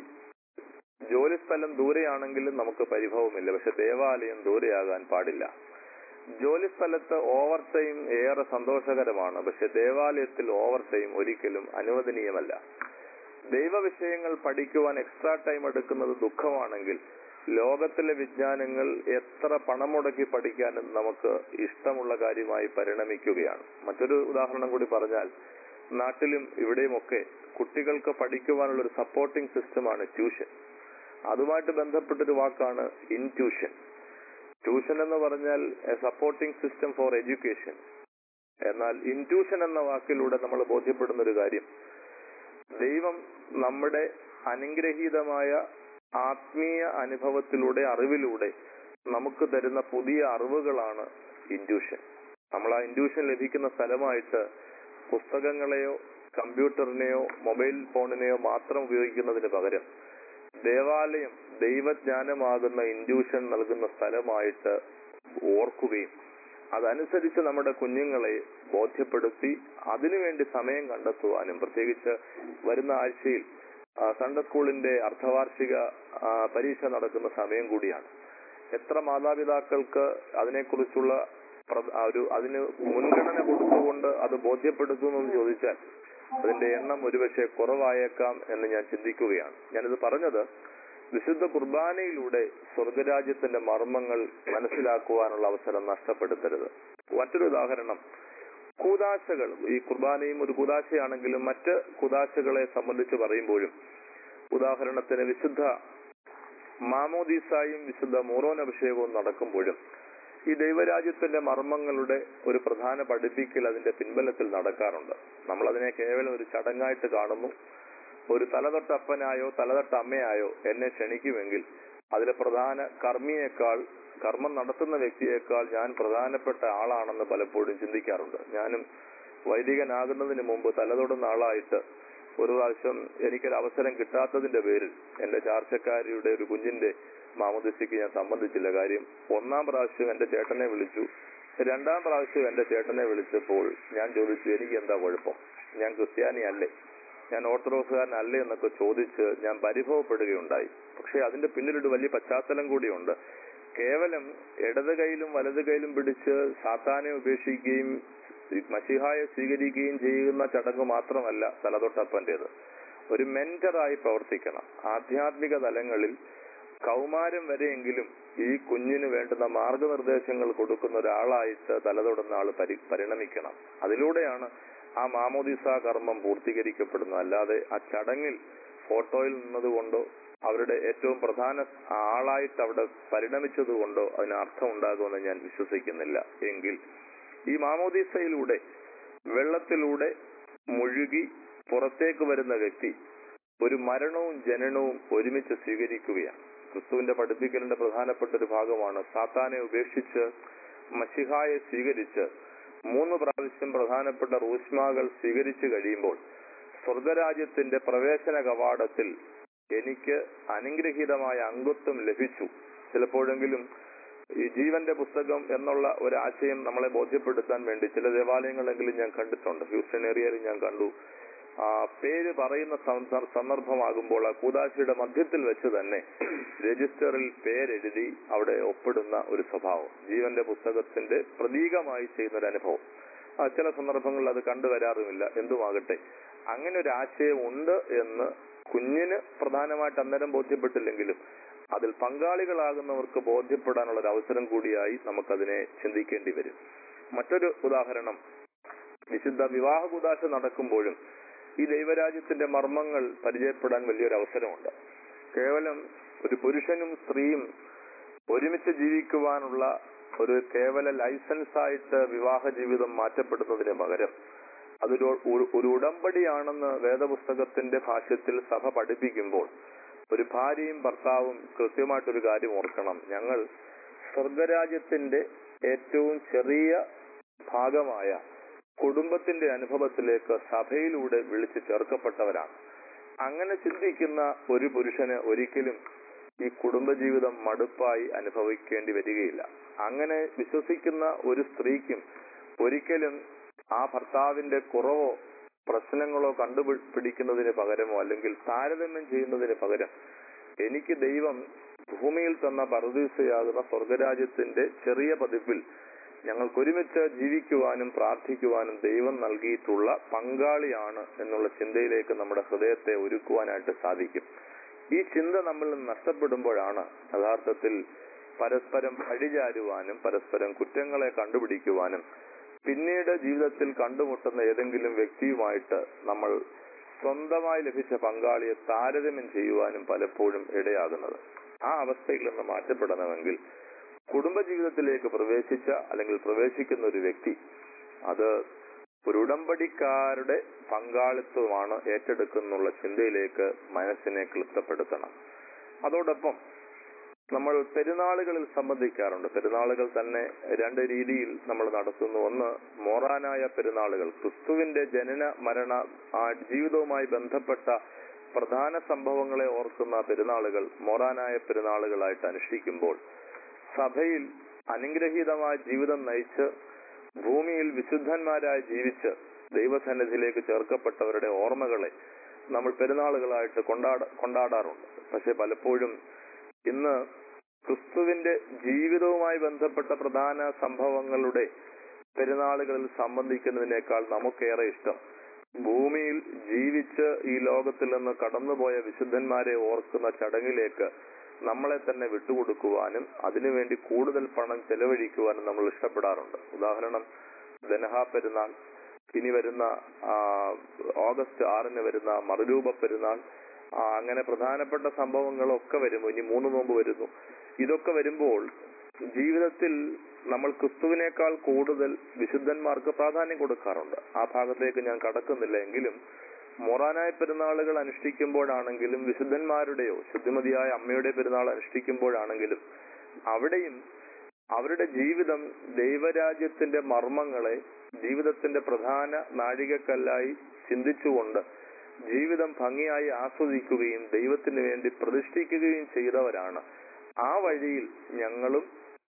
ജോലി സ്ഥലം ദൂരെയാണെങ്കിലും നമുക്ക് പരിഭവമില്ല പക്ഷെ ദേവാലയം ദൂരെയാകാൻ പാടില്ല ജോലി സ്ഥലത്ത് ഓവർ ടൈം ഏറെ സന്തോഷകരമാണ് പക്ഷെ ദേവാലയത്തിൽ ഓവർ ടൈം ഒരിക്കലും അനുവദനീയമല്ല ദൈവവിഷയങ്ങൾ പഠിക്കുവാൻ എക്സ്ട്രാ ടൈം എടുക്കുന്നത് ദുഃഖമാണെങ്കിൽ ലോകത്തിലെ വിജ്ഞാനങ്ങൾ എത്ര പണം മുടക്കി പഠിക്കാനും നമുക്ക് ഇഷ്ടമുള്ള കാര്യമായി പരിണമിക്കുകയാണ് മറ്റൊരു ഉദാഹരണം കൂടി പറഞ്ഞാൽ നാട്ടിലും ഇവിടെയുമൊക്കെ കുട്ടികൾക്ക് പഠിക്കുവാനുള്ള ഒരു സപ്പോർട്ടിംഗ് സിസ്റ്റമാണ് ട്യൂഷൻ അതുമായിട്ട് ബന്ധപ്പെട്ടൊരു വാക്കാണ് ഇൻട്യൂഷൻ ട്യൂഷൻ എന്ന് പറഞ്ഞാൽ a supporting system for education എന്നാൽ ഇൻട്യൂഷൻ എന്ന വാക്കിലൂടെ നമ്മൾ ബോധ്യപ്പെടുന്ന ഒരു കാര്യം ദൈവം നമ്മുടെ അനുഗ്രഹീതമായ ആത്മീയ അനുഭവത്തിലൂടെ അറിവിലൂടെ നമുക്ക് തരുന്ന പുതിയ അറിവുകളാണ് ഇൻഡ്യൂഷൻ നമ്മൾ ആ ഇൻഡ്യൂഷൻ ലഭിക്കുന്ന സ്ഥലമായിട്ട് പുസ്തകങ്ങളെയോ കമ്പ്യൂട്ടറിനെയോ മൊബൈൽ ഫോണിനെയോ മാത്രം ഉപയോഗിക്കുന്നതിന് പകരം ദേവാലയം ദൈവജ്ഞാനമാകുന്ന ഇൻഡ്യൂഷൻ നൽകുന്ന സ്ഥലമായിട്ട് ഓർക്കുകയും അതനുസരിച്ച് നമ്മുടെ കുഞ്ഞുങ്ങളെ ബോധ്യപ്പെടുത്തി അതിനുവേണ്ടി സമയം കണ്ടെത്തുവാനും പ്രത്യേകിച്ച് വരുന്ന ആഴ്ചയിൽ ആ, സൺഡേ സ്കൂളിന്റെ അർദ്ധവാർഷിക ആ, പരീക്ഷ നടക്കുന്ന സമയം കൂടിയാണ് എത്ര മാതാപിതാക്കൾക്ക് അതിനെക്കുറിച്ചുള്ള പ്ര- ആ ഒരു അതിന് മുൻഗണന കൊടുത്തുകൊണ്ട് അത് ബോധ്യപ്പെടുത്തുന്നു എന്ന് ചോദിച്ചാൽ അതിന്റെ എണ്ണം ഒരുപക്ഷെ കുറവായേക്കാം എന്ന് ഞാൻ ചിന്തിക്കുകയാണ് ഞാനിത് പറഞ്ഞത് വിശുദ്ധ കുർബാനയിലൂടെ സ്വർഗരാജ്യത്തിന്റെ മർമ്മങ്ങൾ മനസ്സിലാക്കുവാനുള്ള അവസരം നഷ്ടപ്പെടുത്തരുത് മറ്റൊരു ഉദാഹരണം കൂതാശകൾ ഈ കുർബാനയും ഒരു കൂതാശയാണെങ്കിലും മറ്റ് കൂതാശകളെ സംബന്ധിച്ച് പറയുമ്പോഴും ഉദാഹരണത്തിന് വിശുദ്ധ മാമോദീസായും വിശുദ്ധ മോറോൻ അഭിഷേകവും നടക്കുമ്പോഴും ഈ ദൈവരാജ്യത്തിന്റെ മർമ്മങ്ങളുടെ ഒരു പ്രധാന പഠിപ്പിക്കൽ അതിന്റെ പിൻബലത്തിൽ നടക്കാറുണ്ട് നമ്മൾ അതിനെ കേവലം ഒരു ചടങ്ങായിട്ട് കാണുന്നു ഒരു തലതൊട്ടപ്പനായോ തലതൊട്ട അമ്മയായോ എന്നെ ക്ഷണിക്കുമെങ്കിൽ അതിലെ പ്രധാന കർമ്മിയേക്കാൾ കർമ്മം നടത്തുന്ന വ്യക്തിയേക്കാൾ ഞാൻ പ്രധാനപ്പെട്ട ആളാണെന്ന് പലപ്പോഴും ചിന്തിക്കാറുണ്ട് ഞാനും വൈദികനാകുന്നതിന് മുമ്പ് തലതൊടുന്ന ആളായിട്ട് ഒരു പ്രാവശ്യം എനിക്കൊരു അവസരം കിട്ടാത്തതിന്റെ പേരിൽ എന്റെ ചാർച്ചക്കാരിയുടെ ഒരു കുഞ്ഞിന്റെ മാമോദിസയ്ക്ക് ഞാൻ സംബന്ധിച്ചില്ല കാര്യം ഒന്നാം പ്രാവശ്യം എന്റെ ചേട്ടനെ വിളിച്ചു രണ്ടാം പ്രാവശ്യം എന്റെ ചേട്ടനെ വിളിച്ചപ്പോൾ ഞാൻ ചോദിച്ചു എനിക്ക് എന്താ കുഴപ്പം ഞാൻ ക്രിസ്ത്യാനി അല്ലേ ഞാൻ ഓർത്തഡോക്സുകാരനല്ലേ എന്നൊക്കെ ചോദിച്ച് ഞാൻ പരിഭവപ്പെടുകയുണ്ടായി പക്ഷെ അതിന്റെ പിന്നിലൊരു വലിയ പശ്ചാത്തലം കൂടിയുണ്ട് കേവലം ഇടത് കൈയിലും വലത് കൈയിലും പിടിച്ച് സാത്താനെ ഉപേക്ഷിക്കുകയും മഷിഹായെ സ്വീകരിക്കുകയും ചെയ്യുന്ന ചടങ്ങ് മാത്രമല്ല തലതൊട്ടപ്പന്റേത് ഒരു മെന്ററായി പ്രവർത്തിക്കണം ആധ്യാത്മിക തലങ്ങളിൽ കൗമാരം വരെയെങ്കിലും ഈ കുഞ്ഞിന് വേണ്ടുന്ന മാർഗനിർദ്ദേശങ്ങൾ കൊടുക്കുന്ന ഒരാളായിട്ട് തലതൊടുന്ന ആൾ പരി പരിണമിക്കണം അതിലൂടെയാണ് ആ മാമോദിസ കർമ്മം പൂർത്തീകരിക്കപ്പെടുന്നത് അല്ലാതെ ആ ചടങ്ങിൽ ഫോട്ടോയിൽ നിന്നതുകൊണ്ടോ അവരുടെ ഏറ്റവും പ്രധാന ആളായിട്ട് അവിടെ പരിണമിച്ചത് കൊണ്ടോ അതിന് അർത്ഥം ഉണ്ടാകുമെന്ന് ഞാൻ വിശ്വസിക്കുന്നില്ല എങ്കിൽ ഈ മാമോദിസയിലൂടെ വെള്ളത്തിലൂടെ മുഴുകി പുറത്തേക്ക് വരുന്ന വ്യക്തി ഒരു മരണവും ജനനവും ഒരുമിച്ച് സ്വീകരിക്കുകയാണ് ക്രിസ്തുവിന്റെ പഠിപ്പിക്കലിന്റെ പ്രധാനപ്പെട്ട ഒരു ഭാഗമാണ് സാത്താനെ ഉപേക്ഷിച്ച് മഷിഹായെ സ്വീകരിച്ച് മൂന്ന് പ്രാവശ്യം പ്രധാനപ്പെട്ട റൂഷ്മാകൾ സ്വീകരിച്ചു കഴിയുമ്പോൾ സ്വർഗരാജ്യത്തിന്റെ പ്രവേശന കവാടത്തിൽ എനിക്ക് അനുഗ്രഹീതമായ അംഗത്വം ലഭിച്ചു ചിലപ്പോഴെങ്കിലും ഈ ജീവന്റെ പുസ്തകം എന്നുള്ള ഒരു ആശയം നമ്മളെ ബോധ്യപ്പെടുത്താൻ വേണ്ടി ചില ദേവാലയങ്ങളെങ്കിലും ഞാൻ കണ്ടിട്ടുണ്ട് ഹ്യൂസ്റ്റൺ ഏരിയയിൽ ഞാൻ കണ്ടു ആ പേര് പറയുന്ന സന്ദർ- സന്ദർഭമാകുമ്പോൾ ആ കൂതാശിയുടെ മധ്യത്തിൽ വെച്ച് തന്നെ രജിസ്റ്ററിൽ പേരെഴുതി അവിടെ ഒപ്പിടുന്ന ഒരു സ്വഭാവം ജീവന്റെ പുസ്തകത്തിന്റെ പ്രതീകമായി ചെയ്യുന്ന ഒരു അനുഭവം ആ, ചില സന്ദർഭങ്ങളിൽ അത് കണ്ടുവരാറുമില്ല എന്തുമാകട്ടെ അങ്ങനെ ഒരു ആശയം ഉണ്ട് എന്ന് കുഞ്ഞിന് പ്രധാനമായിട്ട് അന്നേരം ബോധ്യപ്പെട്ടില്ലെങ്കിലും അതിൽ പങ്കാളികളാകുന്നവർക്ക് ബോധ്യപ്പെടാനുള്ള ഒരു അവസരം കൂടിയായി നമുക്കതിനെ ചിന്തിക്കേണ്ടി വരും മറ്റൊരു ഉദാഹരണം വിശുദ്ധ വിവാഹ കൂതാശ നടക്കുമ്പോഴും ഈ ദൈവരാജ്യത്തിന്റെ മർമ്മങ്ങൾ പരിചയപ്പെടാൻ വലിയൊരു അവസരമുണ്ട് കേവലം ഒരു പുരുഷനും സ്ത്രീയും ഒരുമിച്ച് ജീവിക്കുവാനുള്ള ഒരു കേവല ലൈസൻസ് ആയിട്ട് വിവാഹ ജീവിതം മാറ്റപ്പെടുന്നതിന് പകരം അതൊരു ഒരു- ഒരു ഉടമ്പടിയാണെന്ന് വേദപുസ്തകത്തിന്റെ ഭാഷ്യത്തിൽ സഭ പഠിപ്പിക്കുമ്പോൾ ഒരു ഭാര്യയും ഭർത്താവും കൃത്യമായിട്ടൊരു കാര്യം ഓർക്കണം ഞങ്ങൾ സ്വർഗരാജ്യത്തിന്റെ ഏറ്റവും ചെറിയ ഭാഗമായ കുടുംബത്തിന്റെ അനുഭവത്തിലേക്ക് സഭയിലൂടെ വിളിച്ചു ചേർക്കപ്പെട്ടവരാണ് അങ്ങനെ ചിന്തിക്കുന്ന ഒരു പുരുഷന് ഒരിക്കലും ഈ കുടുംബജീവിതം മടുപ്പായി അനുഭവിക്കേണ്ടി വരികയില്ല അങ്ങനെ വിശ്വസിക്കുന്ന ഒരു സ്ത്രീക്കും ഒരിക്കലും ആ ഭർത്താവിന്റെ കുറവോ പ്രശ്നങ്ങളോ കണ്ടുപിടിക്കുന്നതിന് പകരമോ അല്ലെങ്കിൽ താരതമ്യം ചെയ്യുന്നതിന് പകരം എനിക്ക് ദൈവം ഭൂമിയിൽ തന്ന പരദീസയാകുന്ന സ്വർഗരാജ്യത്തിന്റെ ചെറിയ പതിപ്പിൽ ഞങ്ങൾക്ക് ഒരുമിച്ച് ജീവിക്കുവാനും പ്രാർത്ഥിക്കുവാനും ദൈവം നൽകിയിട്ടുള്ള പങ്കാളിയാണ് എന്നുള്ള ചിന്തയിലേക്ക് നമ്മുടെ ഹൃദയത്തെ ഒരുക്കുവാനായിട്ട് സാധിക്കും ഈ ചിന്ത നമ്മിൽ നിന്ന് നഷ്ടപ്പെടുമ്പോഴാണ് യഥാർത്ഥത്തിൽ പരസ്പരം പഴിചാരുവാനും പരസ്പരം കുറ്റങ്ങളെ കണ്ടുപിടിക്കുവാനും പിന്നീട് ജീവിതത്തിൽ കണ്ടുമുട്ടുന്ന ഏതെങ്കിലും വ്യക്തിയുമായിട്ട് നമ്മൾ സ്വന്തമായി ലഭിച്ച പങ്കാളിയെ താരതമ്യം ചെയ്യുവാനും പലപ്പോഴും ഇടയാകുന്നത് ആ അവസ്ഥയിൽ നിന്ന് മാറ്റപ്പെടണമെങ്കിൽ കുടുംബജീവിതത്തിലേക്ക് പ്രവേശിച്ച അല്ലെങ്കിൽ പ്രവേശിക്കുന്ന ഒരു വ്യക്തി അത് ഒരു ഉടമ്പടിക്കാരുടെ പങ്കാളിത്തമാണ് ഏറ്റെടുക്കുന്നുള്ള ചിന്തയിലേക്ക് മനസ്സിനെ ക്ലിപ്തപ്പെടുത്തണം അതോടൊപ്പം നമ്മൾ പെരുന്നാളുകളിൽ സംബന്ധിക്കാറുണ്ട് പെരുന്നാളുകൾ തന്നെ രണ്ട് രീതിയിൽ നമ്മൾ നടത്തുന്നു ഒന്ന് മോറാനായ പെരുന്നാളുകൾ ക്രിസ്തുവിന്റെ ജനന മരണ ആ ജീവിതവുമായി ബന്ധപ്പെട്ട പ്രധാന സംഭവങ്ങളെ ഓർക്കുന്ന പെരുന്നാളുകൾ മോറാനായ പെരുന്നാളുകളായിട്ട് അനുഷ്ഠിക്കുമ്പോൾ സഭയിൽ അനുഗ്രഹീതമായ ജീവിതം നയിച്ച് ഭൂമിയിൽ വിശുദ്ധന്മാരായി ജീവിച്ച് ദൈവസന്നിധിയിലേക്ക് ചേർക്കപ്പെട്ടവരുടെ ഓർമ്മകളെ നമ്മൾ പെരുന്നാളുകളായിട്ട് കൊണ്ടാട കൊണ്ടാടാറുണ്ട് പക്ഷെ പലപ്പോഴും ഇന്ന് ക്രിസ്തുവിന്റെ ജീവിതവുമായി ബന്ധപ്പെട്ട പ്രധാന സംഭവങ്ങളുടെ പെരുന്നാളുകളിൽ സംബന്ധിക്കുന്നതിനേക്കാൾ നമുക്കേറെ ഇഷ്ടം ഭൂമിയിൽ ജീവിച്ച് ഈ ലോകത്തിൽ നിന്ന് കടന്നുപോയ വിശുദ്ധന്മാരെ ഓർക്കുന്ന ചടങ്ങിലേക്ക് നമ്മളെ തന്നെ വിട്ടുകൊടുക്കുവാനും അതിനുവേണ്ടി കൂടുതൽ പണം ചെലവഴിക്കുവാനും നമ്മൾ ഇഷ്ടപ്പെടാറുണ്ട് ഉദാഹരണം ദനഹ പെരുന്നാൾ ഇനി വരുന്ന ആ, ഓഗസ്റ്റ് ആറിന് വരുന്ന മറുരൂപ പെരുന്നാൾ ആ, അങ്ങനെ പ്രധാനപ്പെട്ട സംഭവങ്ങളൊക്കെ വരുമ്പോൾ ഇനി മൂന്ന് നോമ്പ് വരുന്നു ഇതൊക്കെ വരുമ്പോൾ ജീവിതത്തിൽ നമ്മൾ ക്രിസ്തുവിനേക്കാൾ കൂടുതൽ വിശുദ്ധന്മാർക്ക് പ്രാധാന്യം കൊടുക്കാറുണ്ട് ആ ഭാഗത്തേക്ക് ഞാൻ കടക്കുന്നില്ല എങ്കിലും മൊറാനായ പെരുന്നാളുകൾ അനുഷ്ഠിക്കുമ്പോഴാണെങ്കിലും വിശുദ്ധന്മാരുടെയോ ശുദ്ധിമതിയായ അമ്മയുടെ പെരുന്നാൾ അനുഷ്ഠിക്കുമ്പോഴാണെങ്കിലും അവിടെയും അവരുടെ ജീവിതം ദൈവരാജ്യത്തിന്റെ മർമ്മങ്ങളെ ജീവിതത്തിന്റെ പ്രധാന നാഴികക്കല്ലായി ചിന്തിച്ചുകൊണ്ട് ജീവിതം ഭംഗിയായി ആസ്വദിക്കുകയും ദൈവത്തിന് വേണ്ടി പ്രതിഷ്ഠിക്കുകയും ചെയ്തവരാണ് ആ വഴിയിൽ ഞങ്ങളും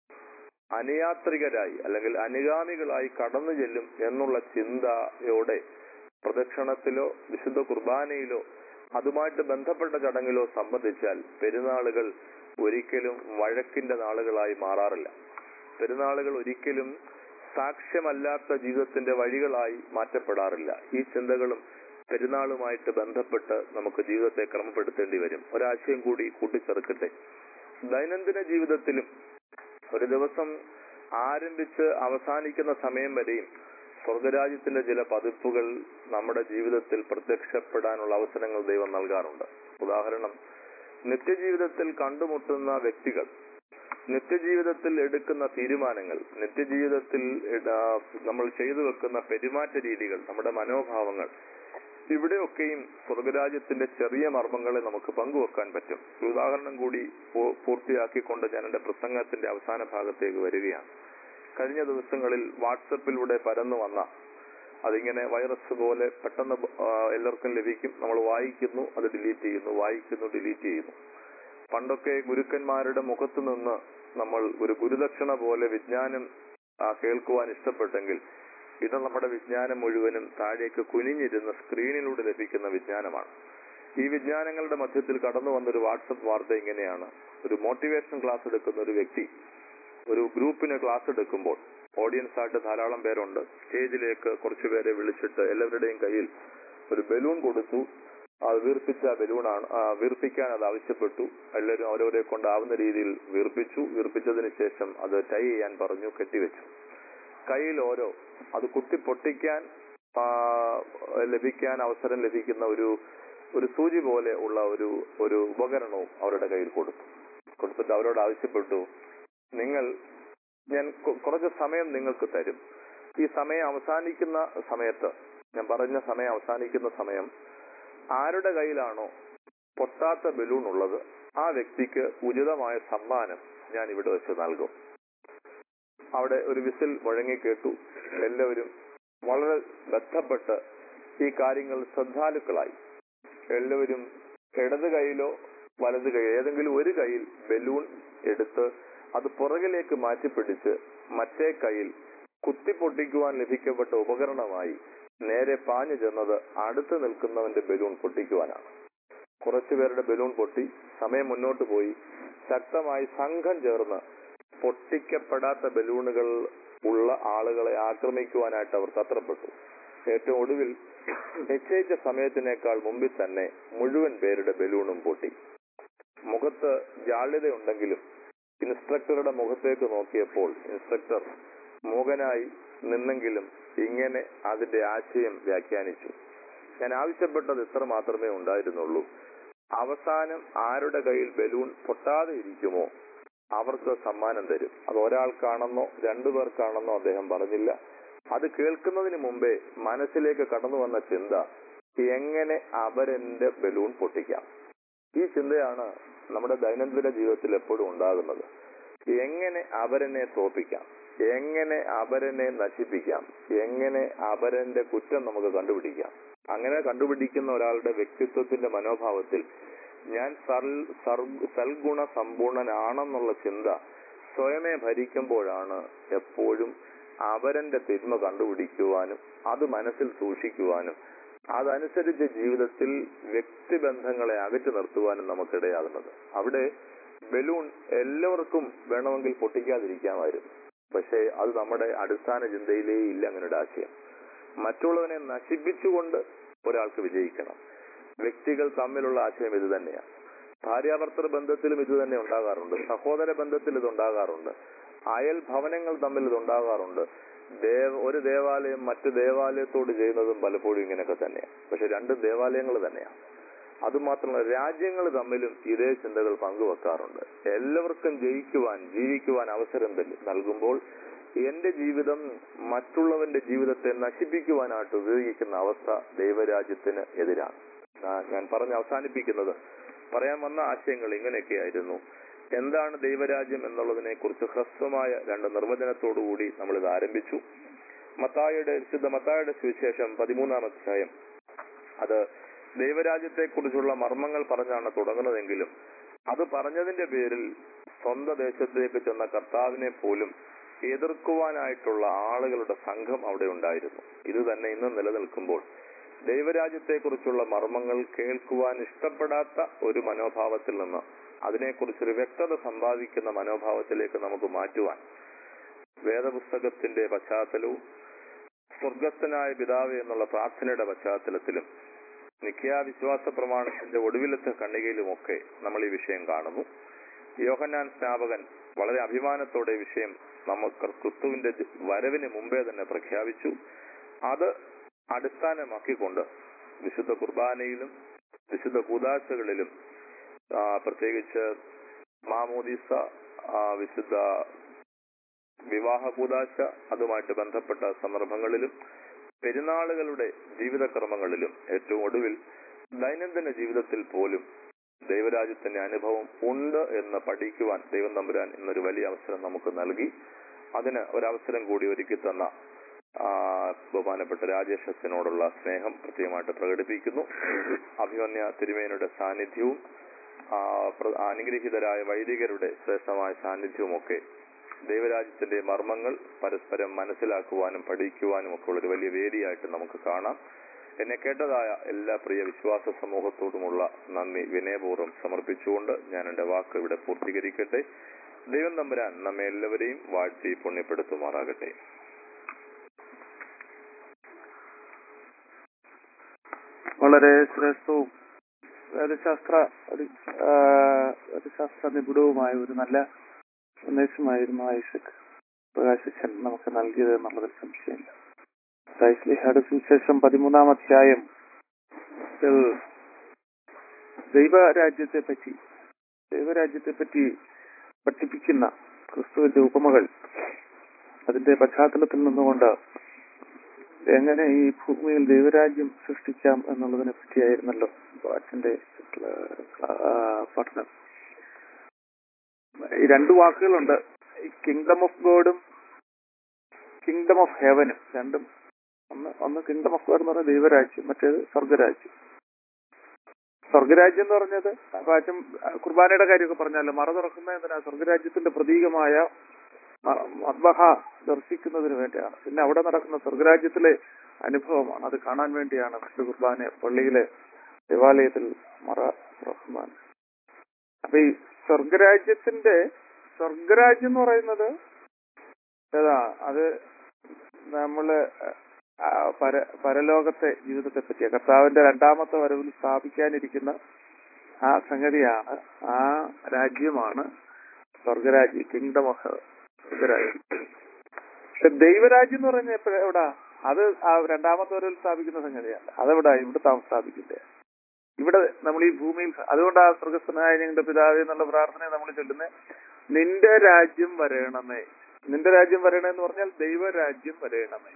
അനുയാത്രികരായി അല്ലെങ്കിൽ അനുഗാമികളായി കടന്നു ചെല്ലും എന്നുള്ള ചിന്തയോടെ പ്രദക്ഷിണത്തിലോ വിശുദ്ധ കുർബാനയിലോ അതുമായിട്ട് ബന്ധപ്പെട്ട ചടങ്ങിലോ സംബന്ധിച്ചാൽ പെരുന്നാളുകൾ ഒരിക്കലും വഴക്കിന്റെ നാളുകളായി മാറാറില്ല പെരുന്നാളുകൾ ഒരിക്കലും സാക്ഷ്യമല്ലാത്ത ജീവിതത്തിന്റെ വഴികളായി മാറ്റപ്പെടാറില്ല ഈ ചിന്തകളും പെരുന്നാളുമായിട്ട് ബന്ധപ്പെട്ട് നമുക്ക് ജീവിതത്തെ ക്രമപ്പെടുത്തേണ്ടി വരും ഒരാശയം കൂടി കൂട്ടിച്ചേർക്കട്ടെ ദൈനംദിന ജീവിതത്തിലും ഒരു ദിവസം ആരംഭിച്ച് അവസാനിക്കുന്ന സമയം വരെയും സ്വർഗരാജ്യത്തിന്റെ ചില പതിപ്പുകൾ നമ്മുടെ ജീവിതത്തിൽ പ്രത്യക്ഷപ്പെടാനുള്ള അവസരങ്ങൾ ദൈവം നൽകാറുണ്ട് ഉദാഹരണം നിത്യജീവിതത്തിൽ കണ്ടുമുട്ടുന്ന വ്യക്തികൾ നിത്യജീവിതത്തിൽ എടുക്കുന്ന തീരുമാനങ്ങൾ നിത്യജീവിതത്തിൽ ഇട- നമ്മൾ ചെയ്തു വെക്കുന്ന പെരുമാറ്റ രീതികൾ നമ്മുടെ മനോഭാവങ്ങൾ ഇവിടെയൊക്കെയും സ്വർഗരാജ്യത്തിന്റെ ചെറിയ മർമ്മങ്ങളെ നമുക്ക് പങ്കുവെക്കാൻ പറ്റും ഒരു ഉദാഹരണം കൂടി പൂ- പൂർത്തിയാക്കിക്കൊണ്ട് ഞാൻ എന്റെ പ്രസംഗത്തിന്റെ അവസാന ഭാഗത്തേക്ക് വരികയാണ് കഴിഞ്ഞ ദിവസങ്ങളിൽ വാട്സപ്പിലൂടെ പരന്നു വന്ന അതിങ്ങനെ വൈറസ് പോലെ പെട്ടെന്ന് ആ, എല്ലാവർക്കും ലഭിക്കും നമ്മൾ വായിക്കുന്നു അത് ഡിലീറ്റ് ചെയ്യുന്നു വായിക്കുന്നു ഡിലീറ്റ് ചെയ്യുന്നു പണ്ടൊക്കെ ഗുരുക്കന്മാരുടെ മുഖത്ത് നിന്ന് നമ്മൾ ഒരു ഗുരുദക്ഷിണ പോലെ വിജ്ഞാനം ആ, കേൾക്കുവാൻ ഇഷ്ടപ്പെട്ടെങ്കിൽ ഇത് നമ്മുടെ വിജ്ഞാനം മുഴുവനും താഴേക്ക് കുനിഞ്ഞിരുന്ന സ്ക്രീനിലൂടെ ലഭിക്കുന്ന വിജ്ഞാനമാണ് ഈ വിജ്ഞാനങ്ങളുടെ മധ്യത്തിൽ കടന്നു വന്നൊരു വാട്സപ്പ് വാർത്ത ഇങ്ങനെയാണ് ഒരു മോട്ടിവേഷൻ ക്ലാസ് എടുക്കുന്ന ഒരു വ്യക്തി ഒരു ഗ്രൂപ്പിന് ക്ലാസ് എടുക്കുമ്പോൾ ഓഡിയൻസ് ആയിട്ട് ധാരാളം പേരുണ്ട് സ്റ്റേജിലേക്ക് കുറച്ചു പേരെ വിളിച്ചിട്ട് എല്ലാവരുടെയും കയ്യിൽ ഒരു ബലൂൺ കൊടുത്തു അത് വീർപ്പിച്ച ബലൂണാണ് ആ, വീർപ്പിക്കാൻ അത് ആവശ്യപ്പെട്ടു എല്ലാവരും അവരവരെ കൊണ്ടാവുന്ന രീതിയിൽ വീർപ്പിച്ചു വീർപ്പിച്ചതിന് ശേഷം അത് ടൈ ചെയ്യാൻ പറഞ്ഞു കെട്ടിവെച്ചു കയ്യിൽ ഓരോ അത് കുത്തി പൊട്ടിക്കാൻ ആ, ലഭിക്കാൻ അവസരം ലഭിക്കുന്ന ഒരു ഒരു സൂചി പോലെ ഉള്ള ഒരു ഒരു ഉപകരണവും അവരുടെ കയ്യിൽ കൊടുത്തു കൊടുത്തിട്ട് അവരോട് ആവശ്യപ്പെട്ടു നിങ്ങൾ ഞാൻ കു- കുറച്ച് സമയം നിങ്ങൾക്ക് തരും ഈ സമയം അവസാനിക്കുന്ന സമയത്ത് ഞാൻ പറഞ്ഞ സമയം അവസാനിക്കുന്ന സമയം ആരുടെ കയ്യിലാണോ പൊട്ടാത്ത ബലൂൺ ഉള്ളത് ആ വ്യക്തിക്ക് ഉചിതമായ സമ്മാനം ഞാൻ ഇവിടെ വെച്ച് നൽകും അവിടെ ഒരു വിസിൽ മുഴങ്ങി കേട്ടു എല്ലാവരും വളരെ ബന്ധപ്പെട്ട് ഈ കാര്യങ്ങൾ ശ്രദ്ധാലുക്കളായി എല്ലാവരും ഇടത് കൈയിലോ വലത് കൈ ഏതെങ്കിലും ഒരു കൈയിൽ ബലൂൺ എടുത്ത് അത് പുറകിലേക്ക് മാറ്റിപ്പിടിച്ച് മറ്റേ കൈയിൽ കുത്തിപ്പൊട്ടിക്കുവാൻ ലഭിക്കപ്പെട്ട ഉപകരണമായി നേരെ പാഞ്ഞു ചെന്നത് അടുത്ത് നിൽക്കുന്നവന്റെ ബലൂൺ പൊട്ടിക്കുവാനാണ് കുറച്ചുപേരുടെ ബലൂൺ പൊട്ടി സമയം മുന്നോട്ട് പോയി ശക്തമായി സംഘം ചേർന്ന് പൊട്ടിക്കപ്പെടാത്ത ബലൂണുകൾ ഉള്ള ആളുകളെ ആക്രമിക്കുവാനായിട്ട് അവർ തത്രപ്പെട്ടു ഏറ്റവും ഒടുവിൽ നിശ്ചയിച്ച സമയത്തിനേക്കാൾ മുമ്പിൽ തന്നെ മുഴുവൻ പേരുടെ ബലൂണും പൊട്ടി മുഖത്ത് ജാള്യതയുണ്ടെങ്കിലും ഇൻസ്ട്രക്ടറുടെ മുഖത്തേക്ക് നോക്കിയപ്പോൾ ഇൻസ്ട്രക്ടർ മൂകനായി നിന്നെങ്കിലും ഇങ്ങനെ അതിന്റെ ആശയം വ്യാഖ്യാനിച്ചു ഞാൻ ആവശ്യപ്പെട്ടത് ഇത്ര മാത്രമേ ഉണ്ടായിരുന്നുള്ളൂ അവസാനം ആരുടെ കയ്യിൽ ബലൂൺ പൊട്ടാതെ ഇരിക്കുമോ അവർക്ക് സമ്മാനം തരും അത് ഒരാൾക്കാണെന്നോ രണ്ടു പേർക്കാണെന്നോ അദ്ദേഹം പറഞ്ഞില്ല അത് കേൾക്കുന്നതിന് മുമ്പേ മനസ്സിലേക്ക് കടന്നു വന്ന ചിന്ത എങ്ങനെ അവരെന്റെ ബലൂൺ പൊട്ടിക്കാം ഈ ചിന്തയാണ് നമ്മുടെ ദൈനംദിന ജീവിതത്തിൽ എപ്പോഴും ഉണ്ടാകുന്നത് എങ്ങനെ അവരെന്നെ തോപ്പിക്കാം എങ്ങനെ അവരെന്നെ നശിപ്പിക്കാം എങ്ങനെ അവരെന്റെ കുറ്റം നമുക്ക് കണ്ടുപിടിക്കാം അങ്ങനെ കണ്ടുപിടിക്കുന്ന ഒരാളുടെ വ്യക്തിത്വത്തിന്റെ മനോഭാവത്തിൽ ഞാൻ സൽ സർ- സൽഗുണ സമ്പൂർണനാണെന്നുള്ള ചിന്ത സ്വയമേ ഭരിക്കുമ്പോഴാണ് എപ്പോഴും അവരന്റെ തിന്മ കണ്ടുപിടിക്കുവാനും അത് മനസ്സിൽ സൂക്ഷിക്കുവാനും അതനുസരിച്ച് ജീവിതത്തിൽ വ്യക്തിബന്ധങ്ങളെ അകറ്റി നിർത്തുവാനും നമുക്കിടയാകുന്നത് അവിടെ ബലൂൺ എല്ലാവർക്കും വേണമെങ്കിൽ പൊട്ടിക്കാതിരിക്കാമായിരുന്നു പക്ഷേ അത് നമ്മുടെ അടിസ്ഥാന ചിന്തയിലേ ഇല്ല അങ്ങനെ ഒരു ആശയം മറ്റുള്ളവനെ നശിപ്പിച്ചുകൊണ്ട് ഒരാൾക്ക് വിജയിക്കണം വ്യക്തികൾ തമ്മിലുള്ള ആശയം ഇത് തന്നെയാണ് ഭാര്യാഭർത്തൃ ബന്ധത്തിലും ഇത് തന്നെ ഉണ്ടാകാറുണ്ട് സഹോദര ബന്ധത്തിൽ ഇത് ഉണ്ടാകാറുണ്ട് അയൽ ഭവനങ്ങൾ തമ്മിൽ ഇത് ഉണ്ടാകാറുണ്ട് ദേവ ഒരു ദേവാലയം മറ്റു ദേവാലയത്തോട് ചെയ്യുന്നതും പലപ്പോഴും ഇങ്ങനെയൊക്കെ തന്നെയാണ് പക്ഷെ രണ്ടും ദേവാലയങ്ങൾ തന്നെയാണ് അതുമാത്രമല്ല രാജ്യങ്ങൾ തമ്മിലും ഇതേ ചിന്തകൾ പങ്കുവെക്കാറുണ്ട് എല്ലാവർക്കും ജയിക്കുവാൻ ജീവിക്കുവാൻ അവസരം തൽ- നൽകുമ്പോൾ എന്റെ ജീവിതം മറ്റുള്ളവന്റെ ജീവിതത്തെ നശിപ്പിക്കുവാനായിട്ട് ഉപയോഗിക്കുന്ന അവസ്ഥ ദൈവരാജ്യത്തിന് എതിരാണ് ആ, ഞാൻ പറഞ്ഞ് അവസാനിപ്പിക്കുന്നത് പറയാൻ വന്ന ആശയങ്ങൾ ഇങ്ങനെയൊക്കെയായിരുന്നു എന്താണ് ദൈവരാജ്യം എന്നുള്ളതിനെ കുറിച്ച് ഹ്രസ്വമായ രണ്ട് നിർവചനത്തോടുകൂടി നമ്മൾ ഇത് ആരംഭിച്ചു മത്തായുടെ വിശുദ്ധ മത്തായുടെ സുവിശേഷം പതിമൂന്നാം അധ്യായം അത് ദൈവരാജ്യത്തെക്കുറിച്ചുള്ള മർമ്മങ്ങൾ പറഞ്ഞാണ് തുടങ്ങുന്നതെങ്കിലും അത് പറഞ്ഞതിന്റെ പേരിൽ സ്വന്തം ദേശത്തേക്ക് ചെന്ന കർത്താവിനെ പോലും എതിർക്കുവാനായിട്ടുള്ള ആളുകളുടെ സംഘം അവിടെ ഉണ്ടായിരുന്നു ഇത് തന്നെ ഇന്ന് നിലനിൽക്കുമ്പോൾ ദൈവരാജ്യത്തെക്കുറിച്ചുള്ള മർമ്മങ്ങൾ കേൾക്കുവാൻ ഇഷ്ടപ്പെടാത്ത ഒരു മനോഭാവത്തിൽ നിന്ന് അതിനെക്കുറിച്ചൊരു വ്യക്തത സമ്പാദിക്കുന്ന മനോഭാവത്തിലേക്ക് നമുക്ക് മാറ്റുവാൻ വേദപുസ്തകത്തിന്റെ പശ്ചാത്തലവും സ്വർഗസ്ഥനായ പിതാവ് എന്നുള്ള പ്രാർത്ഥനയുടെ പശ്ചാത്തലത്തിലും നിത്യാ വിശ്വാസ പ്രമാണത്തിന്റെ ഒടുവിലത്തെ കണ്ണികയിലുമൊക്കെ നമ്മൾ ഈ വിഷയം കാണുന്നു യോഹന്നാൻ സ്നാപകൻ വളരെ അഭിമാനത്തോടെ ഈ വിഷയം നമുക്ക് ക്രിസ്തുവിന്റെ വരവിന് മുമ്പേ തന്നെ പ്രഖ്യാപിച്ചു അത് അടിസ്ഥാനമാക്കിക്കൊണ്ട് വിശുദ്ധ കുർബാനയിലും വിശുദ്ധ കൂതാശകളിലും ആ, പ്രത്യേകിച്ച് മാമോദിസ ആ, വിശുദ്ധ വിവാഹ കൂതാശ അതുമായിട്ട് ബന്ധപ്പെട്ട സന്ദർഭങ്ങളിലും പെരുന്നാളുകളുടെ ജീവിതക്രമങ്ങളിലും ഏറ്റവും ഒടുവിൽ ദൈനംദിന ജീവിതത്തിൽ പോലും ദൈവരാജ്യത്തിന്റെ അനുഭവം ഉണ്ട് എന്ന് പഠിക്കുവാൻ ദൈവം തമ്പുരാൻ ഇന്നൊരു വലിയ അവസരം നമുക്ക് നൽകി അതിന് ഒരവസരം കൂടി ഒരുക്കി തന്ന ആ, ബഹുമാനപ്പെട്ട രാജേഷ് അച്ഛനോടുള്ള സ്നേഹം പ്രത്യേകമായിട്ട് പ്രകടിപ്പിക്കുന്നു അഭിമന്യ തിരുമേനയുടെ സാന്നിധ്യവും ആ, പ്ര- അനുഗ്രഹീതരായ വൈദികരുടെ ശ്രേഷ്ഠമായ സാന്നിധ്യവും ഒക്കെ ദൈവരാജ്യത്തിന്റെ മർമ്മങ്ങൾ പരസ്പരം മനസ്സിലാക്കുവാനും പഠിക്കുവാനും ഒക്കെ ഉള്ളൊരു വലിയ വേദിയായിട്ട് നമുക്ക് കാണാം എന്നെ കേട്ടതായ എല്ലാ പ്രിയ വിശ്വാസ സമൂഹത്തോടുമുള്ള നന്ദി വിനയപൂർവ്വം സമർപ്പിച്ചുകൊണ്ട് ഞാൻ എന്റെ വാക്ക് ഇവിടെ പൂർത്തീകരിക്കട്ടെ ദൈവം തമ്പുരാൻ നമ്മെ എല്ലാവരെയും വാഴ്ത്തി പുണ്യപ്പെടുത്തുമാറാകട്ടെ വളരെ ശ്രേഷ്ഠവും വേദശാസ്ത്ര ഒരു ആ, വേദശാസ്ത്ര നിപുണവുമായ ഒരു നല്ല സന്ദേശമായിരുന്നു ഐസക് പ്രകാശിച്ചൻ നമുക്ക് നൽകിയത് എന്നുള്ളതിൽ സംശയമില്ല ദൈസ്ലിഹയുടെ സുവിശേഷം പതിമൂന്നാം അധ്യായം ത്തിൽ ദൈവരാജ്യത്തെ പറ്റി ദൈവരാജ്യത്തെ പറ്റി പഠിപ്പിക്കുന്ന ക്രിസ്തുവിന്റെ ഉപമകൾ അതിന്റെ പശ്ചാത്തലത്തിൽ നിന്നുകൊണ്ട് എങ്ങനെ ഈ ഭൂമിയിൽ ദൈവരാജ്യം സൃഷ്ടിക്കാം എന്നുള്ളതിനെ പറ്റിയായിരുന്നല്ലോ അച്ഛന്റെ ആ, പഠനം ഈ രണ്ട് വാക്കുകളുണ്ട് കിങ്ഡം ഓഫ് ഗോഡും കിങ്ഡം ഓഫ് ഹെവനും രണ്ടും ഒന്ന് ഒന്ന് കിങ്ഡം ഓഫ് ഗോഡ് എന്ന് പറഞ്ഞാൽ ദൈവരാജ്യം മറ്റേത് സ്വർഗരാജ്യം സ്വർഗരാജ്യം എന്ന് പറഞ്ഞത് അപ്പൊ അച്ഛൻ കുർബാനയുടെ കാര്യമൊക്കെ പറഞ്ഞല്ലോ മറ തുറക്കുന്ന എന്തിനാ സ്വർഗരാജ്യത്തിന്റെ പ്രതീകമായ മദ്ബഹ ദർശിക്കുന്നതിന് വേണ്ടിയാണ് പിന്നെ അവിടെ നടക്കുന്ന സ്വർഗരാജ്യത്തിലെ അനുഭവമാണ് അത് കാണാൻ വേണ്ടിയാണ് വിശുദ്ധ കുർബാന പള്ളിയിലെ ദേവാലയത്തിൽ മറ തുറക്കുന്നത് അപ്പൊ ഈ സ്വർഗരാജ്യത്തിന്റെ സ്വർഗരാജ്യം എന്ന് പറയുന്നത് ഏതാ അത് നമ്മള് ആ പര പരലോകത്തെ ജീവിതത്തെ പറ്റിയ കർത്താവിന്റെ രണ്ടാമത്തെ വരവിൽ സ്ഥാപിക്കാനിരിക്കുന്ന ആ സംഗതിയാണ് ആ രാജ്യമാണ് സ്വർഗരാജ്യം കിങ്ഡം ഓഫ് സ്വർഗരാജ്യം പക്ഷെ ദൈവരാജ്യം എന്ന് പറഞ്ഞ എപ്പോഴ എവിടാ അത് ആ രണ്ടാമത്തെ വരവിൽ സ്ഥാപിക്കുന്ന സംഗതിയല്ല അതെവിടാ ഇവിടെ താമസം സ്ഥാപിക്കില്ലേ ഇവിടെ നമ്മൾ ഈ ഭൂമിയിൽ അതുകൊണ്ട് ആ സ്വർഗസ്ഥനായ ഞങ്ങളുടെ പിതാവ് എന്നുള്ള പ്രാർത്ഥന നമ്മൾ ചൊല്ലുന്നത് നിന്റെ രാജ്യം വരയണമേ നിന്റെ രാജ്യം വരണമെന്ന് പറഞ്ഞാൽ ദൈവരാജ്യം വരയണമേ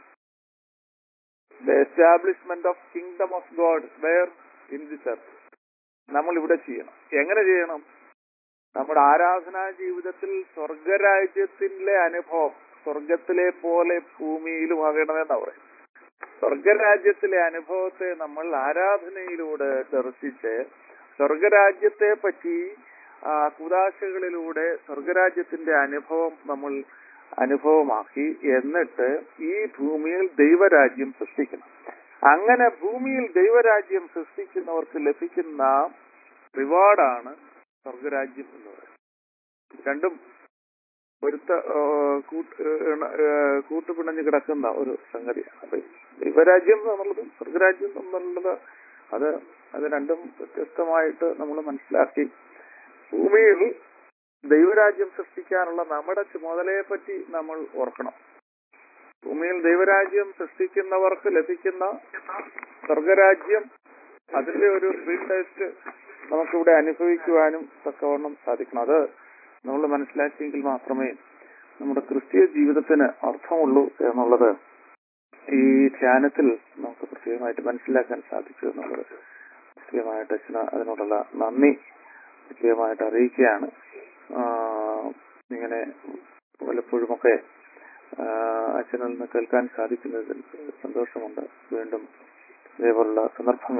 the establishment of kingdom of God where in this earth നമ്മൾ ഇവിടെ ചെയ്യണം എങ്ങനെ ചെയ്യണം നമ്മുടെ ആരാധനാ ജീവിതത്തിൽ സ്വർഗരാജ്യത്തിലെ അനുഭവം സ്വർഗത്തിലെ പോലെ ഭൂമിയിലും ആകണമെന്നാ പറയും സ്വർഗരാജ്യത്തിലെ അനുഭവത്തെ നമ്മൾ ആരാധനയിലൂടെ ദർശിച്ച് സ്വർഗരാജ്യത്തെ പറ്റി ആ, കുദാശകളിലൂടെ സ്വർഗരാജ്യത്തിന്റെ അനുഭവം നമ്മൾ അനുഭവമാക്കി എന്നിട്ട് ഈ ഭൂമിയിൽ ദൈവരാജ്യം സൃഷ്ടിക്കണം അങ്ങനെ ഭൂമിയിൽ ദൈവരാജ്യം സൃഷ്ടിക്കുന്നവർക്ക് ലഭിക്കുന്ന റിവാർഡാണ് സ്വർഗരാജ്യം എന്ന് പറയുന്നത് രണ്ടും ഒരുത്ത ആ, കൂട്ട് ഇണ- ആ, കൂട്ടുപിണഞ്ഞ് കിടക്കുന്ന ഒരു സംഗതിയാണ് അപ്പൊ ദൈവരാജ്യം എന്നുള്ളതും സ്വർഗരാജ്യം എന്നുള്ളത് അത് അത് രണ്ടും വ്യത്യസ്തമായിട്ട് നമ്മൾ മനസ്സിലാക്കി ഭൂമിയിൽ ദൈവരാജ്യം സൃഷ്ടിക്കാനുള്ള നമ്മുടെ ചുമതലയെ പറ്റി നമ്മൾ ഓർക്കണം ഭൂമിയിൽ ദൈവരാജ്യം സൃഷ്ടിക്കുന്നവർക്ക് ലഭിക്കുന്ന സ്വർഗരാജ്യം അതിന്റെ ഒരു ഫ്രീ ടേസ്റ്റ് നമുക്കിവിടെ അനുഭവിക്കുവാനും തക്കവണ്ണം സാധിക്കണം അത് നമ്മൾ മനസ്സിലാക്കിയെങ്കിൽ മാത്രമേ നമ്മുടെ ക്രിസ്തീയ ജീവിതത്തിന് അർത്ഥമുള്ളൂ എന്നുള്ളത് ഈ ധ്യാനത്തിൽ നമുക്ക് പ്രത്യേകമായിട്ട് മനസ്സിലാക്കാൻ സാധിച്ചു എന്നുള്ളത് പ്രത്യേകമായിട്ട് അച്ഛന് അതിനോടുള്ള നന്ദി പ്രത്യേകമായിട്ട് അറിയിക്കുകയാണ് ആ, ഇങ്ങനെ വല്ലപ്പോഴുമൊക്കെ ആ, അച്ഛനിൽ നിന്ന് കേൾക്കാൻ സാധിക്കുന്നതിൽ സന്തോഷമുണ്ട് വീണ്ടും ഇതേപോലുള്ള സന്ദർഭങ്ങൾ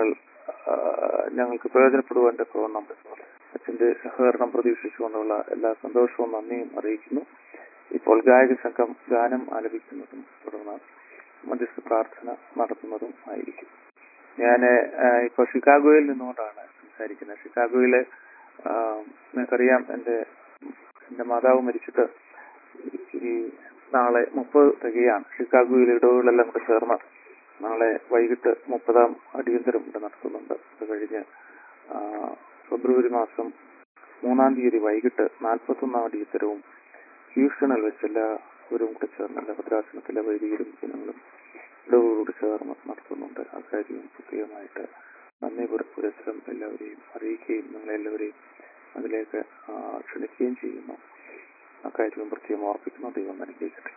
ആ, ഞങ്ങൾക്ക് പ്രയോജനപ്പെടുവാൻ തക്കവണ്ണം അച്ഛന്റെ സഹകരണം പ്രതീക്ഷിച്ചുകൊണ്ടുള്ള എല്ലാ സന്തോഷവും നന്ദിയും അറിയിക്കുന്നു ഇപ്പോൾ ഗായക സംഘം ഗാനം ആലപിക്കുന്നതും തുടർന്ന് മധ്യസ്ഥ പ്രാർത്ഥന നടത്തുന്നതും ആയിരിക്കും ഞാൻ ഇപ്പൊ ഷിക്കാഗോയിൽ നിന്നുകൊണ്ടാണ് സംസാരിക്കുന്നത് ഷിക്കാഗോയിലെ ആ, നിങ്ങൾക്കറിയാം എന്റെ എന്റെ മാതാവ് മരിച്ചിട്ട് ഈ നാളെ മുപ്പത് തികയാണ് ഷിക്കാഗോയിലെ ഇടവുകളെല്ലാം കൂടെ ചേർന്ന് നാളെ വൈകിട്ട് മുപ്പതാം അടിയന്തരം ഇവിടെ നടത്തുന്നുണ്ട് അത് കഴിഞ്ഞ് ആ, ഫെബ്രുവരി മാസം മൂന്നാം തീയതി വൈകിട്ട് നാൽപ്പത്തൊന്നാം അടിയന്തരവും ഹ്യൂസ്റ്റണിൽ വെച്ച് എല്ലാവരും കൂടെ ചേർന്ന് എല്ലാ ഭദ്രാസനത്തിലെ വൈദികരും ജനങ്ങളും ഇടവുകളോട് ചേർന്ന് നടത്തുന്നുണ്ട് ആ കാര്യവും പ്രത്യേകമായിട്ട് നന്ദി പുര- പുരസ്സരം എല്ലാവരെയും അറിയിക്കുകയും നിങ്ങളെല്ലാവരെയും അതിലേക്ക് ആ, ക്ഷണിക്കുകയും ചെയ്യുന്നു ആ കാര്യവും പ്രത്യേകം ഓർപ്പിക്കുന്നു ദൈവം അനുഗ്രഹിക്കട്ടെ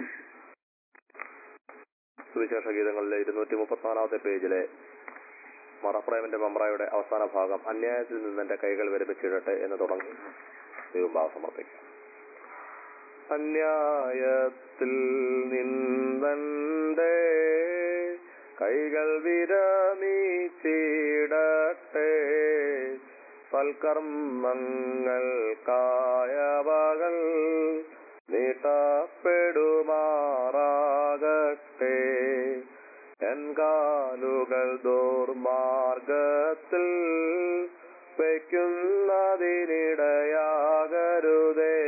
സുവിശേഷ ഗീതങ്ങളിലെ ഇരുന്നൂറ്റി മുപ്പത്തിനാലാമത്തെ പേജിലെ മറപ്രേമന്റെ മമ്പ്രായുടെ അവസാന ഭാഗം അന്യായത്തിൽ നിന്ന് എന്റെ കൈകൾ വിരമിച്ചിടട്ടെ എന്ന് തുടങ്ങി ദൈവഭാവം സമർപ്പിക്കാം അന്യായത്തിൽ നിന്നന്റെ കൈകൾ വിരമിച്ചിടട്ടെ സൽക്കർമ്മങ്ങൾക്കായവകൾ നീട്ടപ്പെടുമാറാകട്ടെ എൻ കാലുകൾ ദുർമാർഗത്തിൽ വയ്ക്കുന്നതിനിടയാകരുതേ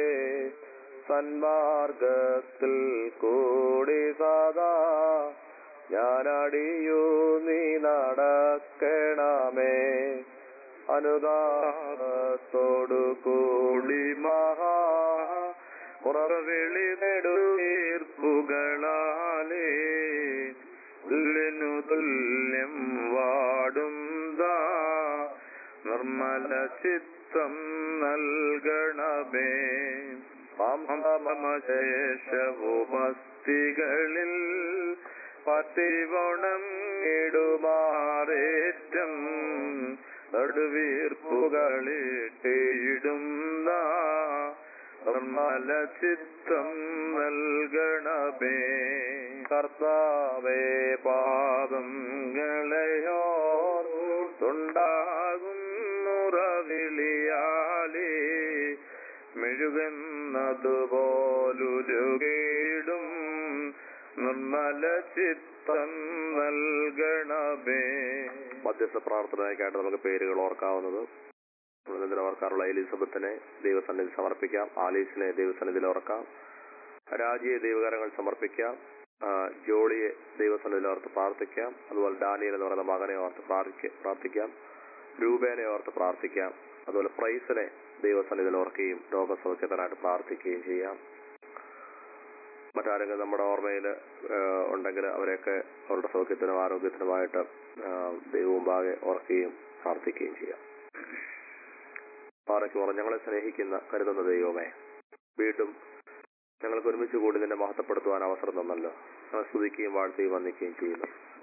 സന്മാർഗത്തിൽ കൂടി സദാ ഞാനടിയൂ നീ നടക്കണമേ അനുദാനത്തോടു കൂടി മഹാ കുറവിളി നെടുതീർപ്പുകളാലേ തുല്യനു തുല്യം വാടും ദാ നിർമ്മല ചിത്തം നൽകണമേ ശേഷവുമസ്തികളിൽ പത്തിവണം ഇടുമാറേറ്റം നടുവീർപ്പുകളിട്ടിടുന്ന നിർമ്മല ചിത്തം നൽകണമേ കർത്താവേ പാദങ്ങളെയോർത്തുണ്ടാകുന്നുറവിളിയാലേ മെഴുകുന്നതുപോലുരുകീടും നിർമ്മല ചിത്തം നൽകണമേ മധ്യസ്ഥ പ്രാർത്ഥനയ്ക്കായിട്ട് നമുക്ക് പേരുകൾ ഓർക്കാവുന്നത് നമ്മളെന്തിനും ഓർക്കാറുള്ള എലിസബത്തിനെ ദൈവസന്നിധി സമർപ്പിക്കാം ആലീസിനെ ദൈവസന്നിധിയിൽ ഓർക്കാം രാജിയെ ദൈവകരങ്ങൾ സമർപ്പിക്കാം ആ, ജോളിയെ ദൈവസന്നിധിയിൽ ഓർത്ത് പ്രാർത്ഥിക്കാം അതുപോലെ ഡാനിയൽ എന്ന് പറയുന്ന മകനെ ഓർത്ത് പ്രാർത്ഥിക്ക- പ്രാർത്ഥിക്കാം രൂപേനെ ഓർത്ത് പ്രാർത്ഥിക്കാം അതുപോലെ പ്രൈസിനെ ദൈവസന്നിധിയിൽ ഓർക്കുകയും രോഗസൗഖ്യത്തിനായിട്ട് പ്രാർത്ഥിക്കുകയും ചെയ്യാം മറ്റാരെങ്കിലും നമ്മുടെ ഓർമ്മയിൽ ഉണ്ടെങ്കിൽ അവരെയൊക്കെ അവരുടെ സൗഖ്യത്തിനും ആരോഗ്യത്തിനുമായിട്ട് ആ, ദൈവമുമ്പാകെ ഓർക്കുകയും പ്രാർത്ഥിക്കുകയും ചെയ്യാം പാറയ്ക്ക് പറഞ്ഞു ഞങ്ങളെ സ്നേഹിക്കുന്ന കരുതുന്ന ദൈവമേ വീണ്ടും ഞങ്ങൾക്ക് ഒരുമിച്ച് കൂടി നിന്നെ മഹത്വപ്പെടുത്തുവാൻ അവസരം തന്നല്ലോ ഞങ്ങൾ സ്തുതിക്കുകയും വാഴ്ത്തുകയും വന്ദിക്കുകയും ചെയ്യുന്നു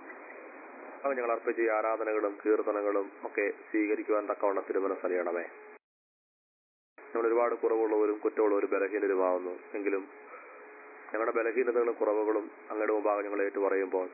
അവ ഞങ്ങൾ അർപ്പിച്ച ഈ ആരാധനകളും കീർത്തനങ്ങളും ഒക്കെ സ്വീകരിക്കുവാൻ തക്കവണ്ണം തിരുമനസ്സറിയണമേ ഞങ്ങൾ ഒരുപാട് കുറവുള്ളവരും കുറ്റമുള്ളവരും ബലഹീനരുമാവുന്നു എങ്കിലും ഞങ്ങളുടെ ബലഹീനതകളും കുറവുകളും അങ്ങയുടെ മുമ്പാകെ ഞങ്ങൾ ഏറ്റുപറയുമ്പോൾ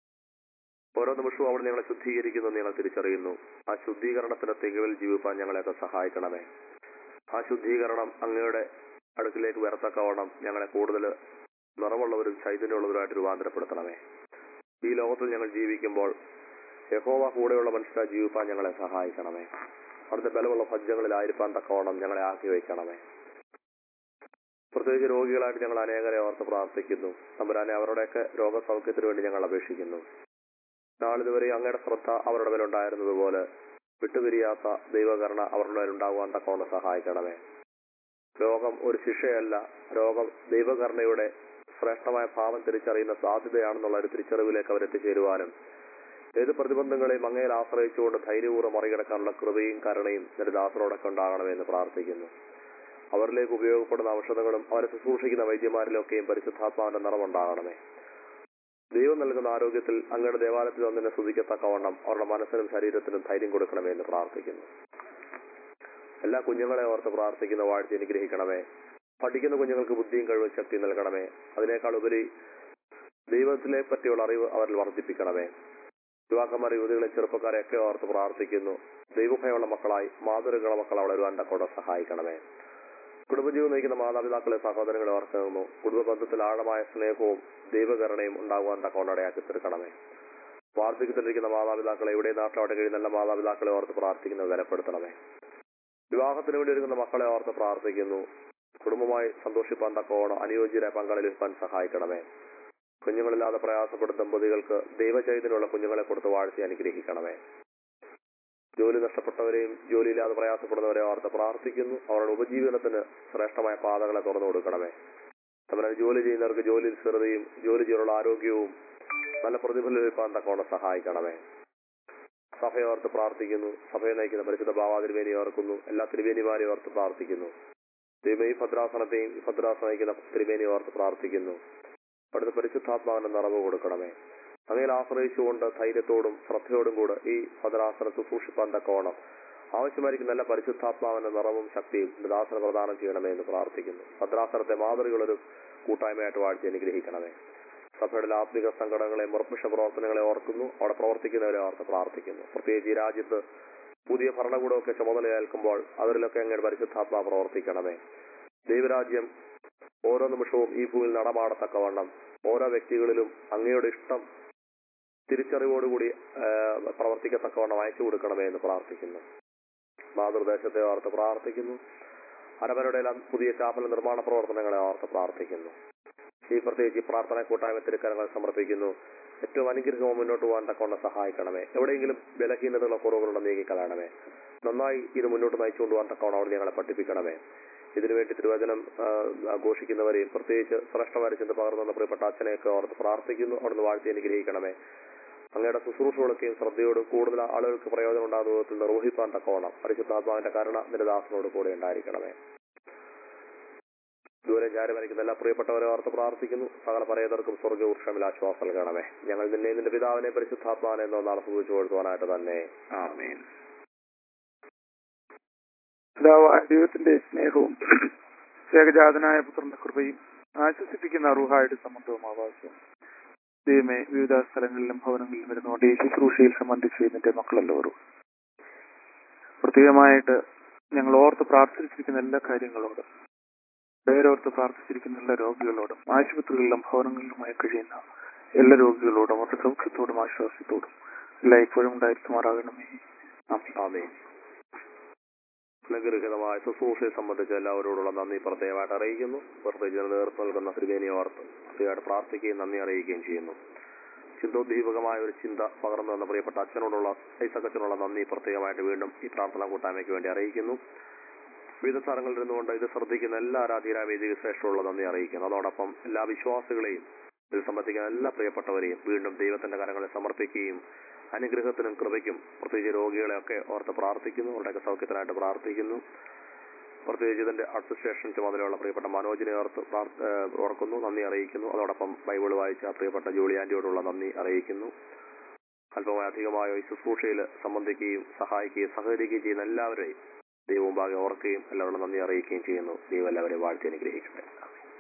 ഓരോ നിമിഷവും അവിടെ ഞങ്ങളെ ശുദ്ധീകരിക്കുന്നു എന്ന് ഞങ്ങൾ തിരിച്ചറിയുന്നു ആ ശുദ്ധീകരണത്തിന്റെ തികവിൽ ജീവിപ്പാൻ ഞങ്ങളെയൊക്കെ സഹായിക്കണമേ ആ ശുദ്ധീകരണം അങ്ങയുടെ അടുക്കിലേക്ക് വരത്തക്കവണ്ണം ഞങ്ങളെ കൂടുതൽ നിറവുള്ളവരും ചൈതന്യമുള്ളവരുമായിട്ട് രൂപാന്തരപ്പെടുത്തണമേ ഈ ലോകത്തിൽ ഞങ്ങൾ ജീവിക്കുമ്പോൾ യഹോവ കൂടെയുള്ള മനുഷ്യരെ ജീവിപ്പാൻ ഞങ്ങളെ സഹായിക്കണമേ അവിടുത്തെ ബലമുള്ള ഭജ്ജങ്ങളിലായിരിക്കാൻ തക്കവണ്ണം ഞങ്ങളെ ആക്കി വയ്ക്കണമേ പ്രത്യേകിച്ച് രോഗികളായിട്ട് ഞങ്ങൾ അനേകരെ ഓർത്ത് പ്രാർത്ഥിക്കുന്നു തമ്പുരാനെ അവരുടെയൊക്കെ രോഗസൗഖ്യത്തിന് വേണ്ടി ഞങ്ങൾ അപേക്ഷിക്കുന്നു നാളിതുവരെ അങ്ങയുടെ ശ്രദ്ധ അവരുടെ മേലുണ്ടായിരുന്നതുപോലെ വിട്ടുപിരിയാത്ത ദൈവകരണ അവരുടെ മേലുണ്ടാകുവാൻ തക്കവണ്ണം സഹായിക്കണമേ രോഗം ഒരു ശിക്ഷയല്ല രോഗം ദൈവകരുണയുടെ ശ്രേഷ്ഠമായ ഭാവം തിരിച്ചറിയുന്ന സാധ്യതയാണെന്നുള്ള ഒരു തിരിച്ചറിവിലേക്ക് അവരെത്തിച്ചേരുവാനും ഏത് പ്രതിബന്ധങ്ങളെയും അങ്ങയിൽ ആശ്രയിച്ചുകൊണ്ട് ധൈര്യപൂർവ്വം മറികടക്കാനുള്ള കൃപയും കരുണയും നിന്റെ ദാസനോടൊക്കെ ഉണ്ടാകണമെന്ന് പ്രാർത്ഥിക്കുന്നു അവരിലേക്ക് ഉപയോഗപ്പെടുന്ന ഔഷധങ്ങളും അവരെ ശുശ്രൂഷിക്കുന്ന വൈദ്യന്മാരിലൊക്കെയും പരിശുദ്ധാത്മാവിന്റെ നിറവുണ്ടാകണമേ ദൈവം നൽകുന്ന ആരോഗ്യത്തിൽ അങ്ങയുടെ ദേവാലയത്തിൽ വന്നതിനെ സ്തുതിക്കത്തക്കവണ്ണം അവരുടെ മനസ്സിനും ശരീരത്തിനും ധൈര്യം കൊടുക്കണമേ എന്ന് പ്രാർത്ഥിക്കുന്നു എല്ലാ കുഞ്ഞുങ്ങളെ ഓർത്ത് പ്രാർത്ഥിക്കുന്ന വാഴ്ച അനുഗ്രഹിക്കണമേ പഠിക്കുന്ന കുഞ്ഞുങ്ങൾക്ക് ബുദ്ധിയും കഴിവും ശക്തി നൽകണമേ അതിനേക്കാൾ ഉപരി ദൈവത്തിനെ പറ്റിയുള്ള അറിവ് അവരിൽ വർദ്ധിപ്പിക്കണമേ യുവാക്കന്മാരെ യുവതികളെ ചെറുപ്പക്കാരെ ഒക്കെ ഓർത്ത് പ്രാർത്ഥിക്കുന്നു ദൈവഭയമുള്ള മക്കളായി മാതൃകള മക്കൾ അവിടെ വരുവാൻ തക്കോടെ സഹായിക്കണമേ കുടുംബജീവൻ നയിക്കുന്ന മാതാപിതാക്കളെ സഹോദരങ്ങളെ ഓർക്കുന്നു കുടുംബ ബന്ധത്തിൽ ആഴമായ സ്നേഹവും ദൈവകരുണയും ഉണ്ടാകുവാൻ തക്കോണ്ടടയാക്കി തീർക്കണമേ വാർദ്ധക്യത്തിലിരിക്കുന്ന മാതാപിതാക്കളെ ഇവിടെ നാട്ടിലവിടെ കഴിയുന്ന നല്ല മാതാപിതാക്കളെ ഓർത്ത് പ്രാർത്ഥിക്കുന്നത് ബലപ്പെടുത്തണമേ വിവാഹത്തിന് വേണ്ടി ഒരുങ്ങുന്ന മക്കളെ ഓർത്ത് പ്രാർത്ഥിക്കുന്നു കുടുംബമായി സന്തോഷിപ്പാൻ തക്കോണം അനുയോജ്യരായ പങ്കാളിലിരിക്കാൻ സഹായിക്കണമേ കുഞ്ഞുങ്ങളില്ലാതെ പ്രയാസപ്പെടുന്ന ദമ്പതികൾക്ക് ദൈവചൈതന്യമുള്ള കുഞ്ഞുങ്ങളെ കൊടുത്ത് വാഴ്ത്തി അനുഗ്രഹിക്കണമേ ജോലി നഷ്ടപ്പെട്ടവരെയും ജോലിയില്ലാതെ പ്രയാസപ്പെടുന്നവരെ ഓർത്ത് പ്രാർത്ഥിക്കുന്നു അവരുടെ ഉപജീവനത്തിന് ശ്രേഷ്ഠമായ പാതകളെ തുറന്നു കൊടുക്കണമേ അതുപോലെ ജോലി ചെയ്യുന്നവർക്ക് ജോലിയിൽ സ്ഥിരതയും ജോലി ചെയ്യാനുള്ള ആരോഗ്യവും നല്ല പ്രതിഫലം ലഭിക്കാൻ തക്കോണം സഹായിക്കണമേ സഭയെ ഓർത്ത് പ്രാർത്ഥിക്കുന്നു സഭയെ നയിക്കുന്ന പരിശുദ്ധ ഭാവാ തിരുവേനി ഓർക്കുന്നു എല്ലാ തിരുവേനിമാരെയും ഓർത്ത് പ്രാർത്ഥിക്കുന്നു ദൈവം ഈ ഭദ്രാസനത്തെയും ഈ ഭദ്രാസനം നയിക്കുന്ന തിരുവേനി ഓർത്ത് പ്രാർത്ഥിക്കുന്നു അവിടുത്തെ പരിശുദ്ധാത്മാവിന്റെ നിറവ് കൊടുക്കണമേ അങ്ങനെ ആശ്രയിച്ചുകൊണ്ട് ധൈര്യത്തോടും ശ്രദ്ധയോടും കൂടെ ഈ ഭദ്രാസനത്ത് സൂക്ഷിപ്പാൻ തക്കോണം ആവശ്യമായിരിക്കും നല്ല പരിശുദ്ധാത്മാവിന്റെ നിറവും ശക്തിയും ദാസന പ്രദാനം ചെയ്യണമേ എന്ന് പ്രാർത്ഥിക്കുന്നു ഭദ്രാസനത്തെ മാതൃകളൊരു കൂട്ടായ്മയായിട്ട് വാഴ്ത്തി അനുഗ്രഹിക്കണമേ സഭയുടെ ആത്മിക സംഘടനകളെ മുറപ്പിഷ പ്രവർത്തനങ്ങളെ ഓർക്കുന്നു അവിടെ പ്രവർത്തിക്കുന്നവരെ ഓർത്ത് പ്രാർത്ഥിക്കുന്നു പ്രത്യേകിച്ച് ഈ രാജ്യത്ത് പുതിയ ഭരണകൂടമൊക്കെ ചുമതലയേൽക്കുമ്പോൾ അതിലൊക്കെ അങ്ങയുടെ പരിശുദ്ധാത്മാ പ്രവർത്തിക്കണമേ ദൈവരാജ്യം ഓരോ നിമിഷവും ഈ ഭൂമിയിൽ നടമാടത്തക്കവണ്ണം ഓരോ വ്യക്തികളിലും അങ്ങയുടെ ഇഷ്ടം തിരിച്ചറിവോടുകൂടി ആ, പ്രവർത്തിക്കത്തക്കവണ്ണം അയച്ചു കൊടുക്കണമേ എന്ന് പ്രാർത്ഥിക്കുന്നു മാതൃദേശത്തെ ഓർത്ത് പ്രാർത്ഥിക്കുന്നു അരവരുടെ എല്ലാം പുതിയ ചാപ്പൽ നിർമ്മാണ പ്രവർത്തനങ്ങളെ ഓർത്ത് പ്രാർത്ഥിക്കുന്നു ഈ പ്രത്യേകിച്ച് ഈ പ്രാർത്ഥന കൂട്ടായ്മ തിരുക്കരങ്ങൾ സമർപ്പിക്കുന്നു ഏറ്റവും അനുഗ്രഹവും മുന്നോട്ട് പോകാൻ തക്കവണ്ണം സഹായിക്കണമേ എവിടെയെങ്കിലും ബലഹീനതകളോ കുറവുകളോ നീക്കിക്കളയണമേ നന്നായി ഇത് മുന്നോട്ട് നയിച്ചുകൊണ്ട് പോകാൻ തക്കവണ്ണം അവിടെ ഞങ്ങളെ പഠിപ്പിക്കണമേ ഇതിനുവേണ്ടി തിരുവചനം ആ, ആഘോഷിക്കുന്നവരെയും പ്രത്യേകിച്ച് ശ്രേഷ്ഠമാരെ ചിന്ത പകർന്നു വന്ന പ്രിയപ്പെട്ട അച്ഛനെയൊക്കെ ഓർത്ത് പ്രാർത്ഥിക്കുന്നു അവിടുന്ന് വാഴ്ത്തി അനുഗ്രഹിക്കണമേ അങ്ങയുടെ ശുശ്രൂഷകളൊക്കെയും ശ്രദ്ധയോടും കൂടുതൽ ആളുകൾക്ക് പ്രയോജനം ഉണ്ടാകുന്ന വിധത്തിൽ നിർവഹിപ്പാൻ തക്കോണം പരിശുദ്ധാത്മാവിന്റെ കരുണ നിന്റെ ദാസനോട് കൂടെ ഉണ്ടായിരിക്കണമേ ദൂരെ ചാരി വരയ്ക്കുന്ന എല്ലാ പ്രിയപ്പെട്ടവരെ ഓർത്ത് പ്രാർത്ഥിക്കുന്നു സകല പരേതർക്കും സ്വർഗ്ഗ വൃക്ഷമിൽ ആശ്വാസം നൽകണമേ ഞങ്ങൾ നിന്നെ നിന്റെ പിതാവിനെ പരിശുദ്ധാത്മാവിനെ എന്നോ നാളെ സൂചിച്ചു കൊടുക്കുവാനായിട്ട് തന്നെ ആമേൻ പിതാവായ ദൈവത്തിന്റെ സ്നേഹവും ഏകജാതനായ പുത്രന്റെ കൃപയും ആശ്വസിപ്പിക്കുന്ന അറുഹായുടെ സംബന്ധവും ആവാസവും ദൈവമേ വിവിധ സ്ഥലങ്ങളിലും ഭവനങ്ങളിലും ഇരുന്നുകൊണ്ട് ഈ ശുശ്രൂഷയിൽ സംബന്ധിച്ച് നിന്റെ മക്കളെല്ലാവരും പ്രത്യേകമായിട്ട് ഞങ്ങൾ ഓർത്ത് പ്രാർത്ഥിച്ചിരിക്കുന്ന എല്ലാ കാര്യങ്ങളോടും പേരോർത്ത് പ്രാർത്ഥിച്ചിരിക്കുന്ന എല്ലാ രോഗികളോടും ആശുപത്രികളിലും ഭവനങ്ങളിലുമായി കഴിയുന്ന എല്ലാ രോഗികളോടും അവരുടെ സൗഖ്യത്തോടും ആശ്വാസത്തോടും എല്ലാ ഇപ്പോഴും ഉണ്ടായിരിക്കുമാറാകണമേ ആമേൻ ആമേൻ അനുഗ്രഹിതമായ ശുശ്രൂഷയെ സംബന്ധിച്ച് എല്ലാവരോടുള്ള നന്ദി പ്രത്യേകമായിട്ട് അറിയിക്കുന്നു പ്രത്യേകിച്ച് നേതൃത്വം നൽകുന്ന ത്രിവേണി ഓർത്ത് പ്രത്യേകമായിട്ട് പ്രാർത്ഥിക്കുകയും നന്ദി അറിയിക്കുകയും ചെയ്യുന്നു ചിന്തോദ്ദീപകമായ ഒരു ചിന്ത പകർന്നു വന്ന പ്രിയപ്പെട്ട അച്ഛനോടുള്ള ഐസക്കച്ചനോടുള്ള നന്ദി പ്രത്യേകമായിട്ട് വീണ്ടും ഈ പ്രാർത്ഥനാ കൂട്ടായ്മയ്ക്ക് വേണ്ടി അറിയിക്കുന്നു വിവിധ സ്ഥലങ്ങളിൽ ഇരുന്നുകൊണ്ട് ഇത് ശ്രദ്ധിക്കുന്ന എല്ലാ ആരാധീയ വേദിക ശ്രേഷ്ഠമുള്ള നന്ദി അറിയിക്കുന്നു അതോടൊപ്പം എല്ലാ വിശ്വാസികളെയും ഇതിൽ സംബന്ധിക്കുന്ന എല്ലാ പ്രിയപ്പെട്ടവരെയും വീണ്ടും ദൈവത്തിന്റെ കരങ്ങളെ സമർപ്പിക്കുകയും അനുഗ്രഹത്തിനും കൃപയ്ക്കും പ്രത്യേകിച്ച് രോഗികളെയൊക്കെ ഓർത്ത് പ്രാർത്ഥിക്കുന്നു അവരുടെയൊക്കെ സൗഖ്യത്തിനായിട്ട് പ്രാർത്ഥിക്കുന്നു പ്രത്യേകിച്ച് ഇതിന്റെ അഡ്മിനിസ്ട്രേഷൻ ചുമതലയുള്ള പ്രിയപ്പെട്ട മനോജിനെ ഓർത്ത് പ്രാർത്ഥ- ഏഹ് ഓർക്കുന്നു നന്ദി അറിയിക്കുന്നു അതോടൊപ്പം ബൈബിൾ വായിച്ച പ്രിയപ്പെട്ട ജോളി ആന്റിയോടുള്ള നന്ദി അറിയിക്കുന്നു അല്പമായി അധികമായ ഈ ശുശ്രൂഷയിൽ സംബന്ധിക്കുകയും സഹായിക്കുകയും സഹകരിക്കുകയും ചെയ്യുന്ന എല്ലാവരെയും ദൈവമുമ്പാകെ ഓർക്കുകയും എല്ലാവരോടും നന്ദി അറിയിക്കുകയും ചെയ്യുന്നു ദൈവം എല്ലാവരെയും വാഴ്ത്തി അനുഗ്രഹിക്കട്ടെ